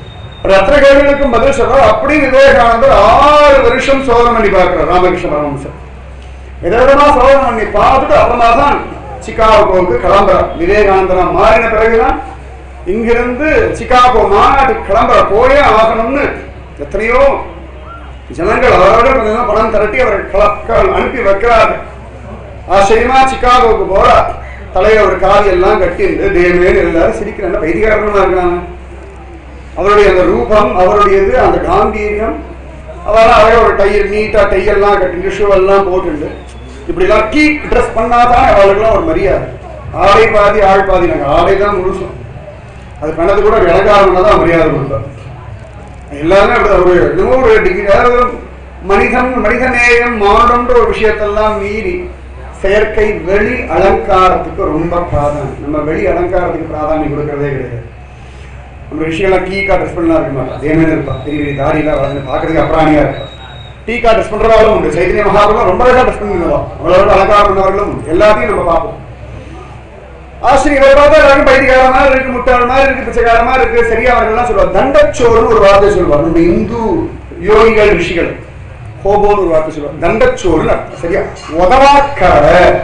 ரத்ன கேள்விகளுக்கும் பதில் சொல்றார் அப்படி விவேகானந்தர் ஆறு வருஷம் சோதனை பண்ணி பார்க்கிறார் ராமகிருஷ்ண பரமஹம்சர் விதவிதமா சோதனை பண்ணி பார்த்துட்டு அப்புறமா தான் சிகாகோவுக்கு கிளம்புறார் விவேகானந்தரா மாறின பிறகுதான் இங்கிருந்து சிகாகோ மாநாட்டுக்கு கிளம்புற போயே ஆகணும்னு எத்தனையோ ஜனங்கள் அவரோட கொஞ்சம் பணம் திரட்டி அவரை கல- அனுப்பி வைக்கிறாரு ஆச்சரியமா சிகாகோவுக்கு போறார் தலையில ஒரு காவி எல்லாம் கட்டிண்டு தேவேன்னு எல்லாரும் சிரிக்கிறாங்க வைதிகாரமா இருக்காங்க அவருடைய அந்த ரூபம் அவருடையது அந்த காம்பீரியம் அவெல்லாம் அழகா ஒரு டை நீட்டா டை எல்லாம் கட்டி ஷூ எல்லாம் போட்டுண்டு இப்படிலாம் டீ ட்ரெஸ் பண்ணாதான் அவளுக்குலாம் ஒரு மரியாதை ஆடை பாதி ஆள் பாதி நாங்கள் ஆடை தான் முழுசும் அது பண்ணது கூட விலகாரம்னா தான் மரியாதை கொடுத்தோம் எல்லாருமே அப்படி ஒரு இன்னும் ஒரு டிகிரி அதாவது மனிதன் மனிதநேயம் மானுடம்ன்ற ஒரு விஷயத்தெல்லாம் மீறி செயற்கை வெளி அலங்காரத்துக்கு ரொம்ப பிராதானியம் நம்ம வெளி அலங்காரத்துக்கு பிராதானியம் கொடுக்கறதே கிடையாது நம்ம விஷயம்லாம் டீ கா ட்ரெஸ் பண்ணலாம் இருக்க மாட்டோம் அதே மாதிரி இருப்பா பெரிய பெரிய தாடியெல்லாம் வந்து பார்க்கறதுக்கு அப்புறாணியா இருப்பா டீ கா ட்ரெஸ் பண்றவாளும் உண்டு சைத்தன்ய மகாபுரம் ரொம்ப அழகா ட்ரெஸ் பண்ணிருந்தோம் அவ்வளவு அலங்காரம் பண்ணவர்களும் உண்டு. எல்லாத்தையும் நம்ம பார்ப்போம் ஆசிரியர் பார்த்தா எல்லாரும் பைத்தியக்கார மாதிரி இருக்கு முட்டாள் மாதிரி இருக்கு பிச்சைக்கார மாதிரி இருக்கு சரியா அவர்கள்லாம் சொல்லுவார் தண்டச்சோறுன்னு ஒரு வார்த்தை சொல்லுவார் நம்ம இந்து யோகிகள் ரிஷிகள் ஹோபோன்னு ஒரு வார்த்தை சொல்லுவார் தண்டச்சோறுன்னு அர்த்தம். சரியா உதவாக்கர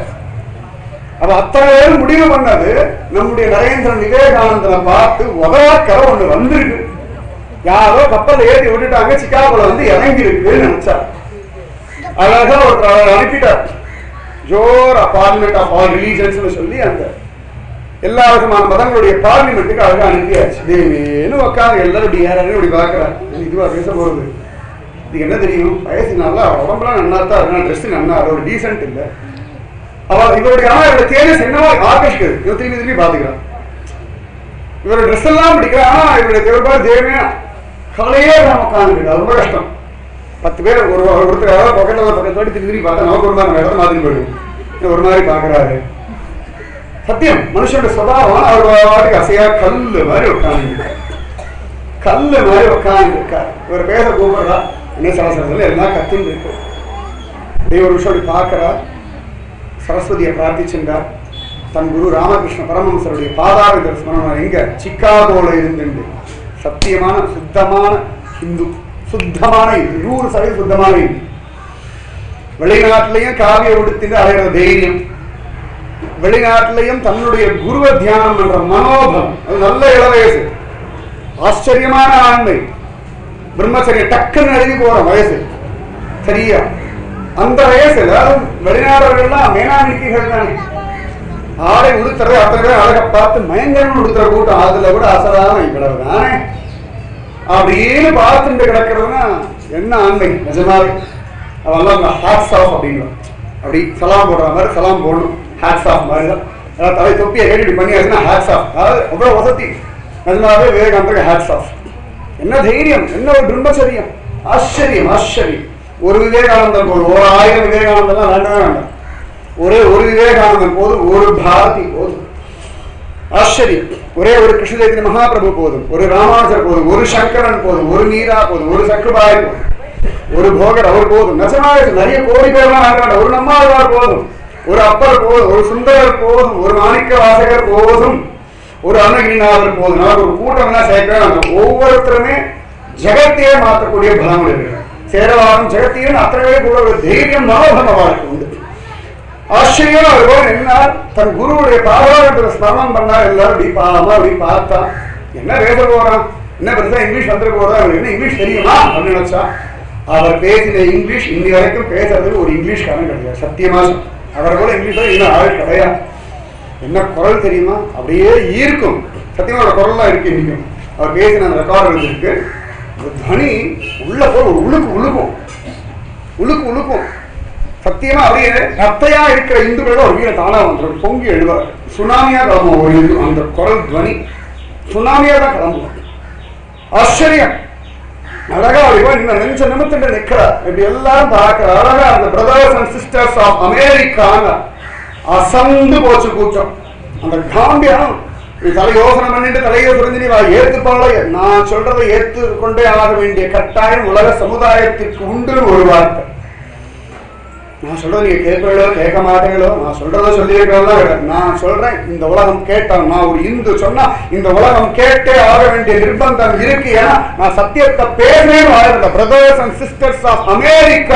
அப்ப அத்தனை பேரும் முடிவு பண்ணது நம்முடைய நரேந்திரன் விவேகானந்தனை பார்த்து உதவாக்கர ஒண்ணு வந்திருக்கு யாரோ கப்பலை ஏற்றி விட்டுட்டாங்க சிக்காகோல வந்து இறங்கி இருக்குன்னு நினைச்சா அழகா ஒரு அவர் அனுப்பிட்டார் ஜோர் பார்லிமெண்ட் ஆஃப் ஆல் ரிலீஜன்ஸ் சொல்லி அந்த எல்லா விதமான மதங்களுடைய பார்லிமெண்ட்டுக்கு அழகா அனுப்பியாச்சு தேவேன்னு உட்காந்து எல்லாரும் இப்படி யாரும் இப்படி பார்க்கறாரு இதுவா பேச போறது இதுக்கு என்ன தெரியும் வயசு நல்லா உடம்புலாம் நன்னா தான் இருக்கா ட்ரெஸ் நன்னா அது ஒரு டீசென்ட் இல்லை அவ இவருடைய ஆனா இவருடைய தேஜஸ் என்னவோ ஆகர்ஷிக்குது இவன் திரும்பி திரும்பி பாத்துக்கிறான் இவரோட ட்ரெஸ் எல்லாம் பிடிக்கிறா ஆனா இவருடைய தேவைப்பாடு தேவையா கவலையே நம்ம உட்காந்துருக்கு அது ரொம்ப கஷ்டம் பத்து பேர் ஒரு ஒருத்தர் யாராவது பக்கத்துல ஒரு பக்கத்து வாட்டி திரும்பி திரும்பி பார்த்தா நமக்கு ஒரு மாதிரி வேற மாதிரி போயிடும் இவன் ஒரு மாதிரி பாக்குறாரு சத்தியம் மனுஷனோட சுபாவம் அவர் வாட்டுக்கு அசையா கல்லு மாதிரி உட்காந்து கல்லு மாதிரி உட்காந்து இருக்கார் இவர் பேச கூப்பிடுறா என்ன சலசலத்தில் எல்லாம் கத்தின்னு இருக்கு தெய்வ ஒரு விஷயம் பார்க்கிறா சரஸ்வதியை பிரார்த்திச்சுட்டார் தன் குரு ராமகிருஷ்ண பரமஹம்சருடைய பாதார ஸ்மரணம் எங்க சிக்காகோல இருந்துண்டு சத்தியமான சுத்தமான ஹிந்து சுத்தமான இந்து நூறு சதவீதம் சுத்தமான இந்து வெளிநாட்டிலையும் காவிய உடுத்திட்டு அலைகிற தைரியம் வெளிநாட்டிலையும் தன்னுடைய குருவ தியானம் என்ற மனோபம் அது நல்ல இள வயசு ஆச்சரியமான ஆண்மை பிரம்மச்சரிய டக்குன்னு எழுதி போற வயசு சரியா அந்த வயசுல அதுவும் வெளிநாடுகள்லாம் மேனாமிக்கைகள் தானே ஆடை உடுத்துறது அத்தனை பேர் அழகை பார்த்து மயங்கரன் உடுத்துற கூட்டம் அதுல கூட அசராம இவ்வளவு தானே அப்படின்னு பார்த்துட்டு கிடக்கிறதுனா என்ன ஆண்மை நிஜமாவே அவெல்லாம் ஹேட்ஸ் ஆஃப் அப்படிங்கிறோம் அப்படி சலாம் போடுற மாதிரி சலாம் போடணும் ஹேட்ஸ் ஆஃப் மாதிரி தான் அதாவது தலை தொப்பியை கேட்டு இப்படி பண்ணியாச்சுன்னா ஹேட்ஸ் ஆஃப் அதாவது அவ்வளோ வசதி நிஜமாவே விவேகானந்தருக்கு ஹேட்ஸ் ஆஃப் என்ன தைரியம் என்ன ஒரு பிரம்மச்சரியம் ஆச்சரியம் ஆச்சரியம் ஒரு விவேகானந்தன் போதும் ஒரு ஆயிரம் விவேகானந்தெல்லாம் வேண்டவே வேண்டாம் ஒரே ஒரு விவேகானந்தன் போதும் ஒரு பாரதி போதும் ஆச்சரியம் ஒரே ஒரு கிருஷ்ண சைத்தன்ய மகாபிரபு போதும் ஒரு ராமானுஜர் போதும் ஒரு சங்கரன் போதும் ஒரு மீரா போதும் ஒரு சக்கரபாய் போதும் ஒரு போகர் அவர் போதும் நிஜமாக நிறைய கோடி பேர்லாம் வேண்டாம் ஒரு நம்மாழ்வார் போதும் ஒரு அப்பர் போதும் ஒரு சுந்தரர் போதும் ஒரு மாணிக்க வாசகர் போதும் ஒரு அன்னகிரிநாதர் போதும் நமக்கு ஒரு கூட்டம் எல்லாம் சேர்க்க ஒவ்வொருத்தருமே ஜெகத்தையே மாற்றக்கூடிய பலம் இருக்கு சேரவாதம் ஜெகத்தையும் அத்தனை பேர் கூட ஒரு தைரியம் மனோபலம் அவருக்கு உண்டு ஆச்சரியம் அவர் போய் நின்னார் தன் குருவுடைய பாதாரத்துல ஸ்மரணம் பண்ணார் எல்லாரும் இப்படி பாவமா அப்படி பார்த்தா என்ன பேச போறான் என்ன பெருசா இங்கிலீஷ் வந்துட போறா அவருக்கு என்ன இங்கிலீஷ் தெரியுமா அப்படின்னு நினைச்சா அவர் பேசின இங்கிலீஷ் இன்னி வரைக்கும் பேசுறதுக்கு ஒரு இங்கிலீஷ்காரன் கிடையாது சத்தியமா சொல்றேன். அவரை போல இங்கிலீஷ்ல இன்னும் ஆள் கிடையாது என்ன குரல் தெரியுமா அப்படியே ஈர்க்கும் சத்தியமா அவரோட குரல்லாம் இருக்கு இன்னைக்கும் அவர் பேசின அந்த ரெக்கார்டு இருக்கு ஒரு தனி உள்ள போய் ஒரு உழுக்கு உழுக்கும் உழுக்கு உழுக்கும் சத்தியமா அப்படியே நத்தையா இருக்கிற இந்துக்களோட ஒரு வீர தானா வந்துடும் பொங்கி எழுவார் சுனாமியா கிளம்பும் ஒரு இந்து அந்த குரல் துவனி சுனாமியா தான் கிளம்பும் ஆச்சரியம் அழகா அப்படி போய் நின்று நெஞ்ச நிமித்திட்டு நிக்கிறார் இப்படி எல்லாரும் பார்க்கிற அழகா அந்த பிரதர்ஸ் அண்ட் சிஸ்டர்ஸ் ஆஃப் அமெரிக்காங்க அசந்து போச்சு கூட்டம் அந்த காம்பியம் இது தலை யோசனை பண்ணிட்டு தலையை புரிஞ்சு நீ வா ஏத்துப்பாள நான் சொல்றதை ஏற்றுக்கொண்டே ஆக வேண்டிய கட்டாயம் உலக சமுதாயத்திற்கு உண்டு ஒரு வார்த்தை நான் சொல்றது நீங்க கேட்பீங்களோ கேட்க மாட்டீங்களோ நான் சொல்றத சொல்லியிருக்கிறதா கிடையாது நான் சொல்றேன் இந்த உலகம் கேட்டால் நான் ஒரு இந்து சொன்னா இந்த உலகம் கேட்டே ஆக வேண்டிய நிர்பந்தம் இருக்கு ஏன்னா நான் சத்தியத்தை பேசுறேன் வாழ்ந்த brothers and sisters of America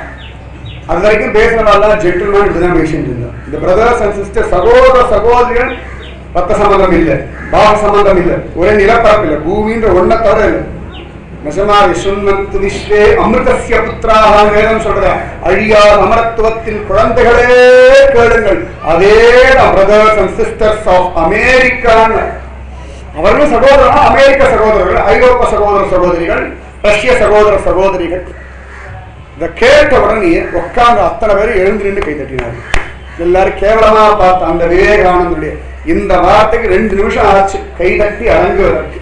அது வரைக்கும் பேசுறதால ஜென்டில்மேன் இப்படிதான் பேசிட்டு இருந்தோம் இந்த பிரதர்ஸ் அண்ட் சிஸ்டர் சகோதர சகோதரிகள் ரத்த சம்பந்தம் இல்லை பாக சம்பந்தம் இல்லை ஒரே நிலப்பரப்பு இல்லை பூமின்ற ஒன்ன தவிர இல்லை நிஜமா விஸ்வன்மத்து விஸ்வே அமிர்தசிய புத்திராக வேதம் சொல்ற அழியாத அமரத்துவத்தின் குழந்தைகளே கேளுங்கள் அதே பிரதர்ஸ் அண்ட் சிஸ்டர்ஸ் ஆஃப் அமெரிக்கான்னு அவர்கள் சகோதரனா அமெரிக்க சகோதரர்கள் ஐரோப்பா சகோதர சகோதரிகள் ரஷ்ய சகோதர சகோதரிகள் இதை கேட்ட உடனே உட்கார்ந்து அத்தனை பேரும் எழுந்து நின்று கை தட்டினார் எல்லாரும் கேவலமா பார்த்த அந்த விவேகானந்தருடைய இந்த வார்த்தைக்கு ரெண்டு நிமிஷம் ஆச்சு கை தட்டி அடங்குவதற்கு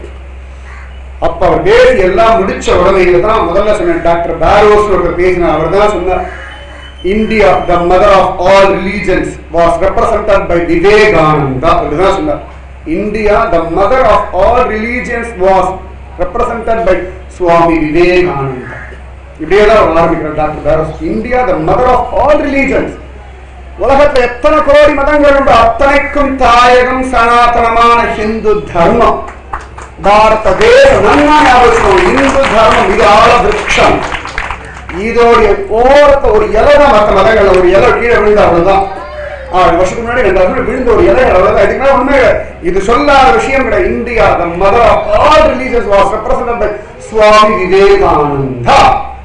அப்ப அவர் பேசி எல்லாம் முடிச்ச உடனே தான் முதல்ல சொன்ன டாக்டர் பாரோஸ் ஒருத்தர் பேசினார் அவர் தான் சொன்னார் India the mother of all religions was represented by Vivekananda அப்படிதான் சொன்னார் India the mother of all religions was represented by Swami Vivekananda இப்படியே தான் அவர் ஆரம்பிக்கிறார் doctor Barrows India the mother of all religions உலகத்துல எத்தனை கோடி மதங்கள் உண்டு அத்தனைக்கும் தாயகம் சனாதனமான ஹிந்து தர்மம் பாரத தேசம் நன்னா ஞாபகம் இந்து தர்மம் இது ஆழ விருட்சம் இதோடைய ஓரத்தை ஒரு இலை தான் மற்ற மதங்கள்ல ஒரு இலை கீழே விழுந்த அவ்வளவுதான் ஆறு வருஷத்துக்கு முன்னாடி ரெண்டு வருஷம் விழுந்த ஒரு இலை அவ்வளவுதான் இதுக்கு மேல உண்மை இல்லை. இது சொல்லாத விஷயம் கிடையாது India the mother of all religious was represent by Swami Vivekananda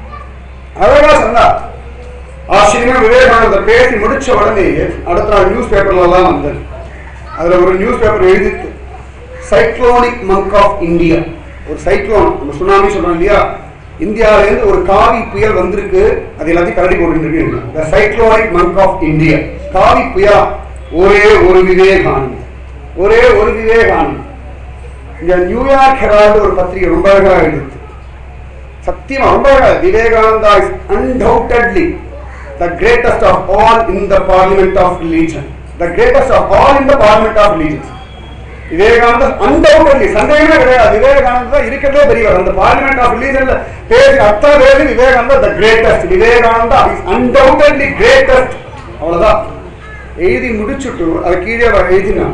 அழகா சொன்னார் ஆச்சரியமா விவேகானந்தர் பேசி முடிச்ச உடனே அடுத்த நாள் நியூஸ் பேப்பர்ல எல்லாம் வந்தது அதுல ஒரு நியூஸ் பேப்பர் எழுதிட்டு சைக்ளோனிக் மங்க் ஆஃப் இந்தியா ஒரு சைக்ளோன் நம்ம சுனாமி சொல்றோம் இல்லையா இந்தியாவில இருந்து ஒரு காவி புயல் வந்திருக்கு அது எல்லாத்தையும் கரடி போட்டு இருக்கு சைக்ளோனிக் மங்க் ஆஃப் இந்தியா காவி புயல் ஒரே ஒரு விவேகானந்த் ஒரே ஒரு விவேகானந்த் இந்த நியூயார்க் ஹெரால்டு ஒரு பத்திரிகை ரொம்ப அழகா எழுதுது சத்தியமா ரொம்ப அழகா Vivekananda is undoubtedly the greatest of all in the parliament of religion the greatest of all in the parliament of religions Vivekanandar undoubtedly சந்தேகமே கிடையாது விவேகானந்தர் இருக்கிறதே பெரியவர் அந்த பார்லிமெண்ட் ஆஃப் ரிலீஜன்ல பேசி அத்தனை பேரு Vivekanandar the greatest Vivekananda is undoubtedly greatest அவ்வளவுதான் எழுதி முடிச்சுட்டு அது கீழே அவர் எழுதினான்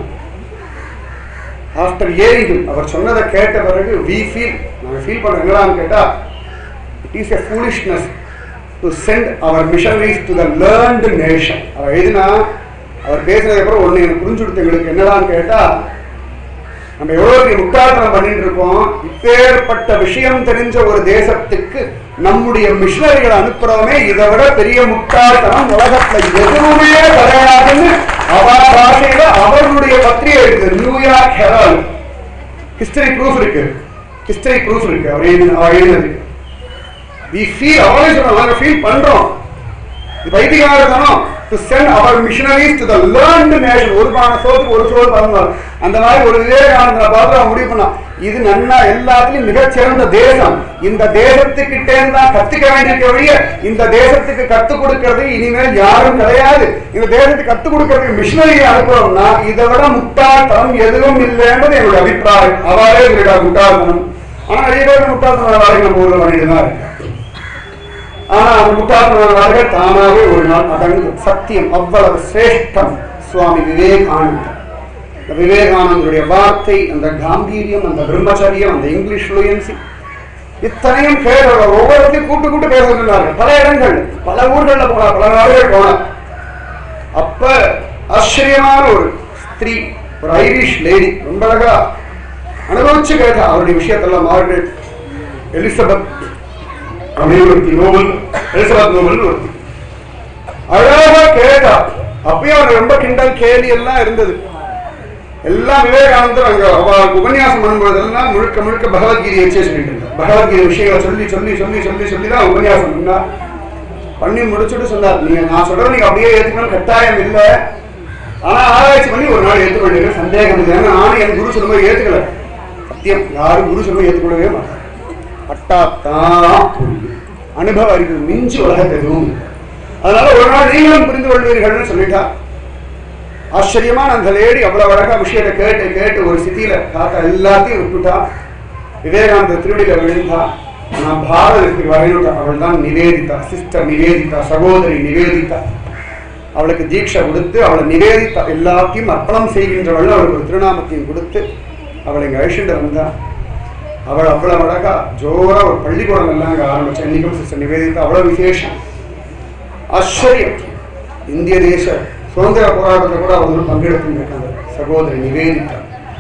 ஆஃப்டர் ஏரிங் அவர் சொன்னதை கேட்ட பிறகு வி ஃபீல் நாங்கள் ஃபீல் பண்ண என்னடான்னு கேட்டா it is a foolishness to send our missionaries to the learned nation அவர் எழுதினா அவர் பேசுனதுக்கு அப்புறம் ஒன்று எனக்கு புரிஞ்சு கொடுத்து எங்களுக்கு என்னடான்னு கேட்டா நம்ம எவ்வளவு பெரிய முட்டாள்தனம் பண்ணிட்டு இருக்கோம் இப்பேற்பட்ட விஷயம் தெரிஞ்ச ஒரு தேசத்துக்கு நம்முடைய மிஷனரிகளை அனுப்புறோமே இதை விட பெரிய முட்டாள்தனம் உலகத்துல எதுவுமே கிடையாதுன்னு அவர் பாஷையில அவர்களுடைய பத்திரிகை இருக்கு நியூயார்க் ஹெரால்ட் ஹிஸ்டரி ப்ரூஃப் இருக்கு ஹிஸ்டரி ப்ரூஃப் இருக்கு அவர் எழுதின- அவர் எழுதினது வி ஃபீல் அவரே சொல்றோம் நாங்க ஃபீல் பண்றோம் இது வைதிகாரத்தனம் to send our missionaries to the learned nation ஒரு பான சோத்துக்கு ஒரு சோறு பறந்தார் அந்த மாதிரி ஒரு விவேகானந்தரை பார்த்து அவன் முடிவு பண்ணான் இது நன்னா எல்லாத்துலயும் மிகச்சிறந்த தேசம் இந்த தேசத்துக்கிட்டே தான் கத்துக்க வேண்டிய வழிய இந்த தேசத்துக்கு கத்துக் கொடுக்கிறது இனிமேல் யாரும் கிடையாது இந்த தேசத்துக்கு கத்துக் கொடுக்கறதுக்கு மிஷனரியை அனுப்புறோம்னா இதை விட முட்டாள்தனம் எதுவும் இல்லைன்றது என்னுடைய அபிப்பிராயம் அவாறே இருக்கா முட்டாள்தனம் ஆனா நிறைய பேர் முட்டாள்தனம் வேலைக்கு நம்ம ஊர்ல பண்ணிட்டு தான் இருக்கு ஆனா அந்த முட்டாள்தனவாதிகள் தானாகவே ஒரு நாள் அடங்கு சத்தியம் அவ்வளவு சிரேஷ்டம் சுவாமி விவேகானந்தர் இந்த விவேகானந்தருடைய வார்த்தை அந்த காம்பீரியம் அந்த பிரம்மச்சரியம் அந்த இங்கிலீஷ் ஃப்ளூயன்சி இத்தனையும் பேர் ஒவ்வொருத்தையும் கூட்டு கூட்டு பேச சொன்னார்கள் பல இடங்கள் பல ஊர்கள்ல போனார் பல நாடுகள் போனார் அப்ப ஆச்சரியமான ஒரு ஸ்திரீ ஒரு ஐரிஷ் லேடி ரொம்ப அழகா அனுபவிச்சு கேட்டா அவருடைய விஷயத்தெல்லாம் மார்கரெட் எலிசபெத் அப்படின்னு ஒருத்தி நோபல் எலிசபெத் நோபல் ஒருத்தி அழகா கேட்டா அப்பயும் அவர் ரொம்ப கிண்டல் கேலி எல்லாம் இருந்தது எல்லாம் விவேகானந்தர் அங்க அவருக்கு உபன்யாசம் பண்ணும்போதெல்லாம் முழுக்க முழுக்க பகவத்கீதையை வச்சே சொல்லிட்டு இருந்தார் பகவத்கீதை விஷயங்களை சொல்லி சொல்லி சொல்லி சொல்லி சொல்லி தான் உபன்யாசம் பண்ணார் பண்ணி முடிச்சுட்டு சொன்னார் நீங்க நான் சொல்றது நீங்க அப்படியே ஏத்துக்கணும் கட்டாயம் இல்லை ஆனா ஆராய்ச்சி பண்ணி ஒரு நாள் ஏத்துக்க வேண்டியது சந்தேகம் இல்லை ஏன்னா நானும் என் குரு சொல்லும்போது ஏத்துக்கல சத்தியம் யாரும் குரு சொல்லும்போது ஏத்துக்கொள்ளவே மாட்டாங்க பட்டாத்தான் புரியும். அனுபவ அறிவு மிஞ்சி உலகத்தை எதுவும் இல்லை. அதனால ஒரு நாள் நீங்களும் புரிந்து கொள்வீர்கள்னு சொல்லிட்டா ஆச்சரியமான அந்த லேடி அவ்வளவு அழகா விஷயத்தை கேட்டு கேட்டு ஒரு சித்தியில தாத்தா எல்லாத்தையும் விட்டுட்டா விவேகானந்த திருவடியில விழுந்தா ஆனா பாரதத்துக்கு வரையிட்ட அவள் தான் நிவேதிதா சிஸ்டர் நிவேதிதா சகோதரி நிவேதிதா அவளுக்கு தீட்சை கொடுத்து அவளை நிவேதித்தா எல்லாத்தையும் அர்ப்பணம் செய்கின்றவள் அவளுக்கு ஒரு திருநாமத்தையும் கொடுத்து அவளை இங்க அழிச்சுட்டு வந்தா அவள் அவ்வளவு அழகா ஜோரா ஒரு பள்ளிக்கூடம் எல்லாம் அங்க ஆரம்பிச்சா இன்னைக்கும் சிஸ்டர் நிவேதித்தா அவ்வளவு விசேஷம் ஆச்சரியம் இந்திய தேச சுதந்திர போராட்டத்தில் கூட அவர் பங்கெடுத்துருக்காங்க சகோதரி நிவேதிதா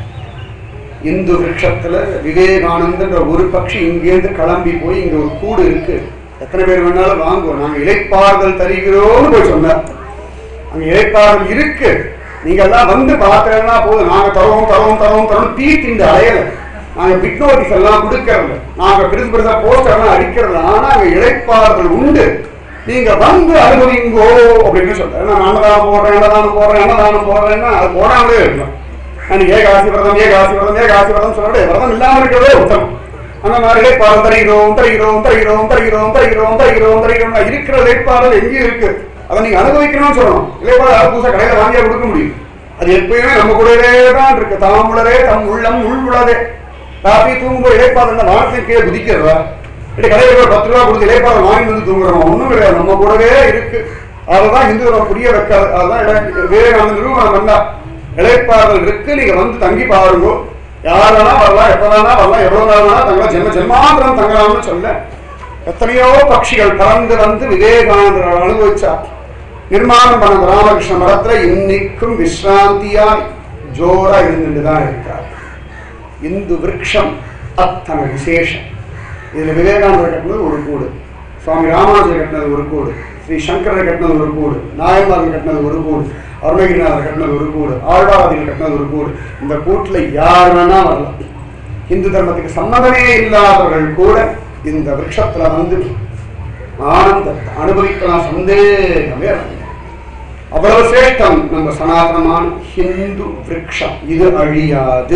இந்து விருட்சத்துல விவேகானந்தன்ற ஒரு பட்சி இங்கேருந்து கிளம்பி போய் இங்க ஒரு கூடு இருக்கு எத்தனை பேர் வேணாலும் வாங்குவோம் நாங்க இலைப்பாறுதல் தருகிறோம்னு போய் சொன்னார் அங்க இலைப்பாறுதல் இருக்கு நீங்க எல்லாம் வந்து பார்த்தா போதும் நாங்க தரோம் தரோம் தரோம் தரோம் தீ திண்டு அலையல நாங்க பிட் நோட்டீஸ் எல்லாம் கொடுக்கறதில்ல நாங்க பெருசு பெருசா போஸ்டர் எல்லாம் அடிக்கிறது ஆனா அங்க இலைப்பாறுதல் உண்டு நீங்க வந்து அனுபவிங்கோ அப்படின்னு சொல்றேன் நான் அன்னதானம் போடுறேன் அன்னதானம் போடுறேன் அன்னதானம் போடுறேன்னா அது போடாமலே இருக்கலாம் நான் ஏகாசி விரதம் ஏகாசி விரதம் ஏகாசி விரதம் சொல்ல விரதம் இல்லாம இருக்கிறதே உத்தமம் அந்த மாதிரி இலைப்பாறுதல் தருகிறோம் தருகிறோம் தருகிறோம் தருகிறோம் தருகிறோம் தருகிறோம் தருகிறோம் இருக்கிற இலைப்பாறுதல் எங்கேயும் இருக்கு அதை நீங்க அனுபவிக்கணும்னு சொல்லணும் இலைப்பாறு யாரும் புதுசா கடையில வாங்கியா கொடுக்க முடியும் அது எப்பயுமே நம்ம கூடவே தான் இருக்கு தாமுளரே தம் உள்ளம் உள் உளதே ராத்திரி தூங்கும்போது இலைப்பாறுதல் வானத்தின் கீழே குதிக்கிறதா இல்லை கடையில் போய் பத்து ரூபா கொடுத்து இலைப்பாறுதல் வாங்கி வந்து தூங்குறோம் ஒண்ணும் கிடையாது நம்ம கூடவே இருக்கு அதுதான் இந்து தர்மம் புரிய வைக்காது அதுதான் இட- விவேகானந்த நிறுவனம் வந்தா இலைப்பாறுதல் இருக்கு நீங்க வந்து தங்கி பாருங்க யார் வேணா வரலாம் எப்ப வேணா வரலாம் எவ்வளவு நாள் வேணா தங்கலாம் ஜென்ம ஜென்மாந்திரம் தங்கலாம்னு சொல்ல எத்தனையோ பட்சிகள் பறந்து வந்து விவேகானந்தர் அனுபவிச்சார் நிர்மாணம் பண்ண ராமகிருஷ்ண மரத்துல இன்னைக்கும் விஸ்ராந்தியாய் ஜோரா இருந்துட்டு தான் இருக்கார் இந்து விருட்சம் அத்தனை விசேஷம் இதுல விவேகானந்தர் கட்டினது ஒரு கூடு சுவாமி ராமானுஜர் கட்டினது ஒரு கூடு ஸ்ரீ சங்கரர் கட்டினது ஒரு கூடு நாயன்மார்கள் கட்டினது ஒரு கூடு அருணகிரிநாதர் கட்டினது ஒரு கூடு ஆழ்வாரதிகள் கட்டினது ஒரு கூடு இந்த கூட்டுல யார் வேணா வரலாம் இந்து தர்மத்துக்கு சம்மதமே இல்லாதவர்கள் கூட இந்த விருட்சத்துல வந்து ஆனந்தத்தை அனுபவிக்கலாம் சந்தேகமே இல்லை. அவ்வளவு சிரேஷ்டம் நம்ம சனாதனமான ஹிந்து விருட்சம் இது அழியாது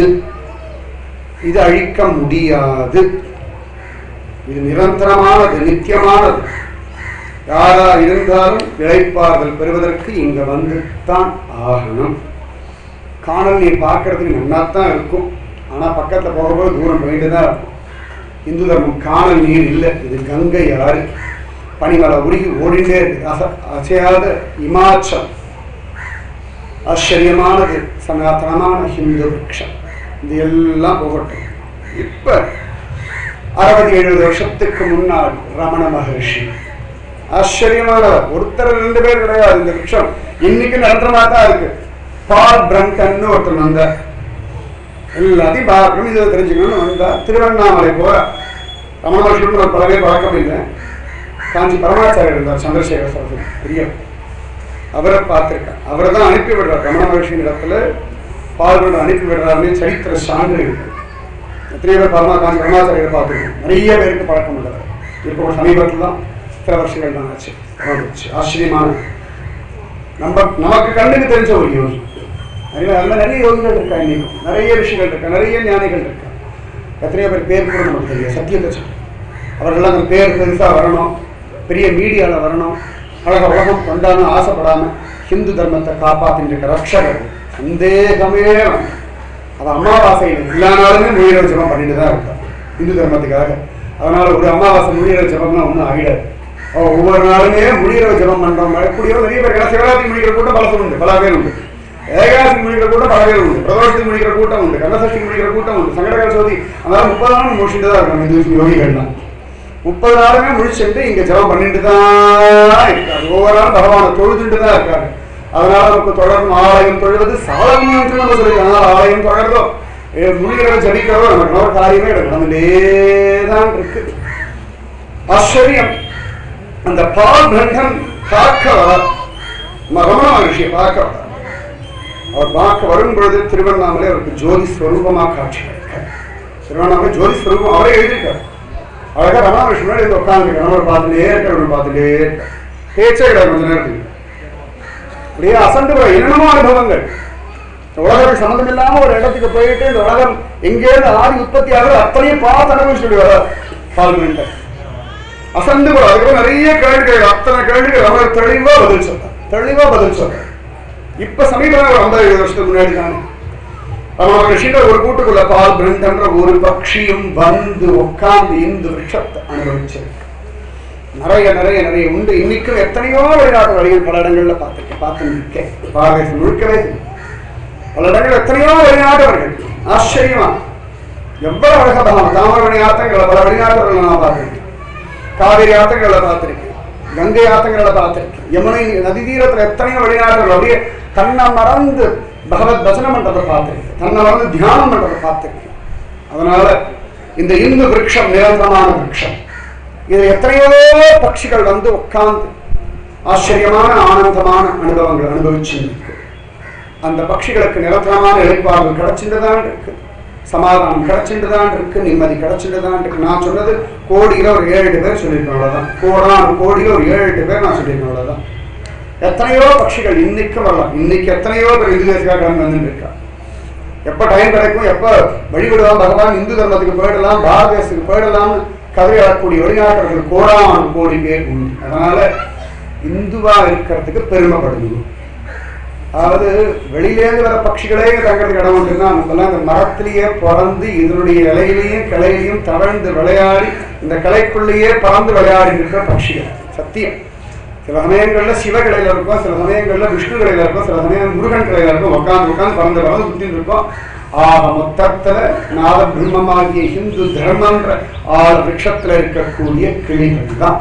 இது அழிக்க முடியாது இது நிரந்தரமானது நித்தியமானது யாரா இருந்தாலும் இழைப்பாறுதல் பெறுவதற்கு இங்க வந்து தான் ஆகணும் காணல் நீர் பார்க்கறதுக்கு நன்னாத்தான் இருக்கும் ஆனா பக்கத்துல போகும்போது தூரம் போயிட்டு தான் இருக்கும் இந்து தர்மம் காணல் நீர் இல்லை இது கங்கை ஆறு பனிமலை உருகி ஓடிண்டே இருக்கு அச அசையாத இமாச்சல் ஆச்சரியமானது சனாதனமான ஹிந்து விருட்சம் இது எல்லாம் போகட்டும் இப்ப அறுபது எழுபது வருஷத்துக்கு முன்னால் ரமண மகர்ஷி ஆச்சரியமானவர் ஒருத்தர் ரெண்டு பேர் கிடையாது இந்த விருட்சம் இன்னைக்கு நிரந்தரமா தான் இருக்கு பால் பிரங்கன்னு ஒருத்தர் வந்தார் எல்லாத்தையும் பார்க்கணும் இதை தெரிஞ்சுக்கணும்னு வந்தா திருவண்ணாமலை போற ரமண மகர்ஷியோட ஒரு பல பேர் பழக்கம் இல்லை காஞ்சி பரமாச்சாரியர் இருந்தார் சந்திரசேகர சரஸ்வதி பெரிய அவரை பார்த்திருக்கேன் அவரை தான் அனுப்பி விடுறார் ரமண மகர்ஷியின் இடத்துல பால்கொண்டு அனுப்பி விடுறாருன்னு சரித்திர சான்று இருக்கு எத்தனையோ பேர் பரமா காஞ்சி பரமாச்சாரியரை பார்த்துருக்கோம் நிறைய பேருக்கு பழக்கம் உள்ளவர் இப்போ சமீபத்தில் தான் சில வருஷங்கள் தான் ஆச்சு ஆச்சு. ஆச்சரியமான நம்ம நமக்கு கண்ணுக்கு தெரிஞ்ச ஒரு யோகி நிறைய நல்ல நிறைய யோகிகள் இருக்கா இன்னைக்கும் நிறைய ரிஷிகள் இருக்கா நிறைய ஞானிகள் இருக்கா எத்தனையோ பேர் பேர் கூட நமக்கு தெரியும் சத்தியத்தை சொல்லு அவர்கள்லாம் அந்த பேர் பெருசா வரணும் பெரிய மீடியால வரணும் அழக உலகம் கொண்டாடணும் ஆசைப்படாம ஹிந்து தர்மத்தை காப்பாத்திட்டு இருக்க ரட்சகர் சந்தேகமே வேண்டாம். அவ அமாவாசையில் எல்லா நாளுமே மொழியிற ஜபம் பண்ணிட்டு தான் இருக்கா இந்து தர்மத்துக்காக அதனால ஒரு அமாவாசை மொழியிற ஜபம்லாம் ஒன்றும் ஆகிடாது அவ ஒவ்வொரு நாளுமே முடிகிற ஜபம் பண்றோம் கூடிய நிறைய பேர் ஏன்னா சிவராத்திரி முடிக்கிற கூட்டம் பல உண்டு பல பேர் உண்டு ஏகாதசி முடிக்கிற கூட்டம் பல பேர் உண்டு பிரதோஷத்துக்கு முடிக்கிற கூட்டம் உண்டு கண்ணசஷ்டி முடிக்கிற கூட்டம் உண்டு சங்கடகர சோதி அதனால முப்பது நாள் முடிச்சுட்டு தான் இருக்காங்க இந்து யோகிகள்லாம் முப்பது நாளுமே முடிச்சுட்டு இங்க ஜெபம் பண்ணிட்டு தான் இருக்காரு ஒவ்வொரு நாளும் பகவானை தொழுதுட்டு தான் இருக்காரு அதனால நமக்கு தொடரும் ஆலயம் தொழுவது சாலம் என்று நம்ம சொல்லி அதனால ஆலயம் தொடர்றதோ முடிகிறத ஜபிக்கிறதோ நமக்கு ஒரு காரியமே கிடையாது நடந்துட்டே தான் இருக்கு ஆச்சரியம் அந்த பால் பிரண்டன் பார்க்க வர ரமண மகர்ஷியை பார்க்க வர அவர் பார்க்க வரும் பொழுது திருவண்ணாமலை அவருக்கு ஜோதி ஸ்வரூபமா காட்சி அளிக்கிறார். திருவண்ணாமலை ஜோதி ஸ்வரூபம் அவரே எழுதியிருக்கார் அழகா ரமண மகர்ஷி முன்னாடி வந்து உட்காந்துருக்க நம்ம பார்த்துட்டே இருக்க பார்த்துட்டே இருக்க பேச்சே கிடையாது கொஞ்ச நேரத்துக்கு அப்படியே அசந்து போற என்னென்னமோ அனுபவங்கள் இந்த உலகம் சம்மந்தம் இல்லாம ஒரு இடத்துக்கு போயிட்டு இந்த உலகம் எங்கேருந்து ஆதி உற்பத்தி ஆகுது அத்தனையும் பார்த்து அனுபவிச்சுட்டு வர பால்மெண்ட் அசந்து போற அதுக்கப்புறம் நிறைய கேள்விகள் அத்தனை கேள்விகள் அவர் தெளிவா பதில் சொல்றார் தெளிவா பதில் சொல்றார் இப்ப சமீபத்தில் ஒரு ஐம்பது வருஷத்துக்கு முன்னாடி தானே ரமண ரிஷிகள் ஒரு கூட்டுக்குள்ள பால் பிரண்டன்ற ஒரு பட்சியும் வந்து உட்கார்ந்து இந்து விஷத்தை அனுபவிச்சிருக்கு நிறைய நிறைய நிறைய உண்டு இன்னைக்கும் எத்தனையோ வெளிநாட்டு வழிகள் பல இடங்கள்ல பார்த்திருக்கேன் பார்த்து இருக்கேன் பாரதேசம் முழுக்கவே தெரியும். பல இடங்கள் எத்தனையோ வெளிநாட்டவர்கள் ஆச்சரியமா எவ்வளவு அழகா பகவான் தாமிரபரணி ஆத்தங்களை பல வெளிநாட்டவர்களை நான் பார்த்திருக்கேன் காவிரி ஆத்தங்களை பார்த்திருக்கேன் கங்கை ஆத்தங்களை பார்த்திருக்கேன் யமுனை நதி தீரத்துல எத்தனையோ வெளிநாட்டவர்கள் அப்படியே தன்னை மறந்து பகவத் பஜனை பண்றதை பார்த்திருக்கேன் தன்னை மறந்து தியானம் பண்றதை பார்த்திருக்கேன் அதனால இந்த இந்து விருட்சம் நிரந்தரமான விருட்சம் இது எத்தனையோ பட்சிகள் வந்து உட்கார்ந்து ஆச்சரியமான ஆனந்தமான அனுபவங்கள் அனுபவிச்சு இருக்கு அந்த பட்சிகளுக்கு நிரந்தரமான இழைப்பாடு கிடைச்சிட்டு தான் இருக்கு சமாதானம் கிடைச்சிட்டு தான் இருக்கு நிம்மதி கிடைச்சிட்டு தான் இருக்கு நான் சொன்னது கோடியில ஒரு ஏழு எட்டு பேர் சொல்லியிருக்கேன் அவ்வளவுதான் கோடான கோடியில ஒரு ஏழு எட்டு பேர் நான் சொல்லியிருக்கேன் அவ்வளவுதான் எத்தனையோ பட்சிகள் இன்னைக்கு வரலாம் இன்னைக்கு எத்தனையோ பேர் இந்து தேசியாக கிளம்பி வந்துட்டு இருக்கா எப்ப டைம் கிடைக்கும் எப்ப வழிபடுவான் பகவான் இந்து தர்மத்துக்கு போயிடலாம் பாரத தேசத்துக்கு போயிடலாம்னு கதறி வரக்கூடிய வெளிநாட்டவர்கள் கோடான கோடி பேர் உண்டு அதனால இந்துவா இருக்கிறதுக்கு பெருமைப்படுது அதாவது வெளியிலேருந்து வர பட்சிகளே தங்கிறதுக்கு இடம் உண்டுன்னா நம்மலாம் இந்த மரத்திலேயே பிறந்து இதனுடைய இலையிலையும் கிளையிலையும் தவழ்ந்து விளையாடி இந்த கிளைக்குள்ளேயே பறந்து விளையாடி இருக்கிற பட்சிகள் சத்தியம் சில சமயங்கள்ல சிவ கிளையில இருக்கும் சில சமயங்கள்ல விஷ்ணு கிளையில இருக்கும் சில சமயம் முருகன் கிளையில இருக்கும் உட்காந்து உட்காந்து பறந்து பறந்து சுத்தின்னு இருக்கும் ஆக மொத்தத்துல நாத பிரம்மமாகிய இந்து தர்மன்ற ஆறு விருட்சத்துல இருக்கக்கூடிய கிளிகள் தான்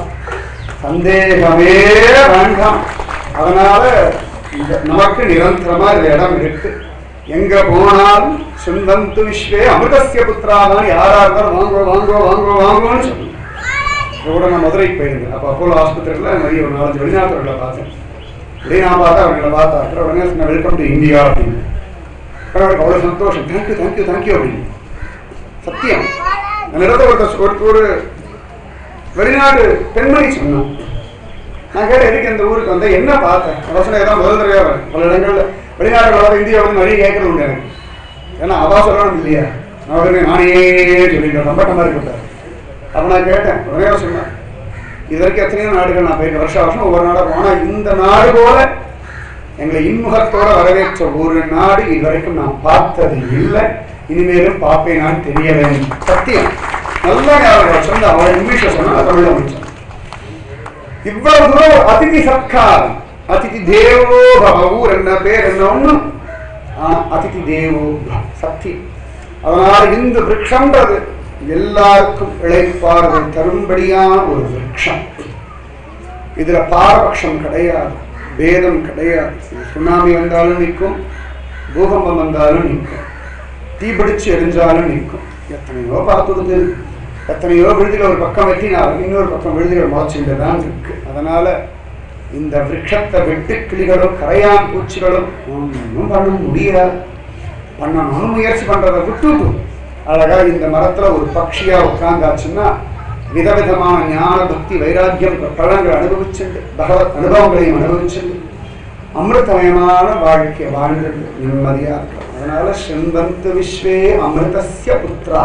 சந்தேகமே வேண்டாம் அதனால இந்த நமக்கு நிரந்தரமா இந்த இடம் இருக்கு எங்க போனாலும் சுந்தந்து விஸ்வே அமிர்தசிய புத்திராதான் யாரா இருந்தாலும் வாங்கோ வாங்கோ வாங்கோ வாங்கோன்னு சொல்லுங்க கூட நான் மதுரைக்கு போயிருந்தேன் அப்போ அப்போலோ ஆஸ்பத்திரியில் நிறைய ஒரு நாலஞ்சு வெளிநாட்டவர்களை பார்த்தேன் இப்படி நான் பார்த்தா அவர்களை பார்த்தா அப்புறம் உடனே சொன்னேன் வெல்கம் டு இந்தியா அப்படின்னு அப்புறம் அவருக்கு அவ்வளோ சந்தோஷம் தேங்க்யூ தேங்க்யூ தேங்க்யூ அப்படின்னு சத்தியம் அந்த இடத்துல ஒருத்தர் ஒரு ஒரு வெளிநாடு பெண்மணி சொன்னான் நான் கேட்டேன் எதுக்கு இந்த ஊருக்கு வந்தேன் என்ன பார்த்தேன் யோசனை தான் முதல் தடவையா வரேன் பல இடங்கள்ல வெளிநாடுகள் வர இந்தியா வந்து நிறைய கேட்கறது உண்டு எனக்கு ஏன்னா அவா சொல்லணும் இல்லையா நான் உடனே நானே சொல்லிட்டேன் நம்பட்டமா இருக்கட்டும் அப்ப நான் கேட்டேன் உடனே அவ சொன்னேன் இது வரைக்கும் எத்தனையோ நாடுகள் நான் போயிருக்கேன் வருஷம் வருஷம் ஒவ்வொரு நாடாக போனா இந்த நாடு போல எங்களை இன்முகத்தோட வரவேற்ற ஒரு நாடு இது வரைக்கும் நான் பார்த்தது இல்லை இனிமேலும் பார்ப்பேனான்னு தெரியல சத்தியம் நல்லா ஞாபகம் சொன்ன அவன் இங்கிலீஷ்ல சொன்னா தமிழ்ல முடிச்சான் இவ்வளவு தூரம் அதிதி சத்காரம் அதிதி தேவோ பவ ஊர் என்ன பேர் என்ன ஒண்ணு ஆனா அதிதி தேவோ பவ சத்தியம் அதனால இந்த விரக்ஷன்றது எல்லாருக்கும் இழைப்பார்வை தரும்படியான ஒரு விரக்ஷம் இதுல பாரபட்சம் கிடையாது பேதம் கிடையாது சுனாமி வந்தாலும் நிற்கும் பூகம்பம் வந்தாலும் நிற்கும் தீபிடிச்சு எரிஞ்சாலும் நிற்கும் எத்தனையோ பார்த்துடுது எத்தனையோ விழுதுகள் ஒரு பக்கம் வெட்டினாலும் இன்னொரு பக்கம் விழுதுகள் முளைச்சுட்டு தான் இருக்கு அதனால இந்த விருட்சத்தை வெட்டு கிளிகளும் கரையான் பூச்சிகளும் ஒன்றும் பண்ண முடியாது பண்ணணும்னு முயற்சி பண்றதை விட்டுட்டு அழகா இந்த மரத்துல ஒரு பட்சியா உட்கார்ந்தாச்சுன்னா விதவிதமான ஞான பக்தி வைராக்கியம் பலன்கள் அனுபவிச்சுண்டு பகவத் அனுபவங்களையும் அனுபவிச்சுண்டு அமிர்தமயமான வாழ்க்கை வாழ்ந்துட்டு நிம்மதியா இருக்கலாம் அதனால செம்பந்து விஸ்வே அமிர்தஸ்ய புத்ரா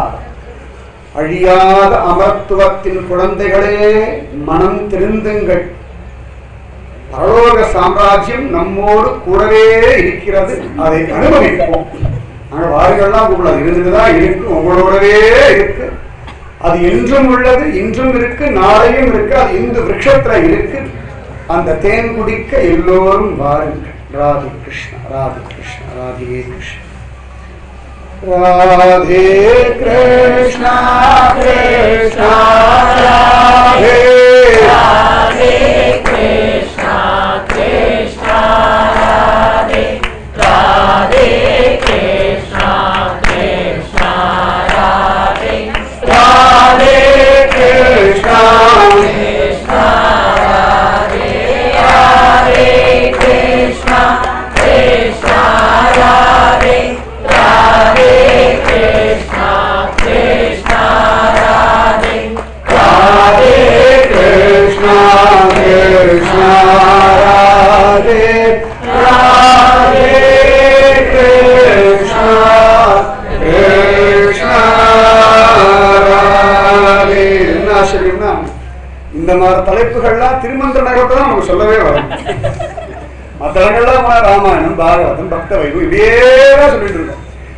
அழியாத அமரத்துவத்தின் குழந்தைகளே மனம் திருந்துங்கள் பரலோக சாம்ராஜ்யம் நம்மோடு கூடவே இருக்கிறது அதை அனுபவிப்போம் நாங்க வாரிகள்லாம் கூப்பிடாது இருந்துதான் இருக்கு உங்களோடவே இருக்கு அது என்றும் உள்ளது இன்றும் இருக்கு நாளையும் இருக்கு அது இந்த விருட்சத்துல இருக்கு அந்த தேன் குடிக்க எல்லோரும் வாருங்கள் Radhe Krishna Radhe Krishna Radhe Krishna Radhe Krishna Krishna Radhe Radhe Krishna, Krishna Radhe, Radhe Krishna, Krishna Radhe, Radhe Krishna Krishna Radhe, Radhe Krishna, Krishna Radhe, Radhe Krishna, Krishna Radhe, Radhe Krishna Krishna Radhe Radhe Krishna Krishna Radhe என்ன ஆச்சரியம்னா இந்த மாதிரி தலைப்புகள்லாம் திருமந்திர நகரத்தை தான் நமக்கு சொல்லவே வரும் மற்ற இடங்கள்லாம் போனா ராமாயணம் பாகவதம் பக்த வைபவம் இப்படியே தான் சொல்லிட்டு இருக்கோம்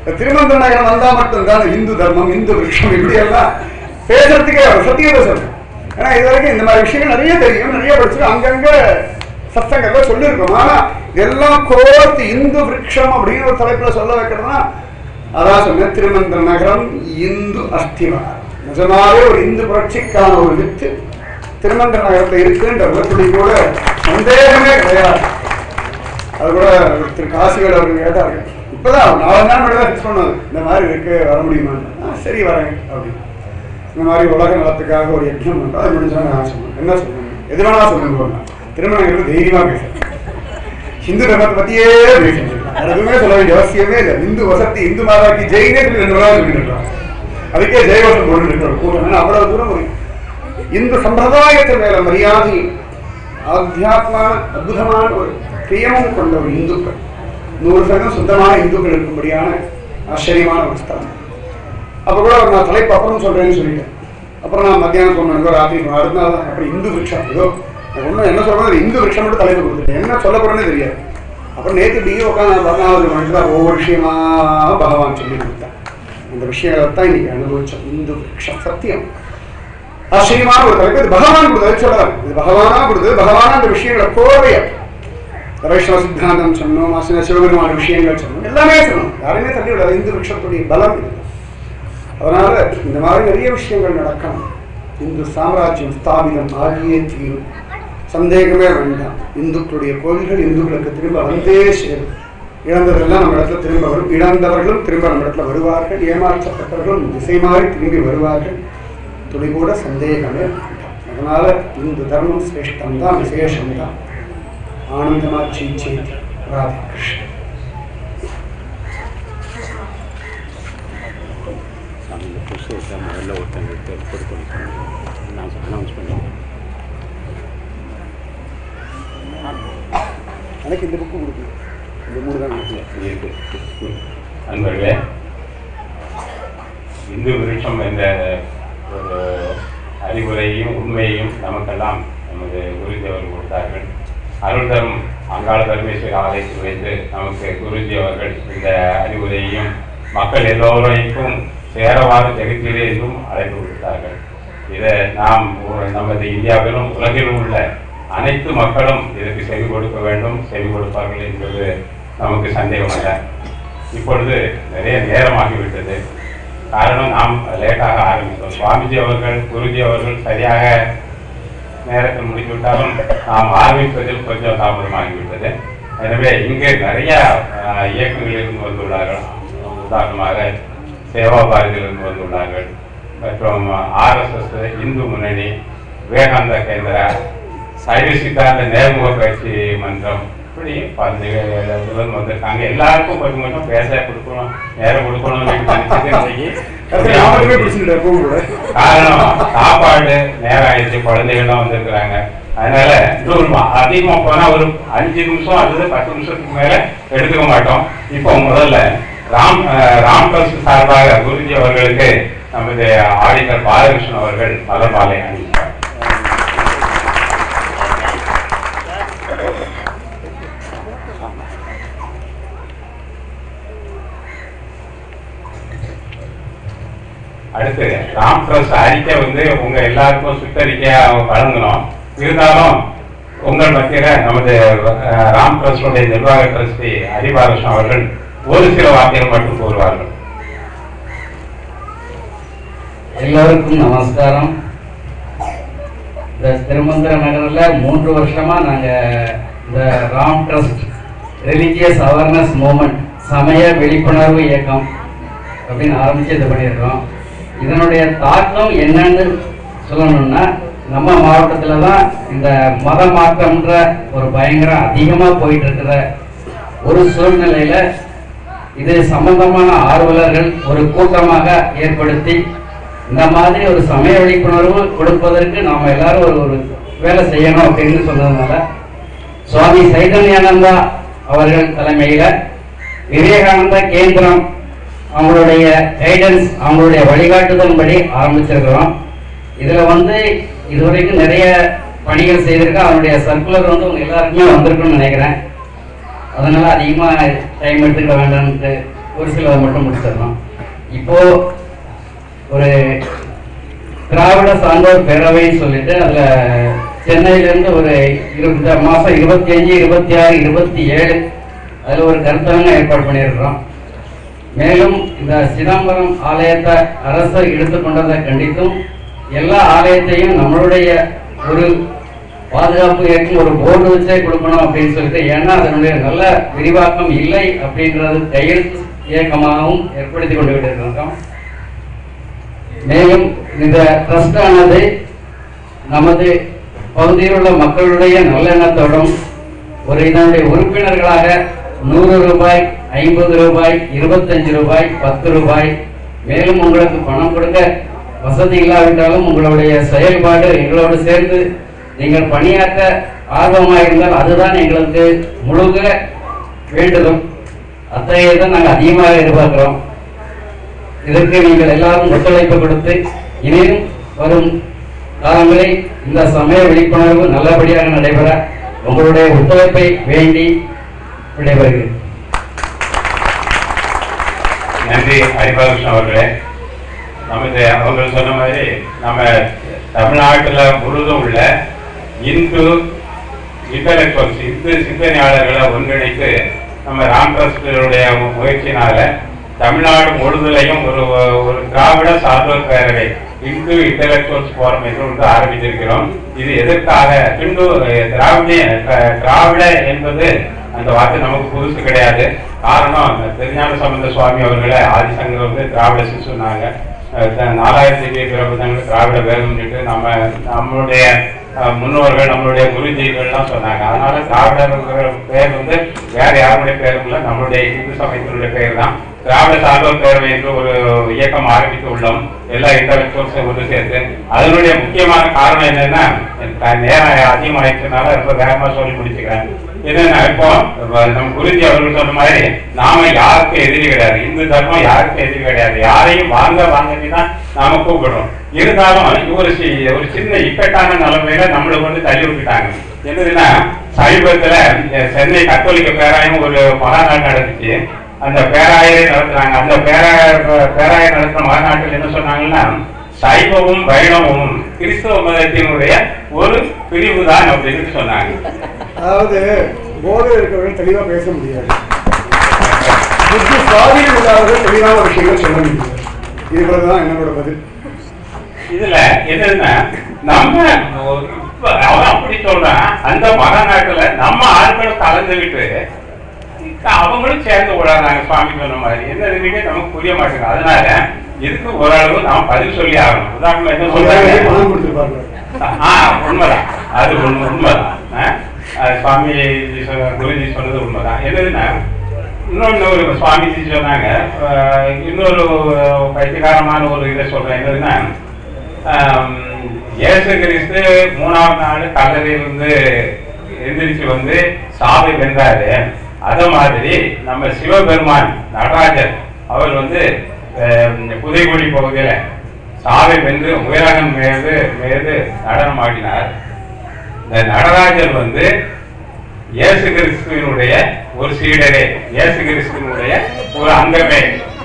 இந்த திருமந்திர நகரம் வந்தா மட்டும்தான் இந்து தர்மம் இந்து விருஷம் இப்படி எல்லாம் பேசுறதுக்கே வரும். சத்தியத்தை சொல்றேன் ஏன்னா இது வரைக்கும் இந்த மாதிரி விஷயங்கள் நிறைய தெரியும் நிறைய படிச்சிருக்கோம் அங்கங்க சத்தங்கள்ல சொல்லியிருக்கோம் ஆனா இதெல்லாம் கோர்த்து இந்து விருட்சம் அப்படின்னு ஒரு தலைப்புல சொல்ல வைக்கிறதுனா அதான் சொன்னேன் திருமந்திர நகரம் இந்து அஸ்திவாரம் நிஜமாவே ஒரு இந்து புரட்சிக்கான ஒரு வித்து திருமந்திர நகரத்துல இருக்குன்ற துளி கூட சந்தேகமே கிடையாது அது கூட திரு காசிவேல் அவர்கள் கேட்டாங்க இப்பதான் ஒரு நாலு நாள் மட்டும் தான் ஃபிக்ஸ் பண்ணாங்க இந்த மாதிரி இருக்கு வர முடியுமான்னு ஆ, சரி வரேன் அப்படின்னு இந்த மாதிரி உலக நலத்துக்காக ஒரு யஜ்ஞம் பண்ணுறோம் அது முடிஞ்சாங்க நான் சொன்னேன் என்ன சொல்லுங்க எது வேணா சொல்லுங்க திருமணம் தைரியமா பேசுறேன் ஹிந்து தர்மத்தை பத்தியே பேசிட்டு வேற எதுவுமே சொல்ல வேண்டிய அவசியமே இல்லை இந்து வசதி இந்து மாதாக்கு ஜெயினே சொல்லி ரெண்டு நாள் சொல்லிட்டு இருக்கோம் அதுக்கே ஜெயவசம் போட்டு இருக்கிற கூட்டம் ஏன்னா அவ்வளவு தூரம் ஒரு இந்து சம்பிரதாயத்தின் மேல மரியாதை ஆத்தியாத்மான அற்புதமான ஒரு பிரியமும் கொண்ட ஒரு இந்துக்கள் நூறு சதவீதம் சுத்தமான இந்துக்கள் இருக்கும்படியான ஆச்சரியமான ஒரு ஸ்தலம் அப்ப கூட நான் தலைப்பு அப்புறம் சொல்றேன்னு சொல்லிட்டேன் அப்புறம் நான் மத்தியானம் சொன்னேன் ஏதோ ராத்திரி சொன்னேன். அடுத்த நாள் தான் அப்படி இந்து விருட்சம் ஏதோ நான் ஒன்றும் என்ன சொல்றது இந்து விருட்சம் மட்டும் தலைப்பு கொடுத்துட்டேன் என்ன சொல்ல போறேன்னே தெரியாது அப்புறம் நேற்று இப்படியே உட்காந்து பதினாவது மணிக்கு ஒவ்வொரு விஷயமா பகவான் சொல்லி கொடுத்தான் இந்த விஷயங்களை தான் இன்னைக்கு அனுபவிச்சோம் இந்து விருட்சம் சத்தியம் ஆச்சரியமான ஒரு தலைப்பு இது பகவான் கொடுத்தது சொல்லலாம் இது பகவானா கொடுத்தது பகவானா இந்த விஷயங்களை கோவையா வைஷ்ணவ சித்தாந்தம் சொன்னோம் அசின சிவபெருமான விஷயங்கள் சொன்னோம் எல்லாமே சொன்னோம் யாருமே தள்ளி விடாது இந்து விருட்சத்துடைய பலம் இது அதனால இந்த மாதிரி நிறைய விஷயங்கள் நடக்கணும் இந்து சாம்ராஜ்யம் ஸ்தாபிதம் ஆகியே தீரும் சந்தேகமே வேண்டாம் இந்துக்களுடைய கோவில்கள் இந்துக்களுக்கு திரும்ப வந்தே சேரும் இழந்ததெல்லாம் நம்ம இடத்துல திரும்ப வரும் இழந்தவர்களும் திரும்ப நம்ம இடத்துல வருவார்கள் ஏமாற்றப்பட்டவர்களும் திசை மாறி திரும்பி வருவார்கள் துளி கூட சந்தேகமே வேண்டாம் அதனால இந்து தர்மம் சிரேஷ்டம் தான் விசேஷம் தான் ஆனந்தமா சீச்சேதி ராதே கிருஷ்ணன் அந்த புதுசு முதல்ல ஒருத்தங்களுக்கு கொடுக்கணும் நான் அனௌன்ஸ் பண்ணுவேன் எனக்கு இந்த புக்கு கொடுக்கு இந்த மூணு தான் கொடுக்கல இருக்கு அன்பர்களே இந்து விருட்சம் என்ற ஒரு அறிவுரையையும் உண்மையையும் நமக்கெல்லாம் நமது குருஜி அவர்கள் கொடுத்தார்கள் அருள் தரும் அங்காள பரமேஸ்வரி ஆலயத்தில் வைத்து நமக்கு குருஜி அவர்கள் இந்த அறிவுரையையும் மக்கள் எல்லோரைக்கும் சேரவாத ஜெகத்திலே என்றும் அழைப்பு கொடுத்தார்கள் இதை நாம் ஒரு- நமது இந்தியாவிலும் உலகிலும் உள்ள அனைத்து மக்களும் இதற்கு செவி கொடுக்க வேண்டும் செவி கொடுப்பார்கள் என்பது நமக்கு சந்தேகம் அல்ல இப்பொழுது நிறைய நேரமாகிவிட்டது காரணம் நாம் லேட்டாக ஆரம்பித்தோம் சுவாமிஜி அவர்கள் குருஜி அவர்கள் சரியாக நேரத்தில் முடிந்துவிட்டாலும் நாம் ஆரம்பிப்பதில் கொஞ்சம் தாமதமாகிவிட்டது எனவே இங்கே நிறைய அஹ், இயக்கங்களிலிருந்து வந்துள்ளார்கள் உதாரணமாக சேவா பாரதியிலிருந்து வந்துள்ளார்கள் மற்றும் ஆர்எஸ்எஸ் இந்து முன்னணி விவேகானந்த கேந்திரா சைவ சித்தாந்த நேர்முக பயிற்சி மன்றம் இப்படி பதினேழு வந்திருக்காங்க எல்லாருக்கும் கொஞ்சம் கொஞ்சம் பேச கொடுக்கணும் நேரம் கொடுக்கணும்னு நினைச்சது இன்னைக்கு கடைசியா நாமளுமே பிடிச்சிட்டு பூ கூட காரணம் சாப்பாடு நேரம் ஆயிடுச்சு குழந்தைகள்லாம் வந்திருக்கிறாங்க அதனால இன்னொரு ம- அதிகமா போனா ஒரு அஞ்சு நிமிஷம் அல்லது பத்து நிமிஷத்துக்கு மேல எடுத்துக்க மாட்டோம் இப்போ முதல்ல ராம் அஹ், ராம் ட்ரஸ்ட் சார்பாக குருஜி அவர்களுக்கு நமது ஆடிட்டர் பாலகிருஷ்ணன் அவர்கள் மலர் மாலை அணிவிப்பார் அடுத்து ராம் ட்ரஸ்ட் அறிக்கை வந்து உங்க எல்லாருக்கும் சுத்தறிக்கையா வழங்கணும் இருந்தாலும் உங்கள் மத்தியில நமது அஹ், ராம் ட்ரஸ்டுடைய நிர்வாக ட்ரஸ்டி ஹரிபாலகிருஷ்ணன் அவர்கள் ஒரு சில வார்த்தைகள் மட்டும் கூறுவார்கள் எல்லோருக்கும் நமஸ்காரம் இந்த திருமந்திர நகரில் மூன்று வருஷமா நாங்க இந்த Ram trust religious awareness movement சமய விழிப்புணர்வு இயக்கம் அப்படின்னு ஆரம்பிச்சு இது பண்ணியிருக்கோம் இதனுடைய தாக்கம் என்னன்னு சொல்லணும்னா நம்ம மாவட்டத்துல தான் இந்த மத மாற்றம்ன்ற ஒரு பயங்கரம் அதிகமா போயிட்டு இருக்கிற ஒரு சூழ்நிலையில இது சம்பந்தமான ஆர்வலர்கள் ஒரு கூட்டமாக ஏற்படுத்தி இந்த மாதிரி ஒரு சமய விழிப்புணர்வு கொடுப்பதற்கு நாம எல்லாரும் ஒரு ஒரு வேலை செய்யணும் அப்படின்னு சொன்னதுனால சுவாமி சைதன்யானந்தா அவர்கள் தலைமையில விவேகானந்தா கேந்திரம் அவங்களுடைய கைடன்ஸ் அவங்களுடைய வழிகாட்டுதல்படி ஆரம்பிச்சிருக்கிறோம் இதுல வந்து இதுவரைக்கும் நிறைய பணிகள் செய்திருக்கோம் அதனுடைய சர்க்குலர் வந்து உங்க எல்லாருக்குமே வந்திருக்கும்னு நினைக்கிறேன் அதனால அதிகமா டைம் எடுத்துக்க வேண்டாம்னு ஒரு சிலதை மட்டும் முடிச்சிடலாம் இப்போ ஒரு திராவிட சான்றோர் பேரவைன்னு சொல்லிட்டு அதுல சென்னையில இருந்து ஒரு இருபது மாசம் இருபத்தி அஞ்சு இருபத்தி ஆறு இருபத்தி ஏழு அதுல ஒரு கருத்தரங்க ஏற்பாடு பண்ணியிருக்கிறோம் மேலும் இந்த சிதம்பரம் ஆலயத்தை அரசு எடுத்துக்கொண்டதை கண்டித்தும் எல்லா ஆலயத்தையும் நம்மளுடைய ஒரு பாதுகாப்பு ஏற்கும் ஒரு போர்டு வச்சே கொடுக்கணும் அப்படின்னு சொல்லிட்டு ஏன்னா அதனுடைய நல்ல விரிவாக்கம் இல்லை அப்படின்றது கையெழுத்து இயக்கமாகவும் ஏற்படுத்தி கொண்டு விட்டிருக்கிறோம் மேலும் இந்த ட்ரஸ்ட் ஆனது நமது பகுதியில் உள்ள மக்களுடைய நல்லெண்ணத்தோடும் ஒரு இதனுடைய உறுப்பினர்களாக நூறு ரூபாய் ஐம்பது ரூபாய் இருபத்தஞ்சு ரூபாய் பத்து ரூபாய் மேலும் உங்களுக்கு பணம் கொடுக்க வசதி இல்லாவிட்டாலும் உங்களுடைய செயல்பாடு எங்களோடு சேர்ந்து நீங்கள் பணியாற்ற ஆர்வமாக இருந்தால் அதுதான் எங்களுக்கு முழுக வேண்டுதல் அத்தகையதை நாங்கள் அதிகமாக எதிர்பார்க்கிறோம் இதற்கு நீங்கள் எல்லாரும் ஒத்துழைப்பு கொடுத்து இனியும் வரும் காலங்களில் இந்த சமய விழிப்புணர்வு நல்லபடியாக நடைபெற உங்களுடைய ஒத்துழைப்பை வேண்டி விடைபெறுகிறேன் நன்றி ஹரிபாலகிருஷ்ணன் அவர்களே நமது அவங்க சொன்ன மாதிரி நம்ம தமிழ்நாட்டுல முழுதும் உள்ள இந்து இன்டலெக்சுவல்ஸ் இந்து சிந்தனையாளர்களை ஒன்றிணைத்து நம்ம ராம் ட்ரஸ்டுடைய முயற்சியினால தமிழ்நாடு முழுதுலையும் ஒரு ஒரு திராவிட சார்பர் பேரவை இந்து இன்டலெக்சுவல்ஸ் போரம் என்று ஒன்று ஆரம்பித்திருக்கிறோம் இது எதற்காக இந்து திராவிட திராவிட என்பது அந்த வார்த்தை நமக்கு புதுசு கிடையாது காரணம் திருஞான சம்பந்த சுவாமி அவர்களை ஆதிசங்கர் வந்து திராவிட சொன்னாங்க நாலாயிரத்தி திவ்ய பிரபந்தங்கள் திராவிட வேதம்னுட்டு நம்ம நம்மளுடைய அஹ், முன்னோர்கள் நம்மளுடைய குருஜிகள்லாம் சொன்னாங்க அதனால திராவிடங்கிற பேர் வந்து வேற யாருடைய பேரும் இல்லை நம்மளுடைய இந்து சமயத்தினுடைய பேர் தான் திராவிட சார்பர் பேரவை என்று ஒரு இயக்கம் ஆரம்பித்து உள்ளோம் எல்லா இன்டலெக்சுவல்ஸும் ஒன்று சேர்த்து அதனுடைய முக்கியமான காரணம் என்னன்னா எனக்கு நேரம் அதிகமாயிடுச்சுனால ரொம்ப வேகமா சொல்லி முடிச்சுக்கிறேன் என்னன்னா இப்போ நம்ம குருஜி அவர்கள் சொன்ன மாதிரி நாம யாருக்கும் எதிரி கிடையாது இந்து தர்மம் யாருக்கும் எதிரி கிடையாது யாரையும் வாங்க வாங்கன்னு தான் நாம கூப்பிடுறோம் இருந்தாலும் ஒரு சி- ஒரு சின்ன இக்கட்டான நிலைமையில நம்மளை கொண்டு தள்ளி விட்டுட்டாங்க என்னதுன்னா சமீபத்துல அஹ், சென்னை கத்தோலிக்க பேராயம் ஒரு மகாநாடு நடந்துச்சு அந்த பேராயரை நடத்துறாங்க அந்த பேராய பேராயர் நடத்துற மாநாட்டில் என்ன சொன்னாங்கன்னா சைவமும் வைணவமும் கிறிஸ்தவ மதத்தினுடைய ஒரு பிரிவு தான் அப்படின்னு சொன்னாங்க அதாவது போதை இருக்கிறவர்கள் தெளிவா பேச முடியாது புத்தி சுவாதீனம் இல்லாதவர்கள் தெளிவான விஷயங்கள் சொல்ல முடியாது இதுதான் என்னோட பதில் இதுல என்னன்னா நம்ம ஒரு- இப்ப அவன் அப்படி சொல்றான் அந்த மகாநாட்டுல நம்ம ஆட்களை கலந்துகிட்டு இப்ப அவங்களும் சேர்ந்து விடாதாங்க சுவாமி சொன்ன மாதிரி என்னதுன்னு நமக்கு புரிய மாட்டேங்குது அதனால இதுக்கு ஓரளவு நாம் பதில் சொல்லி ஆகணும் உதாரணம் என்ன அவர்களே சொல்றாங்க பணம் கொடுத்துருப்பாங்க ஆ உண்மைதான் அது உண்மை உண்மைதான் ஆ? அது சுவாமி சொ- குருஜி சொன்னது உண்மைதான் என்னதுன்னா இன்னொன்னு ஒரு சுவாமிஜி சொன்னாங்க அஹ், இன்னொரு பைத்தியகாரமான ஒரு இதை சொல்றேன் என்னதுன்னா ஆம், இயேசு கிறிஸ்து மூணாவது நாள் கல்லறையிலிருந்து எந்திரிச்சு வந்து சாவை வென்றாரு அத மாதிரி நம்ம சிவபெருமான் நடராஜர் அவர் வந்து அஹ், புதைக்குடி பகுதியில சாவை வென்று உயரகன் மீது மீது நடனம் ஆடினார் இந்த நடராஜர் வந்து இயேசு கிறிஸ்துவினுடைய ஒரு சீடரே இயேசு கிறிஸ்துவினுடைய ஒரு அங்கமே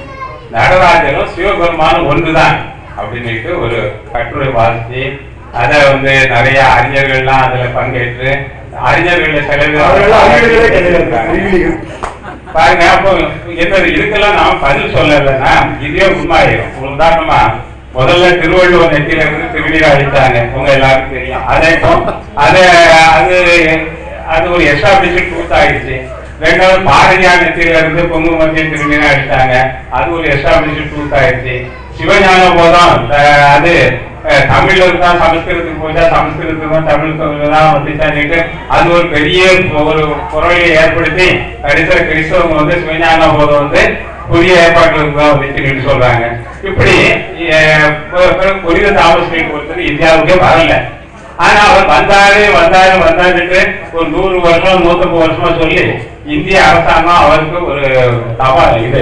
நடராஜரும் சிவபெருமானும் ஒன்றுதான் அப்படின்னுட்டு ஒரு கட்டுரை வாசிச்சு அதை வந்து நிறைய அறிஞர்கள்லாம் அதுல பங்கேற்று அறிஞர்கள் சில பேர் அவர்கள் அறிவியலே கிடையாது அறிவியலிகள் பாருங்க அப்போ என்னது இதுக்கெல்லாம் நாம பதில் சொல்லலைன்னா இதே உண்மையாயிரும் ஒரு உதாரணமா முதல்ல திருவள்ளுவர் நெத்தியில இருந்து திருநீர் அழித்தாங்க உங்க எல்லாருக்கும் தெரியும் அதே இப்போ அது அது அது ஒரு எஸ்டாப்ளிஷ் ட்ரூத் ஆயிடுச்சு ரெண்டாவது பாரதியார் நெத்தியில இருந்து பொங்கு மத்திய திருநீர் அழித்தாங்க அது ஒரு எஸ்டாப்ளிஷ் ட்ரூத் ஆயிடுச்சு சிவஞான போதம் அஹ், அது அஹ், தமிழ்ல இருந்தா சமஸ்கிருதத்துக்கு போச்சா சமஸ்கிருதத்துக்கு தான் தமிழுக்கு தான் வந்துச்சான்னுட்டு அது ஒரு பெரிய ஒரு குரலை ஏற்படுத்தி கடைசியில் கிறிஸ்தவங்க வந்து சிவஞான போதம் வந்து புதிய ஏற்பாட்டுக்கு தான் வந்துச்சுன்னு சொல்றாங்க இப்படி அஹ், பு- பு- புனித தாமஸ் ஒருத்தர் இந்தியாவுக்கே வரல ஆனா அவர் வந்தாரு வந்தாரு வந்தாருட்டு ஒரு நூறு வருஷம் நூத்தம்பது வருஷமா சொல்லி இந்திய அரசாங்கம் அவருக்கு ஒரு தபால் இது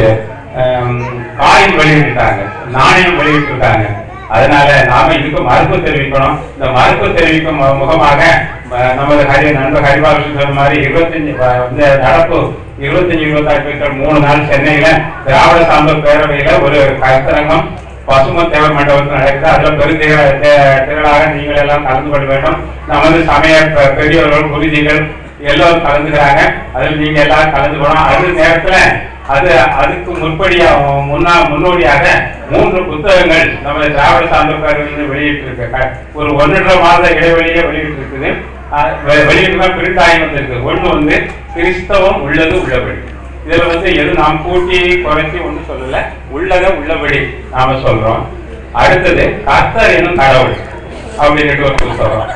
காயின் வெளியிட்டாங்க நாணயம் வெளியிட்டிருக்காங்க அதனால நாம இதுக்கு மறுப்பு தெரிவிக்கணும் இந்த மறுப்பு தெரிவிக்கும் மு- முகமாக அஹ், நமது ஹரி நண்பர் ஹரிபாலகிருஷ்ணன் சொன்ன மாதிரி இருபத்தஞ்சு வ- இந்த நடப்பு இருபத்தஞ்சு இருபத்தாறு பேர்கள் மூணு நாள் சென்னையில திராவிட சாம்பல் பேரவையில ஒரு கருத்தரங்கம் பசும தேவர் மண்டபத்தில் நடக்குது அதுல பெருந்திர தே- திரளாக நீங்கள் எல்லாம் கலந்து கொள்ள வேண்டும் நமது சமய பெ- பெரியவர்கள் குருஜிகள் எல்லோரும் கலந்துக்கிறாங்க அதில் நீங்க எல்லாரும் கலந்து போனோம் அது நேரத்துல அது அதுக்கு முற்படியா முன்னா முன்னோடியாக மூன்று புத்தகங்கள் நம்ம திராவிட சார்ந்த பேரவையில் வெளியிட்டு இருக்கு ஒரு ஒன்றரை மாத இடைவெளியே வெளியிட்டு இருக்குது அஹ் வெ- வெளியிட்டு பிரிண்ட் ஆகி வந்திருக்கு ஒண்ணு வந்து கிறிஸ்தவம் உள்ளது உள்ளபடி இதுல வந்து எது நாம் கூட்டி குறைச்சி ஒண்ணும் சொல்லல உள்ளத உள்ளபடி நாம சொல்றோம் அடுத்தது கர்த்தர் என்னும் கடவுள் அப்படின்னுட்டு ஒரு புத்தகம்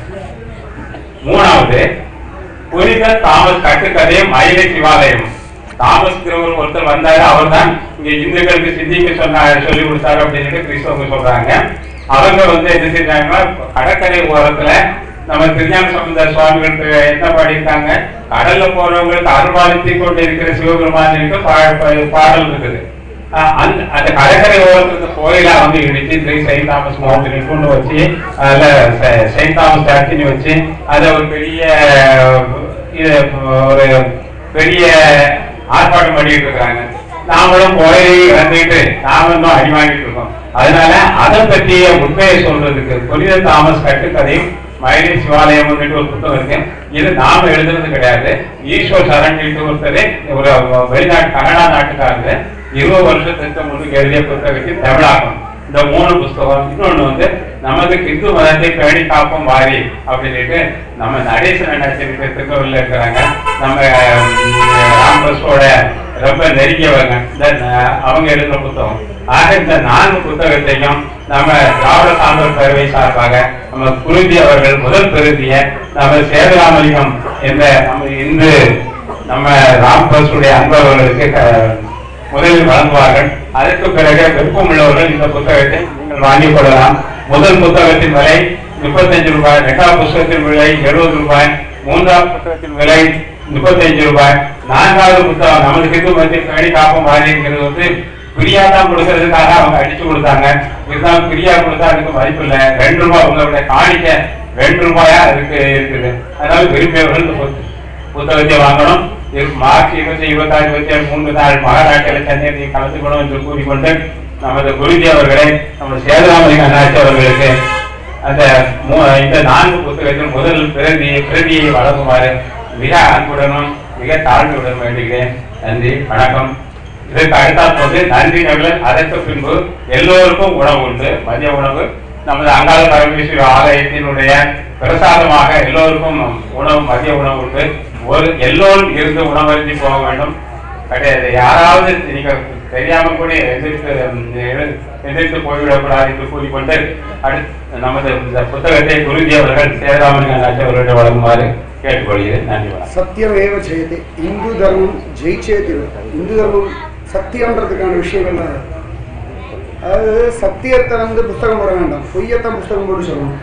மூணாவது புனித தாமஸ் கட்டுக்கதை மயிலை சிவாலயம் தாமஸ் திருவர் ஒருத்தர் வந்தாரு அவர் தான் இங்க இந்துக்களுக்கு சிந்திக்க சொன்னாரு சொல்லி கொடுத்தாரு அப்படின்னு கிறிஸ்தவங்க சொல்றாங்க அவங்க வந்து என்ன செஞ்சாங்கன்னா கடற்கரை ஓரத்துல நம்ம திருஞான சம்பந்த சுவாமிகளுக்கு என்ன பாடியிருக்காங்க கடல்ல போறவங்களுக்கு அருள்பாலித்து கொண்டு இருக்கிற சிவபெருமானுக்கு பா- பா- பாடல் இருக்குது அஹ் அந்த அந்த கடற்கரை ஓரத்துல கோயிலா வந்து இடிச்சு திரு செயின்ட் தாமஸ் மோகத்தினை கொண்டு வச்சு அதுல செ- செயின்ட் தாமஸ் சர்ச்சினி வச்சு அதை ஒரு பெரிய இது ஒரு பெரிய ஆர்ப்பாட்டம் பண்ணிட்டு இருக்காங்க நாமளும் கோயிலை இறந்துட்டு நாம இன்னும் அடி வாங்கிட்டு இருக்கோம் அதனால அதை பற்றிய உண்மையை சொல்றதுக்கு புனித தாமஸ் கட்டுக்கதையும் மயிலை சிவாலயம் ஒரு புத்தகம் இருக்கு இது நாம எழுதுறது கிடையாது ஈஸ்வர் சரண் ஒருத்தர் ஒரு வெளிநாட்டு கனடா நாட்டுக்காரங்க இருபது வருஷத்துக்கு முன்னுக்கு எழுதிய புத்தகத்தின் தமிழாக்கம் இந்த மூணு புஸ்தகம் இன்னொன்னு வந்து நமது இந்து மதத்தை பேணி காப்போம் வாரி அப்படின்ட்டு நம்ம நடேசன் நடிச்சிருக்க திருக்கோவில்ல இருக்கிறாங்க நம்ம ராம்பஸோட ரொம்ப நெருங்கியவங்க இந்த ந- அவங்க எழுதின புத்தகம் ஆக இந்த நான்கு புத்தகத்தையும் நம்ம திராவிட சான்றோர் பேரவை சார்பாக நம்ம குருதி அவர்கள் முதல் பெருதிய நம்ம சேதுராமலிங்கம் என்ற நம்ம இந்து நம்ம ராம்பஸுடைய அன்பவர்களுக்கு க- முதலில் வழங்குவார்கள் அதற்கு பிறகு விருப்பம் உள்ளவர்கள் இந்த புத்தகத்தை நீங்கள் வாங்கிக் கொள்ளலாம் முதல் புத்தகத்தின் விலை முப்பத்தஞ்சு ரூபாய் இரண்டாவது புத்தகத்தின் விலை எழுபது ரூபாய் மூன்றாவது புத்தகத்தின் விலை முப்பத்தஞ்சு ரூபாய் நான்காவது புத்தகம் நமது ஹிந்து மதத்தில் பேணி காப்போம் வாரிங்கிறது வந்து பிரியா தான் கொடுக்கறதுக்காக அவங்க அடிச்சு கொடுத்தாங்க இதுதான் பிரியா கொடுத்தா அதுக்கு மதிப்பு இல்லை ரெண்டு ரூபாய் உங்களுடைய காணிக்க ரெண்டு ரூபாயா அதுக்கு இருக்குது அதனால விரும்பியவர்கள் இந்த புத்த- புத்தகத்தை வாங்கணும் இது மார்ச் இருபத்தி இருபத்தாறு இருபத்தி ஏழு மூன்று நாள் மகாராஷ்டிரில் சென்னையில் கலந்துக்கணும் என்று கூறிக்கொண்டு நமது குருஜி அவர்களை நம்ம சேதுராமலிங்க அண்ணாச்சி அவர்களுக்கு அந்த மூ- இந்த நான்கு புத்தகத்தின் முதல் பிரதி பிரதியை வழங்குமாறு மிக அன்புடனும் மிக தாழ்மையுடன் வேண்டுகிறேன் நன்றி வணக்கம் இதற்கு அடுத்தாற் போது நன்றி நகல் அதற்கு பின்பு எல்லோருக்கும் உணவு உண்டு மதிய உணவு நமது அங்காள பரமேஸ்வரி ஆலயத்தினுடைய பிரசாதமாக எல்லோருக்கும் உணவு மதிய உணவு உண்டு ஒரு எல்லோரும் இருந்து உணவருந்தி போக வேண்டும் கிடையாது யாராவது நீங்க தெரியாம கூட எதிர்த்து ம், எழு- எதிர்த்து போய்விடக்கூடாது என்று கூறிக்கொண்டு அடுத்து நமது இந்த புத்தகத்தை குருஜி அவர்கள் சேராமலிங்க நாச்சி அவர்களிடம் வழங்குமாறு கேட்டுக்கொள்கிறேன் நன்றி வணக்கம் சத்தியமேவ ஜெயதே இந்து தர்மம் ஜெயிச்சேதி இந்து தர்மம் சத்தியம்ன்றதுக்கான விஷயங்கள்லாம் இருக்கு. அதாவது சத்தியத்தை வந்து புஸ்தகம் போட வேண்டாம் பொய்யத்தான் புஸ்தகம் போட்டு சொல்லணும்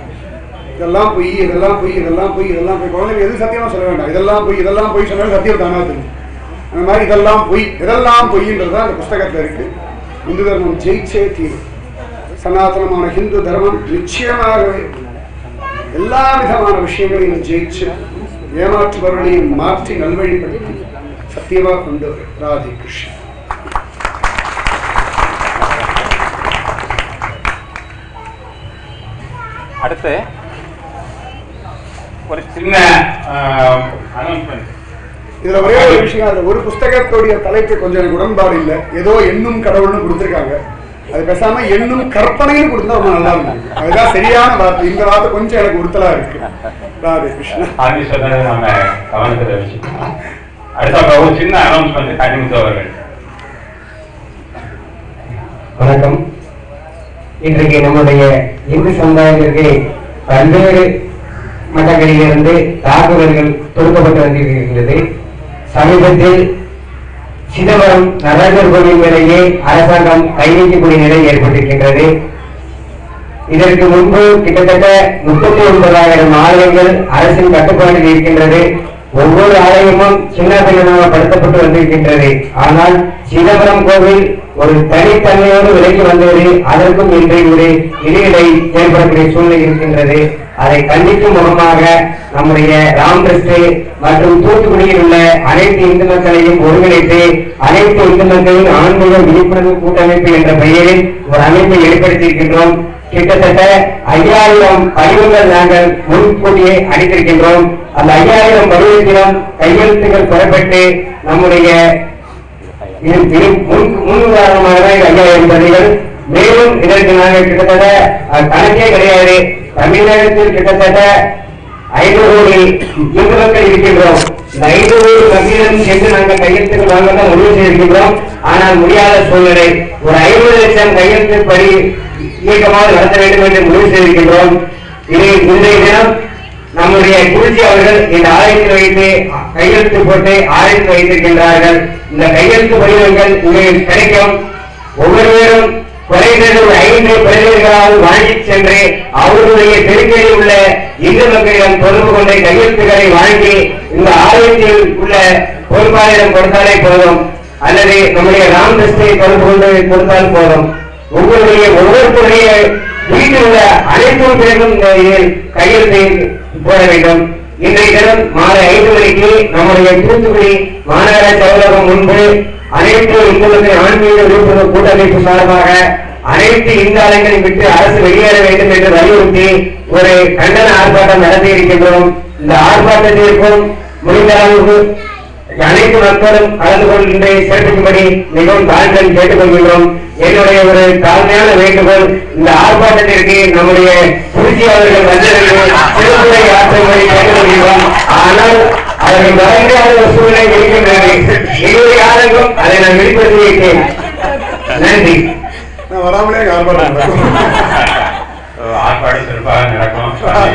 இதெல்லாம் பொய் இதெல்லாம் பொய் இதெல்லாம் பொய் இதெல்லாம் பொய் குழந்தைங்க எது சத்தியமா சொல்ல வேண்டாம் இதெல்லாம் பொய் இதெல்லாம் பொய் சொன்னாலும் சத்தியம் தானா தெரியும் அந்த மாதிரி இதெல்லாம் பொய் இதெல்லாம் பொய்ன்றது தான் அந்த புஸ்தகத்தில் இருக்கு இந்து தர்மம் ஜெயிச்சே தீரும் சனாதனமான ஹிந்து தர்மம் நிச்சயமாகவே எல்லா விதமான விஷயங்களையும் ஜெயிச்சு ஏமாற்றுபவர்களையும் மாற்றி நல்வழிப்படுத்தி சத்தியமா கொண்டு வரும் ராதே கிருஷ்ணன் அடுத்து ஒரு சின்ன அனௌன்ஸ்மெண்ட் இதுல ஒரே ஒரு விஷயம் அதுல ஒரு புஸ்தகத்துடைய தலைப்பு கொஞ்சம் எனக்கு உடன்பாடு இல்லை ஏதோ எண்ணும் கடவுள்னு கொடுத்துருக்காங்க அது பேசாம எண்ணும் கற்பனைன்னு கொடுத்தா ரொம்ப நல்லா இருக்கும் அதுதான் சரியான வார்த்தை இந்த வார்த்தை கொஞ்சம் எனக்கு உறுத்தலா இருக்கு ராதே கிருஷ்ணன் ஆதி சொன்னதை நம்ம கவனத்தில் வச்சுக்கணும் அடுத்த ஒரு சின்ன அனௌன்ஸ்மெண்ட் கனிமுத்து அவர்கள் வணக்கம் இன்றைக்கு நம்முடைய இந்து சமுதாயத்திற்கு பல்வேறு மட்டங்களிலிருந்து தாக்குதல்கள் தொடுக்கப்பட்டு வந்திருக்கின்றது சமீபத்தில் சிதம்பரம் நடராஜர் கோவில் மேலேயே அரசாங்கம் கை நீக்கக்கூடிய நிலை ஏற்பட்டிருக்கின்றது இதற்கு முன்பு கிட்டத்தட்ட முப்பத்தி ஒன்பதாயிரம் ஆலயங்கள் அரசின் கட்டுப்பாட்டில் இருக்கின்றது ஒவ்வொரு ஆலயமும் சின்ன படுத்தப்பட்டு வந்திருக்கின்றது ஆனால் சிதம்பரம் கோவில் ஒரு தனித்தன்மையோடு விலகி வந்தது அதற்கும் இன்றைய ஒரு இடையிடை ஏற்படக்கூடிய சூழ்நிலை இருக்கின்றது அதை கண்டிக்கும் முகமாக நம்முடைய ராம் ட்ரஸ்ட் மற்றும் தூத்துக்குடியில் உள்ள அனைத்து இந்து மக்களையும் ஒருங்கிணைத்து அனைத்து இந்து மக்களின் ஆன்மீக விழிப்புணர்வு கூட்டமைப்பு என்ற பெயரில் ஒரு அமைப்பை ஏற்படுத்தியிருக்கின்றோம் கிட்டத்தட்ட ஐயாயிரம் படிவங்கள் நாங்கள் முன்கூட்டியே அளித்திருக்கின்றோம் அந்த ஐயாயிரம் படிவத்திலும் கையெழுத்துக்கள் பெறப்பட்டு நம்முடைய இது இது முன் முன் உதாரணமாக தான் இது ஐயாயிரம் பதிகள் மேலும் இதற்கு நாங்கள் கிட்டத்தட்ட அஹ், கணக்கே கிடையாது தமிழகத்தில் கிட்டத்தட்ட ஐந்து கோடி இந்து மக்கள் இருக்கின்றோம் இந்த ஐந்து கோடி மக்களிடம் சென்று நாங்கள் கையெழுத்துக்கள் வாங்க தான் முடிவு செய்திருக்கின்றோம் ஆனால் முடியாத சூழ்நிலை ஒரு ஐம்பது லட்சம் கையெழுத்து படி இயக்கமாக நடத்த வேண்டும் என்று முடிவு செய்திருக்கின்றோம் இது இன்றைய தினம் நம்முடைய குருஜி அவர்கள் இந்த ஆலயத்தில் வைத்து கையெழுத்து போட்டு ஆலயத்தில் வைத்திருக்கின்றார்கள் இந்த கையெழுத்து படிவங்கள் இங்கே கிடைக்கும் ஒவ்வொருவரும் குறைந்தது ஒரு ஐந்து பிரதிநிதிகளால் வாங்கி சென்று அவர்களுடைய தெருக்களில் உள்ள இந்து மக்களிடம் தொடர்பு கொண்ட கையெழுத்துக்களை வாங்கி இந்த ஆலயத்தில் உள்ள பொறுப்பாளரிடம் கொடுத்தாலே போதும் அல்லது நம்முடைய ராம் கிருஷ்ணை தொடர்பு கொண்டு கொடுத்தால் போதும் உங்களுடைய ஒவ்வொருத்தருடைய வீட்டில் உள்ள அனைத்து பேரும் இந்த இதில் கையெழுத்தை போட வேண்டும் இன்றைய தினம் மாலை ஐந்து மணிக்கு நம்முடைய தூத்துக்குடி மாநகராட்சி அலுவலகம் முன்பு அனைத்து இந்துக்களின் ஆன்மீக விழிப்புணர்வு கூட்டமைப்பு சார்பாக அனைத்து இந்து ஆலயங்களையும் விட்டு அரசு வெளியேற வேண்டும் என்று வலியுறுத்தி ஒரு கண்டன ஆர்ப்பாட்டம் நடத்தி இருக்கின்றோம் இந்த ஆர்ப்பாட்டத்திற்கும் முடிந்த அளவுக்கு அனைத்து மக்களும் கலந்து கொள்கின்ற சிறப்பிக்கும்படி மிகவும் தாழ்ந்தல் கேட்டுக்கொள்கிறோம் என்னுடைய ஒரு தாழ்மையான வேண்டுகோள் இந்த ஆர்ப்பாட்டத்திற்கு நம்முடைய புரிச்சி அவர்கள் வந்தவர்கள் சிறப்புரை ஆற்றும்படி கேட்டுக்கொள்கிறோம் ஆனால் அவர்கள் வர முடியாத ஒரு சூழ்நிலை இருக்கின்றது என்னுடைய ஆதங்கம் அதை நான் வெளிப்படுத்தி வைத்தேன் நன்றி நான் வராமலே இங்க ஆர்ப்பாட்டம் நடக்கும். ஆர்ப்பாடு சிறப்பாக நடக்கும்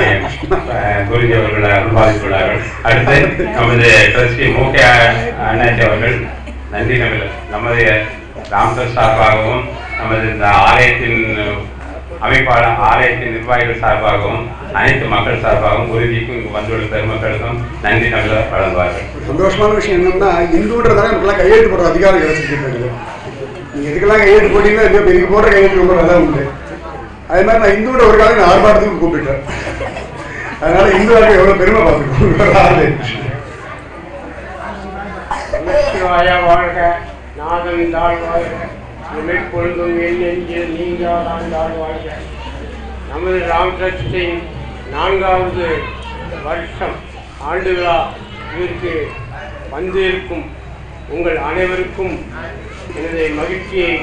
அஹ் குருஜி அவர்கள் அருள்பாதித்துள்ளார்கள் அடுத்து நமது ட்ரஸ்டி மூகே அண்ணாச்சி அவர்கள் நன்றி தமிழ் நமது ராம்தாஸ் சார்பாகவும் நமது இந்த ஆலயத்தின் அமைப்பாளர் ஆலயத்தின் நிர்வாகிகள் சார்பாகவும் அனைத்து மக்கள் சார்பாகவும் குருஜிக்கும் இங்கு வந்துள்ள பெருமக்களுக்கும் நன்றி தமிழ வழங்குவார்கள் சந்தோஷமான விஷயம் என்னன்னா இந்துன்றதால நமக்குலாம் கையெழுத்து போடுற அதிகாரம் கிடைச்சிருக்கு நீங்க எதுக்கெல்லாம் கையெழுத்து போட்டீங்கன்னா இல்லையோ பெரிய போடுற கையெழுத்து ரொம்ப நல்லா உண்டு அதே மாதிரி நான் இந்துவோட ஒரு காலம் நான் ஆர்ப்பாட்டத்துக்கு கூப்பிட்டேன் அதனால இந்துவாக எவ்வளவு பெருமை பார்த்துக்கோங்க நமச்சிவாய வாழ்க நாதன் தாழ் வாழ்க இமைப்பொழுதும் என் நெஞ்சில் நீங்காதான் தாழ் வாழ்க நமது ராம் ட்ரஸ்டின் நான்காவது வருஷம் ஆண்டு விழா இதற்கு வந்திருக்கும் உங்கள் அனைவருக்கும் எனது மகிழ்ச்சியை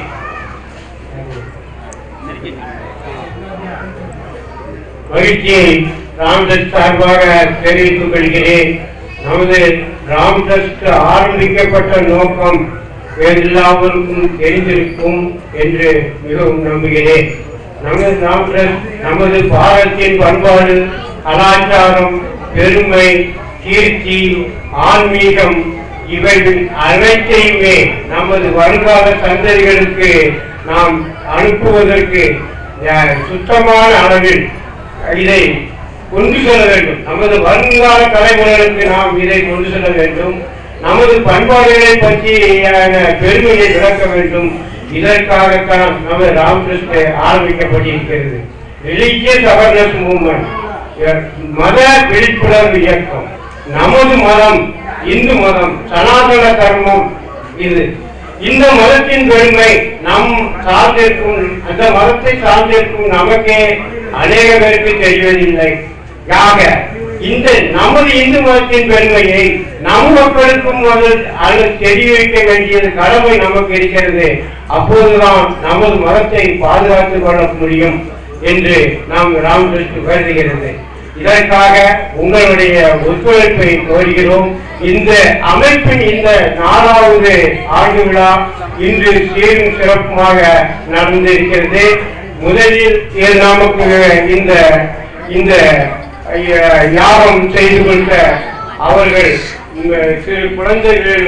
மகிழ்ச்சியை ராம்டஸ்ட் சார்பாக தெரிவித்துக் கொள்கிறேன் நமது ராம்டஸ்ட் ஆரம்பிக்கப்பட்ட நோக்கம் எல்லாருக்கும் தெரிந்திருக்கும் என்று மிகவும் நம்புகிறேன் நமது ராம்டஸ்ட் நமது பாரத்தின் பண்பாடு கலாச்சாரம் பெருமை கீர்த்தி ஆன்மீகம் இவைகள் அனைத்தையுமே நமது வருங்கால சந்ததிகளுக்கு நாம் அனுப்புவதற்கு அஹ், சுத்தமான அளவில் இதை கொண்டு செல்ல வேண்டும் நமது வருங்கால தலைமுறைகளுக்கு நாம் இதை கொண்டு செல்ல வேண்டும் நமது பண்பாடுகளை பற்றியான பெருமையை விளக்க வேண்டும் இதற்காகத்தான் நமது ராமகிருஷ்ண ஆரம்பிக்கப்பட்டிருக்கிறது ரிலீஜியஸ் அவேர்னஸ் மூவ்மெண்ட் மத விழிப்புணர்வு இயக்கம் நமது மதம் இந்து மதம் சனாதன தர்மம் இது இந்த மதத்தின் பெருமை நம் சார்ந்திருக்கும் அந்த மதத்தை சார்ந்திருக்கும் நமக்கே அநேக பேருக்கு தெரிவதில்லை யாக இந்த நமது இந்து மதத்தின் பெருமையை நம் மக்களுக்கும் அது அது தெரிய வைக்க வேண்டியது கடமை நமக்கு இருக்கிறது அப்போதுதான் நமது மதத்தை பாதுகாத்துக் கொள்ள முடியும் என்று நாம் ராமகிருஷ்ணன் கருதுகிறது இதற்காக உங்களுடைய ஒத்துழைப்பை கோருகிறோம் இந்த அமைப்பின் இந்த நாலாவது ஆண்டு விழா இன்று சீரும் சிறப்புமாக நடந்திருக்கிறது முதலில் இது நமக்கு இந்த இந்த ஐய- யாகம் செய்து கொடுத்த அவர்கள் இந்த சிறு குழந்தைகள்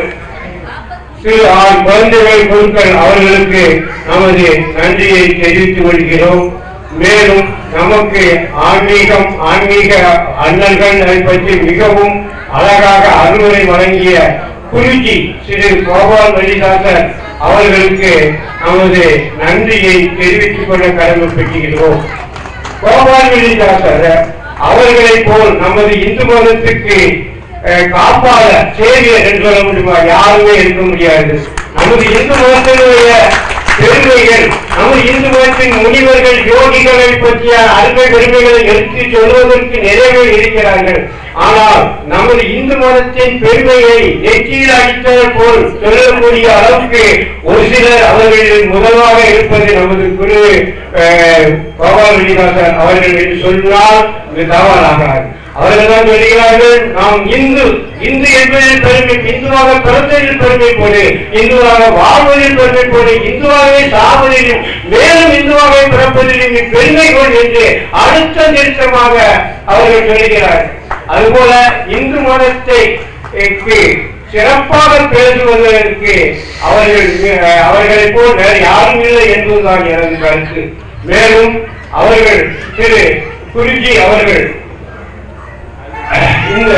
சிறு ஆண் குழந்தைகள் குழுக்கள் அவர்களுக்கு நமது நன்றியை தெரிவித்துக் கொள்கிறோம் மேலும் நமக்கு ஆன்மீகம் ஆன்மீக அண்ணல்கள் அதை பற்றி மிகவும் அழகாக அறிவுரை வழங்கிய குருஜி ஸ்ரீ கோபால் வழிதாசர் அவர்களுக்கு நமது நன்றியை தெரிவித்துக் கொள்ள கடமைப்பட்டுகிறோம் கோபால் வழிதாசர் அவர்களைப் போல் நமது இந்து மதத்துக்கு அஹ், காப்பாளர் சேவியர் என்று சொல்ல முடியுமா யாருமே இருக்க முடியாது நமது இந்து மதத்தினுடைய பெருமைகள் நமது இந்து மதத்தின் முனிவர்கள் யோகிகளை பற்றிய அருமை பெருமைகளை எடுத்து சொல்வதற்கு நிறைவே இருக்கிறார்கள் ஆனால் நமது இந்து மதத்தின் பெருமையை நெற்றியில் அடித்தது போல் சொல்லக்கூடிய அளவுக்கு ஒரு சிலர் அவர்களில் முதல்வாக இருப்பது நமது குரு அஹ், கோபால் விஜயதாசன் அவர்கள் என்று சொன்னால் இது தவறாகாது அவர்கள் தான் சொல்கிறார்கள் நாம் இந்து இந்து என்பதில் பெருமை இந்துவாக பிறந்ததில் பெருமை போடு இந்துவாக வாழ்வதில் பெருமை போடு இந்துவாகவே சாவதிலும் மேலும் இந்துவாக பிறப்பதிலும் நீ பெருமை கொள் என்று அடுத்த நிறுத்தமாக அவர்கள் சொல்கிறார்கள் அதுபோல இந்து மதத்தை க்கு சிறப்பாக பேசுவதற்கு அவர்கள் அஹ், அவர்களைப் போல் வேறு யாரும் இல்லை என்பதுதான் எனது கருத்து மேலும் அவர்கள் திரு குருஜி அவர்கள் இந்த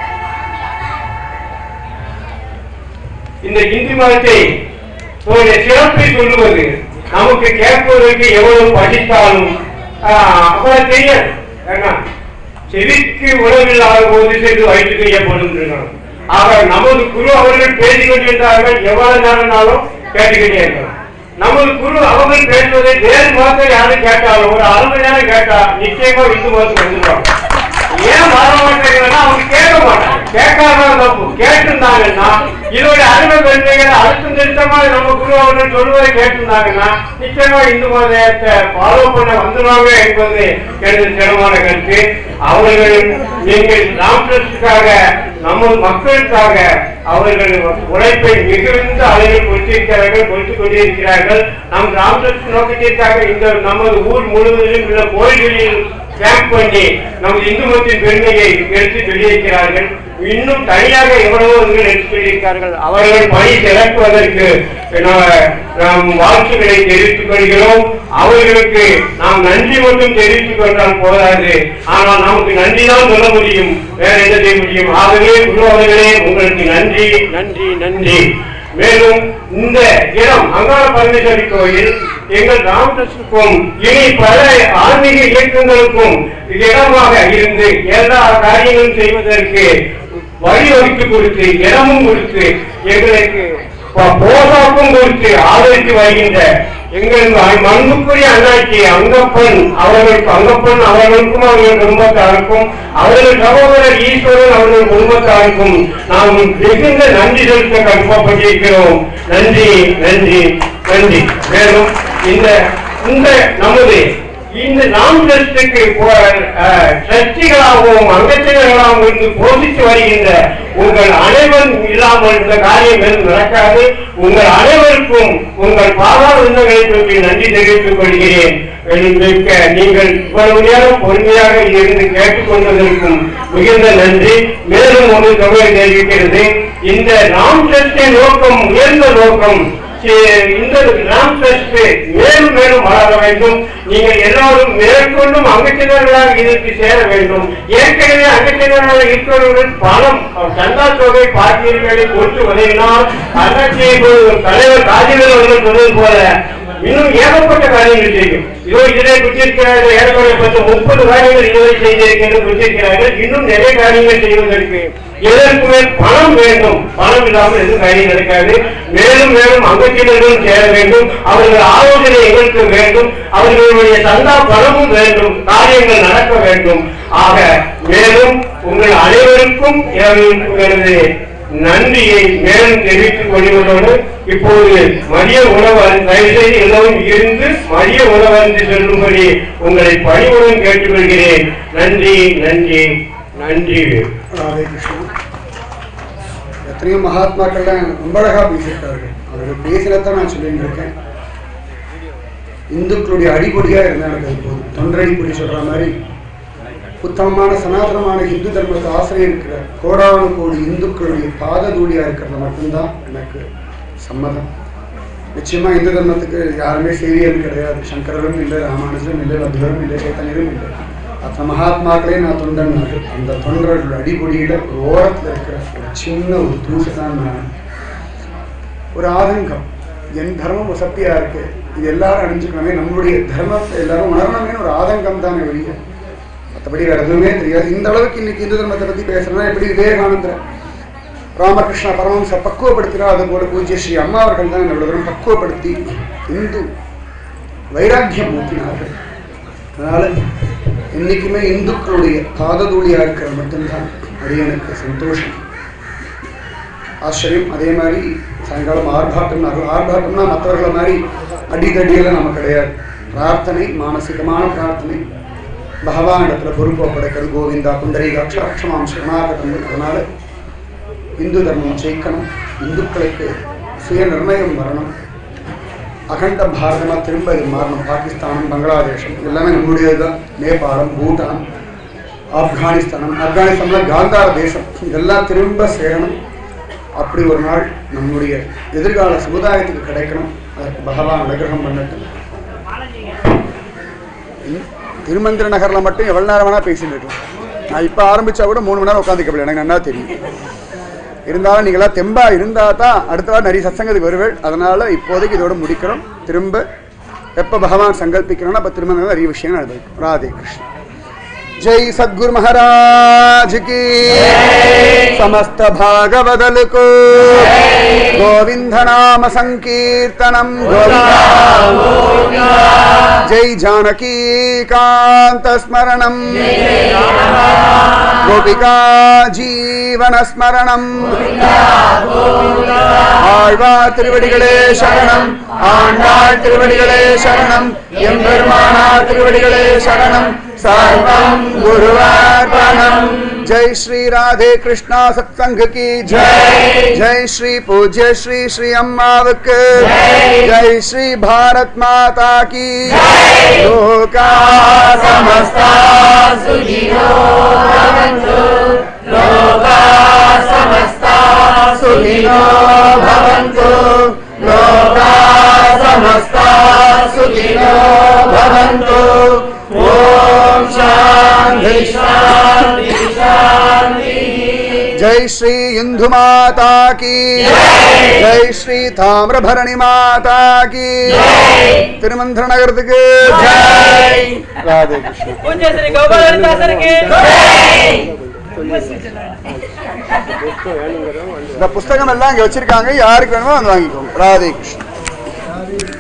இந்த இந்து மதத்தை ஒரு சிறப்பை சொல்லுவது நமக்கு கேட்பதற்கு எவ்வளவு படித்தாலும் ஆஹ், அவ்வளவு தெரியாது ஏன்னா செவிக்கு உணவில்லாத போது சென்று வயிற்றுக்கு ஏற்படும் இருக்கணும் ஆக நமது குரு அவர்கள் பேசிக் கொண்டிருந்தார்கள் எவ்வளவு நேரம்னாலும் கேட்டுக்கிட்டே இருக்கணும் நமது குரு அவர்கள் பேசுவதை வேறு மதத்தை யாரும் கேட்டாலும் ஒரு அரை மணி நேரம் கேட்டா நிச்சயமா இந்து மதத்துக்கு வந்துருவாங்க ஏன் வர மாட்டேங்கிறன்னா அவங்க கேட்க மாட்டாங்க கேட்காத தப்பு கேட்டிருந்தாங்கன்னா இதோட அருமை பெருமைகளை அடுத்த நிறுத்தமா நம்ம குரு அவர்கள் சொல்வதை கேட்டிருந்தாங்கன்னா நிச்சயமா இந்து மதத்தை ஃபாலோ பண்ண வந்துருவாங்க என்பது எனது திடமான கருத்து அவர்கள் நீங்கள் ராம்கிருஷ்ணனுக்காக நம்ம மக்களுக்காக அவர்கள் உழைப்பை மிகுந்த அளவில் கொடுத்திருக்கிறார்கள் கொடுத்துக் கொண்டிருக்கிறார்கள் நம் ராமகிருஷ்ண நோக்கத்திற்காக இந்த நமது ஊர் முழுவதிலும் உள்ள கோயில்களில் கேம்ப் பண்ணி நமது இந்து மதத்தின் பெருமையை எடுத்து சொல்லியிருக்கிறார்கள் இன்னும் தனியாக எவ்வளவோ இவர்கள் எடுத்து சொல்லியிருக்கிறார்கள் அவர்கள் பணி சிறக்குவதற்கு நா- நாம் வாழ்த்துக்களை தெரிவித்துக் கொள்கிறோம் அவர்களுக்கு நாம் நன்றி மட்டும் தெரிவித்துக் கொண்டால் போதாது ஆனால் நமக்கு நன்றி தான் சொல்ல முடியும் வேற என்ன செய்ய முடியும் ஆகவே குரு அவர்களே உங்களுக்கு நன்றி நன்றி நன்றி மேலும் இந்த இடம் அங்காள பரமேஸ்வரி கோயில் எங்கள் ராமகிருஷ்ணனுக்கும் இனி பல ஆன்மீக இயக்கங்களுக்கும் இடமாக இருந்து எல்லா காரியங்களும் செய்வதற்கு வழிவகுத்து கொடுத்து இடமும் கொடுத்து எங்களுக்கு ப- போசாக்கும் கொடுத்து ஆதரித்து வருகின்ற எங்கள் ம- மண்புக்குரிய அண்ணாச்சி அங்கப்பன் அவர்களுக்கு அங்கப்பன் அவர்களுக்கும் அவர்கள் குடும்பத்தாருக்கும் அவர்கள் சகோதரர் ஈஸ்வரன் அவர்கள் குடும்பத்தாருக்கும் நாம் மிகுந்த நன்றி செலுத்த கற்பப்பட்டிருக்கிறோம் நன்றி நன்றி நன்றி மேலும் இந்த இந்த நமது இந்த நாம் ட்ரஸ்டுக்கு ட்ரஸ்டிகளாகவும் அங்கத்தினர்களாகவும் இருந்து போதித்து வருகின்ற உங்கள் அனைவரும் இல்லாமல் இந்த காரியம் எதுவும் நடக்காது உங்கள் அனைவருக்கும் உங்கள் பாதாள விருந்தங்களை பற்றி நன்றி தெரிவித்துக் கொள்கிறேன் மேலும் மிக்க நீங்கள் இவ்வளவு நேரம் பொறுமையாக இருந்து கேட்டுக்கொண்டதற்கும் மிகுந்த நன்றி மேலும் ஒரு தொகை தெரிவிக்கிறது இந்த நாம் ட்ரஸ்டின் நோக்கம் உயர்ந்த நோக்கம் சே- இந்த ராம் ட்ரஸ்ட் மேலும் மேலும் வளர வேண்டும் நீங்கள் எல்லாரும் மேற்கொண்டும் அங்கத்தினர்களாக இதற்கு சேர வேண்டும் ஏற்கனவே அங்கத்தினர்களாக இருக்கிறவர்கள் பணம் சந்தா தொகை பாக்கியர்களை கொடுத்து உதவினால் அண்ணாச்சியை தலைவர் ராஜேந்திரன் அவர்கள் சொன்னது போல இன்னும் ஏகப்பட்ட காரியங்கள் செய்யும் இதோ இதிலே குற்றிருக்கிறார்கள் ஏறக்குறைய பத்து முப்பது காரியங்கள் இதுவரை செய்திருக்கிறது குற்றிருக்கிறார்கள் இன்னும் நிறைய காரியங்கள் செய்வதற்கு எதற்குமே பணம் வேண்டும் பணம் இல்லாமல் எதுவும் காரியம் நடக்காது மேலும் மேலும் அங்கத்தினர்களும் சேர வேண்டும் அவர்கள் ஆலோசனை எங்களுக்கு வேண்டும் அவர்களுடைய சந்தா பணமும் வேண்டும் காரியங்கள் நடக்க வேண்டும் ஆக மேலும் உங்கள் அனைவருக்கும் எனது நன்றியை மேலும் தெரிவித்துக் கொள்வதோடு இப்போது மதிய உணவு அருந்த- தயவு செய்து எல்லோரும் இருந்து மதிய உணவு அருந்து செல்லும்படி உங்களை பணிவுடன் கேட்டுக்கொள்கிறேன் நன்றி நன்றி நன்றி ராதே கிருஷ்ணா எத்தனையோ மகாத்மாக்கள்லாம் ரொம்ப அழகா பேசியிருக்கார்கள் அவர்கள் பேசினதான் நான் சொல்லிட்டு இருக்கேன் இந்துக்களுடைய அடிப்பொடியா இருந்தா எனக்கு அது போதும் தொண்டரடிப்பொடி சொல்ற மாதிரி உத்தமமான சனாதனமான இந்து தர்மத்தை ஆசிரியர் இருக்கிற கோடானு கோடி இந்துக்களுடைய பாத தூளியா இருக்கிறது மட்டும்தான் எனக்கு சம்மதம் நிச்சயமா இந்து தர்மத்துக்கு யாருமே சேவியர் கிடையாது சங்கரரும் இல்லை ராமானுஜரும் இல்லை மதுரம் இல்லை சேத்தனரும் இல்லை அத்தனை மகாத்மாக்களே நான் தொண்டன் அந்த தொண்டர்கள் அடிப்பொடியில ஒரு ஓரத்துல இருக்கிற ஒரு சின்ன ஒரு தூசு தான் நான் ஒரு ஆதங்கம் என் தர்மம் வசத்தியா இருக்கு இது எல்லாரும் அணிஞ்சுக்கணுமே நம்மளுடைய தர்மத்தை எல்லாரும் உணரணுமே ஒரு ஆதங்கம் தானே வெளிய மற்ற மற்றபடி வேற எதுவுமே தெரியாது இந்த அளவுக்கு இன்னைக்கு இந்து தர்மத்தை பத்தி பேசுறோம்னா எப்படி விவேகானந்தர் ராமகிருஷ்ண பரமஹம்ச பக்குவப்படுத்தினா அது போல பூஜ்ய ஸ்ரீ அம்மா அவர்கள் தான் இவ்வளவு தூரம் பக்குவப்படுத்தி இந்து வைராக்கியம் ஊட்டினார்கள் அதனால என்னைக்குமே இந்துக்களுடைய காததூளியா இருக்கிற மட்டும்தான் அடியனுக்கு சந்தோஷம் ஆச்சரியம் அதே மாதிரி சாயங்காலம் ஆர்ப்பாட்டம் ஆர்ப்பாட்டம்னா மற்றவர்களை மாதிரி அடிதடியெல்லாம் நம்ம கிடையாது பிரார்த்தனை மானசிகமான பிரார்த்தனை பகவானிடத்துல பொறுப்பு ஒப்படைக்கிறது கோவிந்தா குண்டரீகாட்சி அக்ஷமாம் சரணாகதம் அதனால இந்து தர்மம் ஜெயிக்கணும் இந்துக்களுக்கு சுய நிர்ணயம் வரணும் அகண்ட பாரதமா திரும்ப இது மாறணும் பாகிஸ்தானம் பங்களாதேஷம் எல்லாமே நம்முடையது தான் நேபாளம் பூட்டான் ஆப்கானிஸ்தானம் ஆப்கானிஸ்தான்ல காந்தார தேசம் இதெல்லாம் திரும்ப சேரணும் அப்படி ஒரு நாள் நம்முடைய எதிர்கால சமுதாயத்துக்கு கிடைக்கணும் அதற்கு பகவான் அனுகிரகம் பண்ணட்டும் இந்த திருமந்திர நகர்ல மட்டும் எவ்வளவு நேரம் வேணா பேசிட்டு இருக்கலாம் நான் இப்ப ஆரம்பிச்சா கூட மூணு மணி நேரம் உட்காந்துக்கப்பல எனக்கு நல்லா தெரியும் இருந்தாலும் நீங்களா தெம்பா இருந்தா தான் அடுத்த வாரம் நிறைய சத்சங்கத்துக்கு வருவேன் அதனால இப்போதைக்கு இதோட முடிக்கிறோம் திரும்ப எப்ப பகவான் சங்கல்பிக்கிறோம்னா அப்ப திரும்ப நிறைய விஷயங்கள் அனுபவிக்கும் ராதே கிருஷ்ணன் जय सद्गुरु महाराज की समस्त भागवदल को गोविंद नाम संकीर्तनम गोविंद जय जानकी कांत स्मरणम गोपिका जीवन स्मरणम ஆழ்வார் திருவடிகளே சரணம் ஆண்டாள் திருவடிகளே சரணம் எம்பெருமானார் திருவடிகளே சரணம் சர்வம் குருவார்ப்பணம் जय श्री राधे कृष्णा सत्संग की जय जय श्री पूज्य श्री श्री अम्मावक जय श्री भारत माता की लोका समस्ता सुखिनो भवन्तु लोका समस्ता सुखिनो भवन्तु लोका समस्ता सुखिनो भवन्तु ॐ शान्ति शान्ति शान्ति जय श्री इंदु माता की जय श्री ताम्रभरणी माता की திருமந்திர நகரத்துக்கு ஜெய் ராதே கிருஷ்ணா पूज्य श्री गोपालदासருக்கு இந்த புஸ்தகம் எல்லாம் இங்க வச்சிருக்காங்க யாருக்கு வேணுமோ வந்து வாங்கிக்கோங்க ராதே கிருஷ்ணா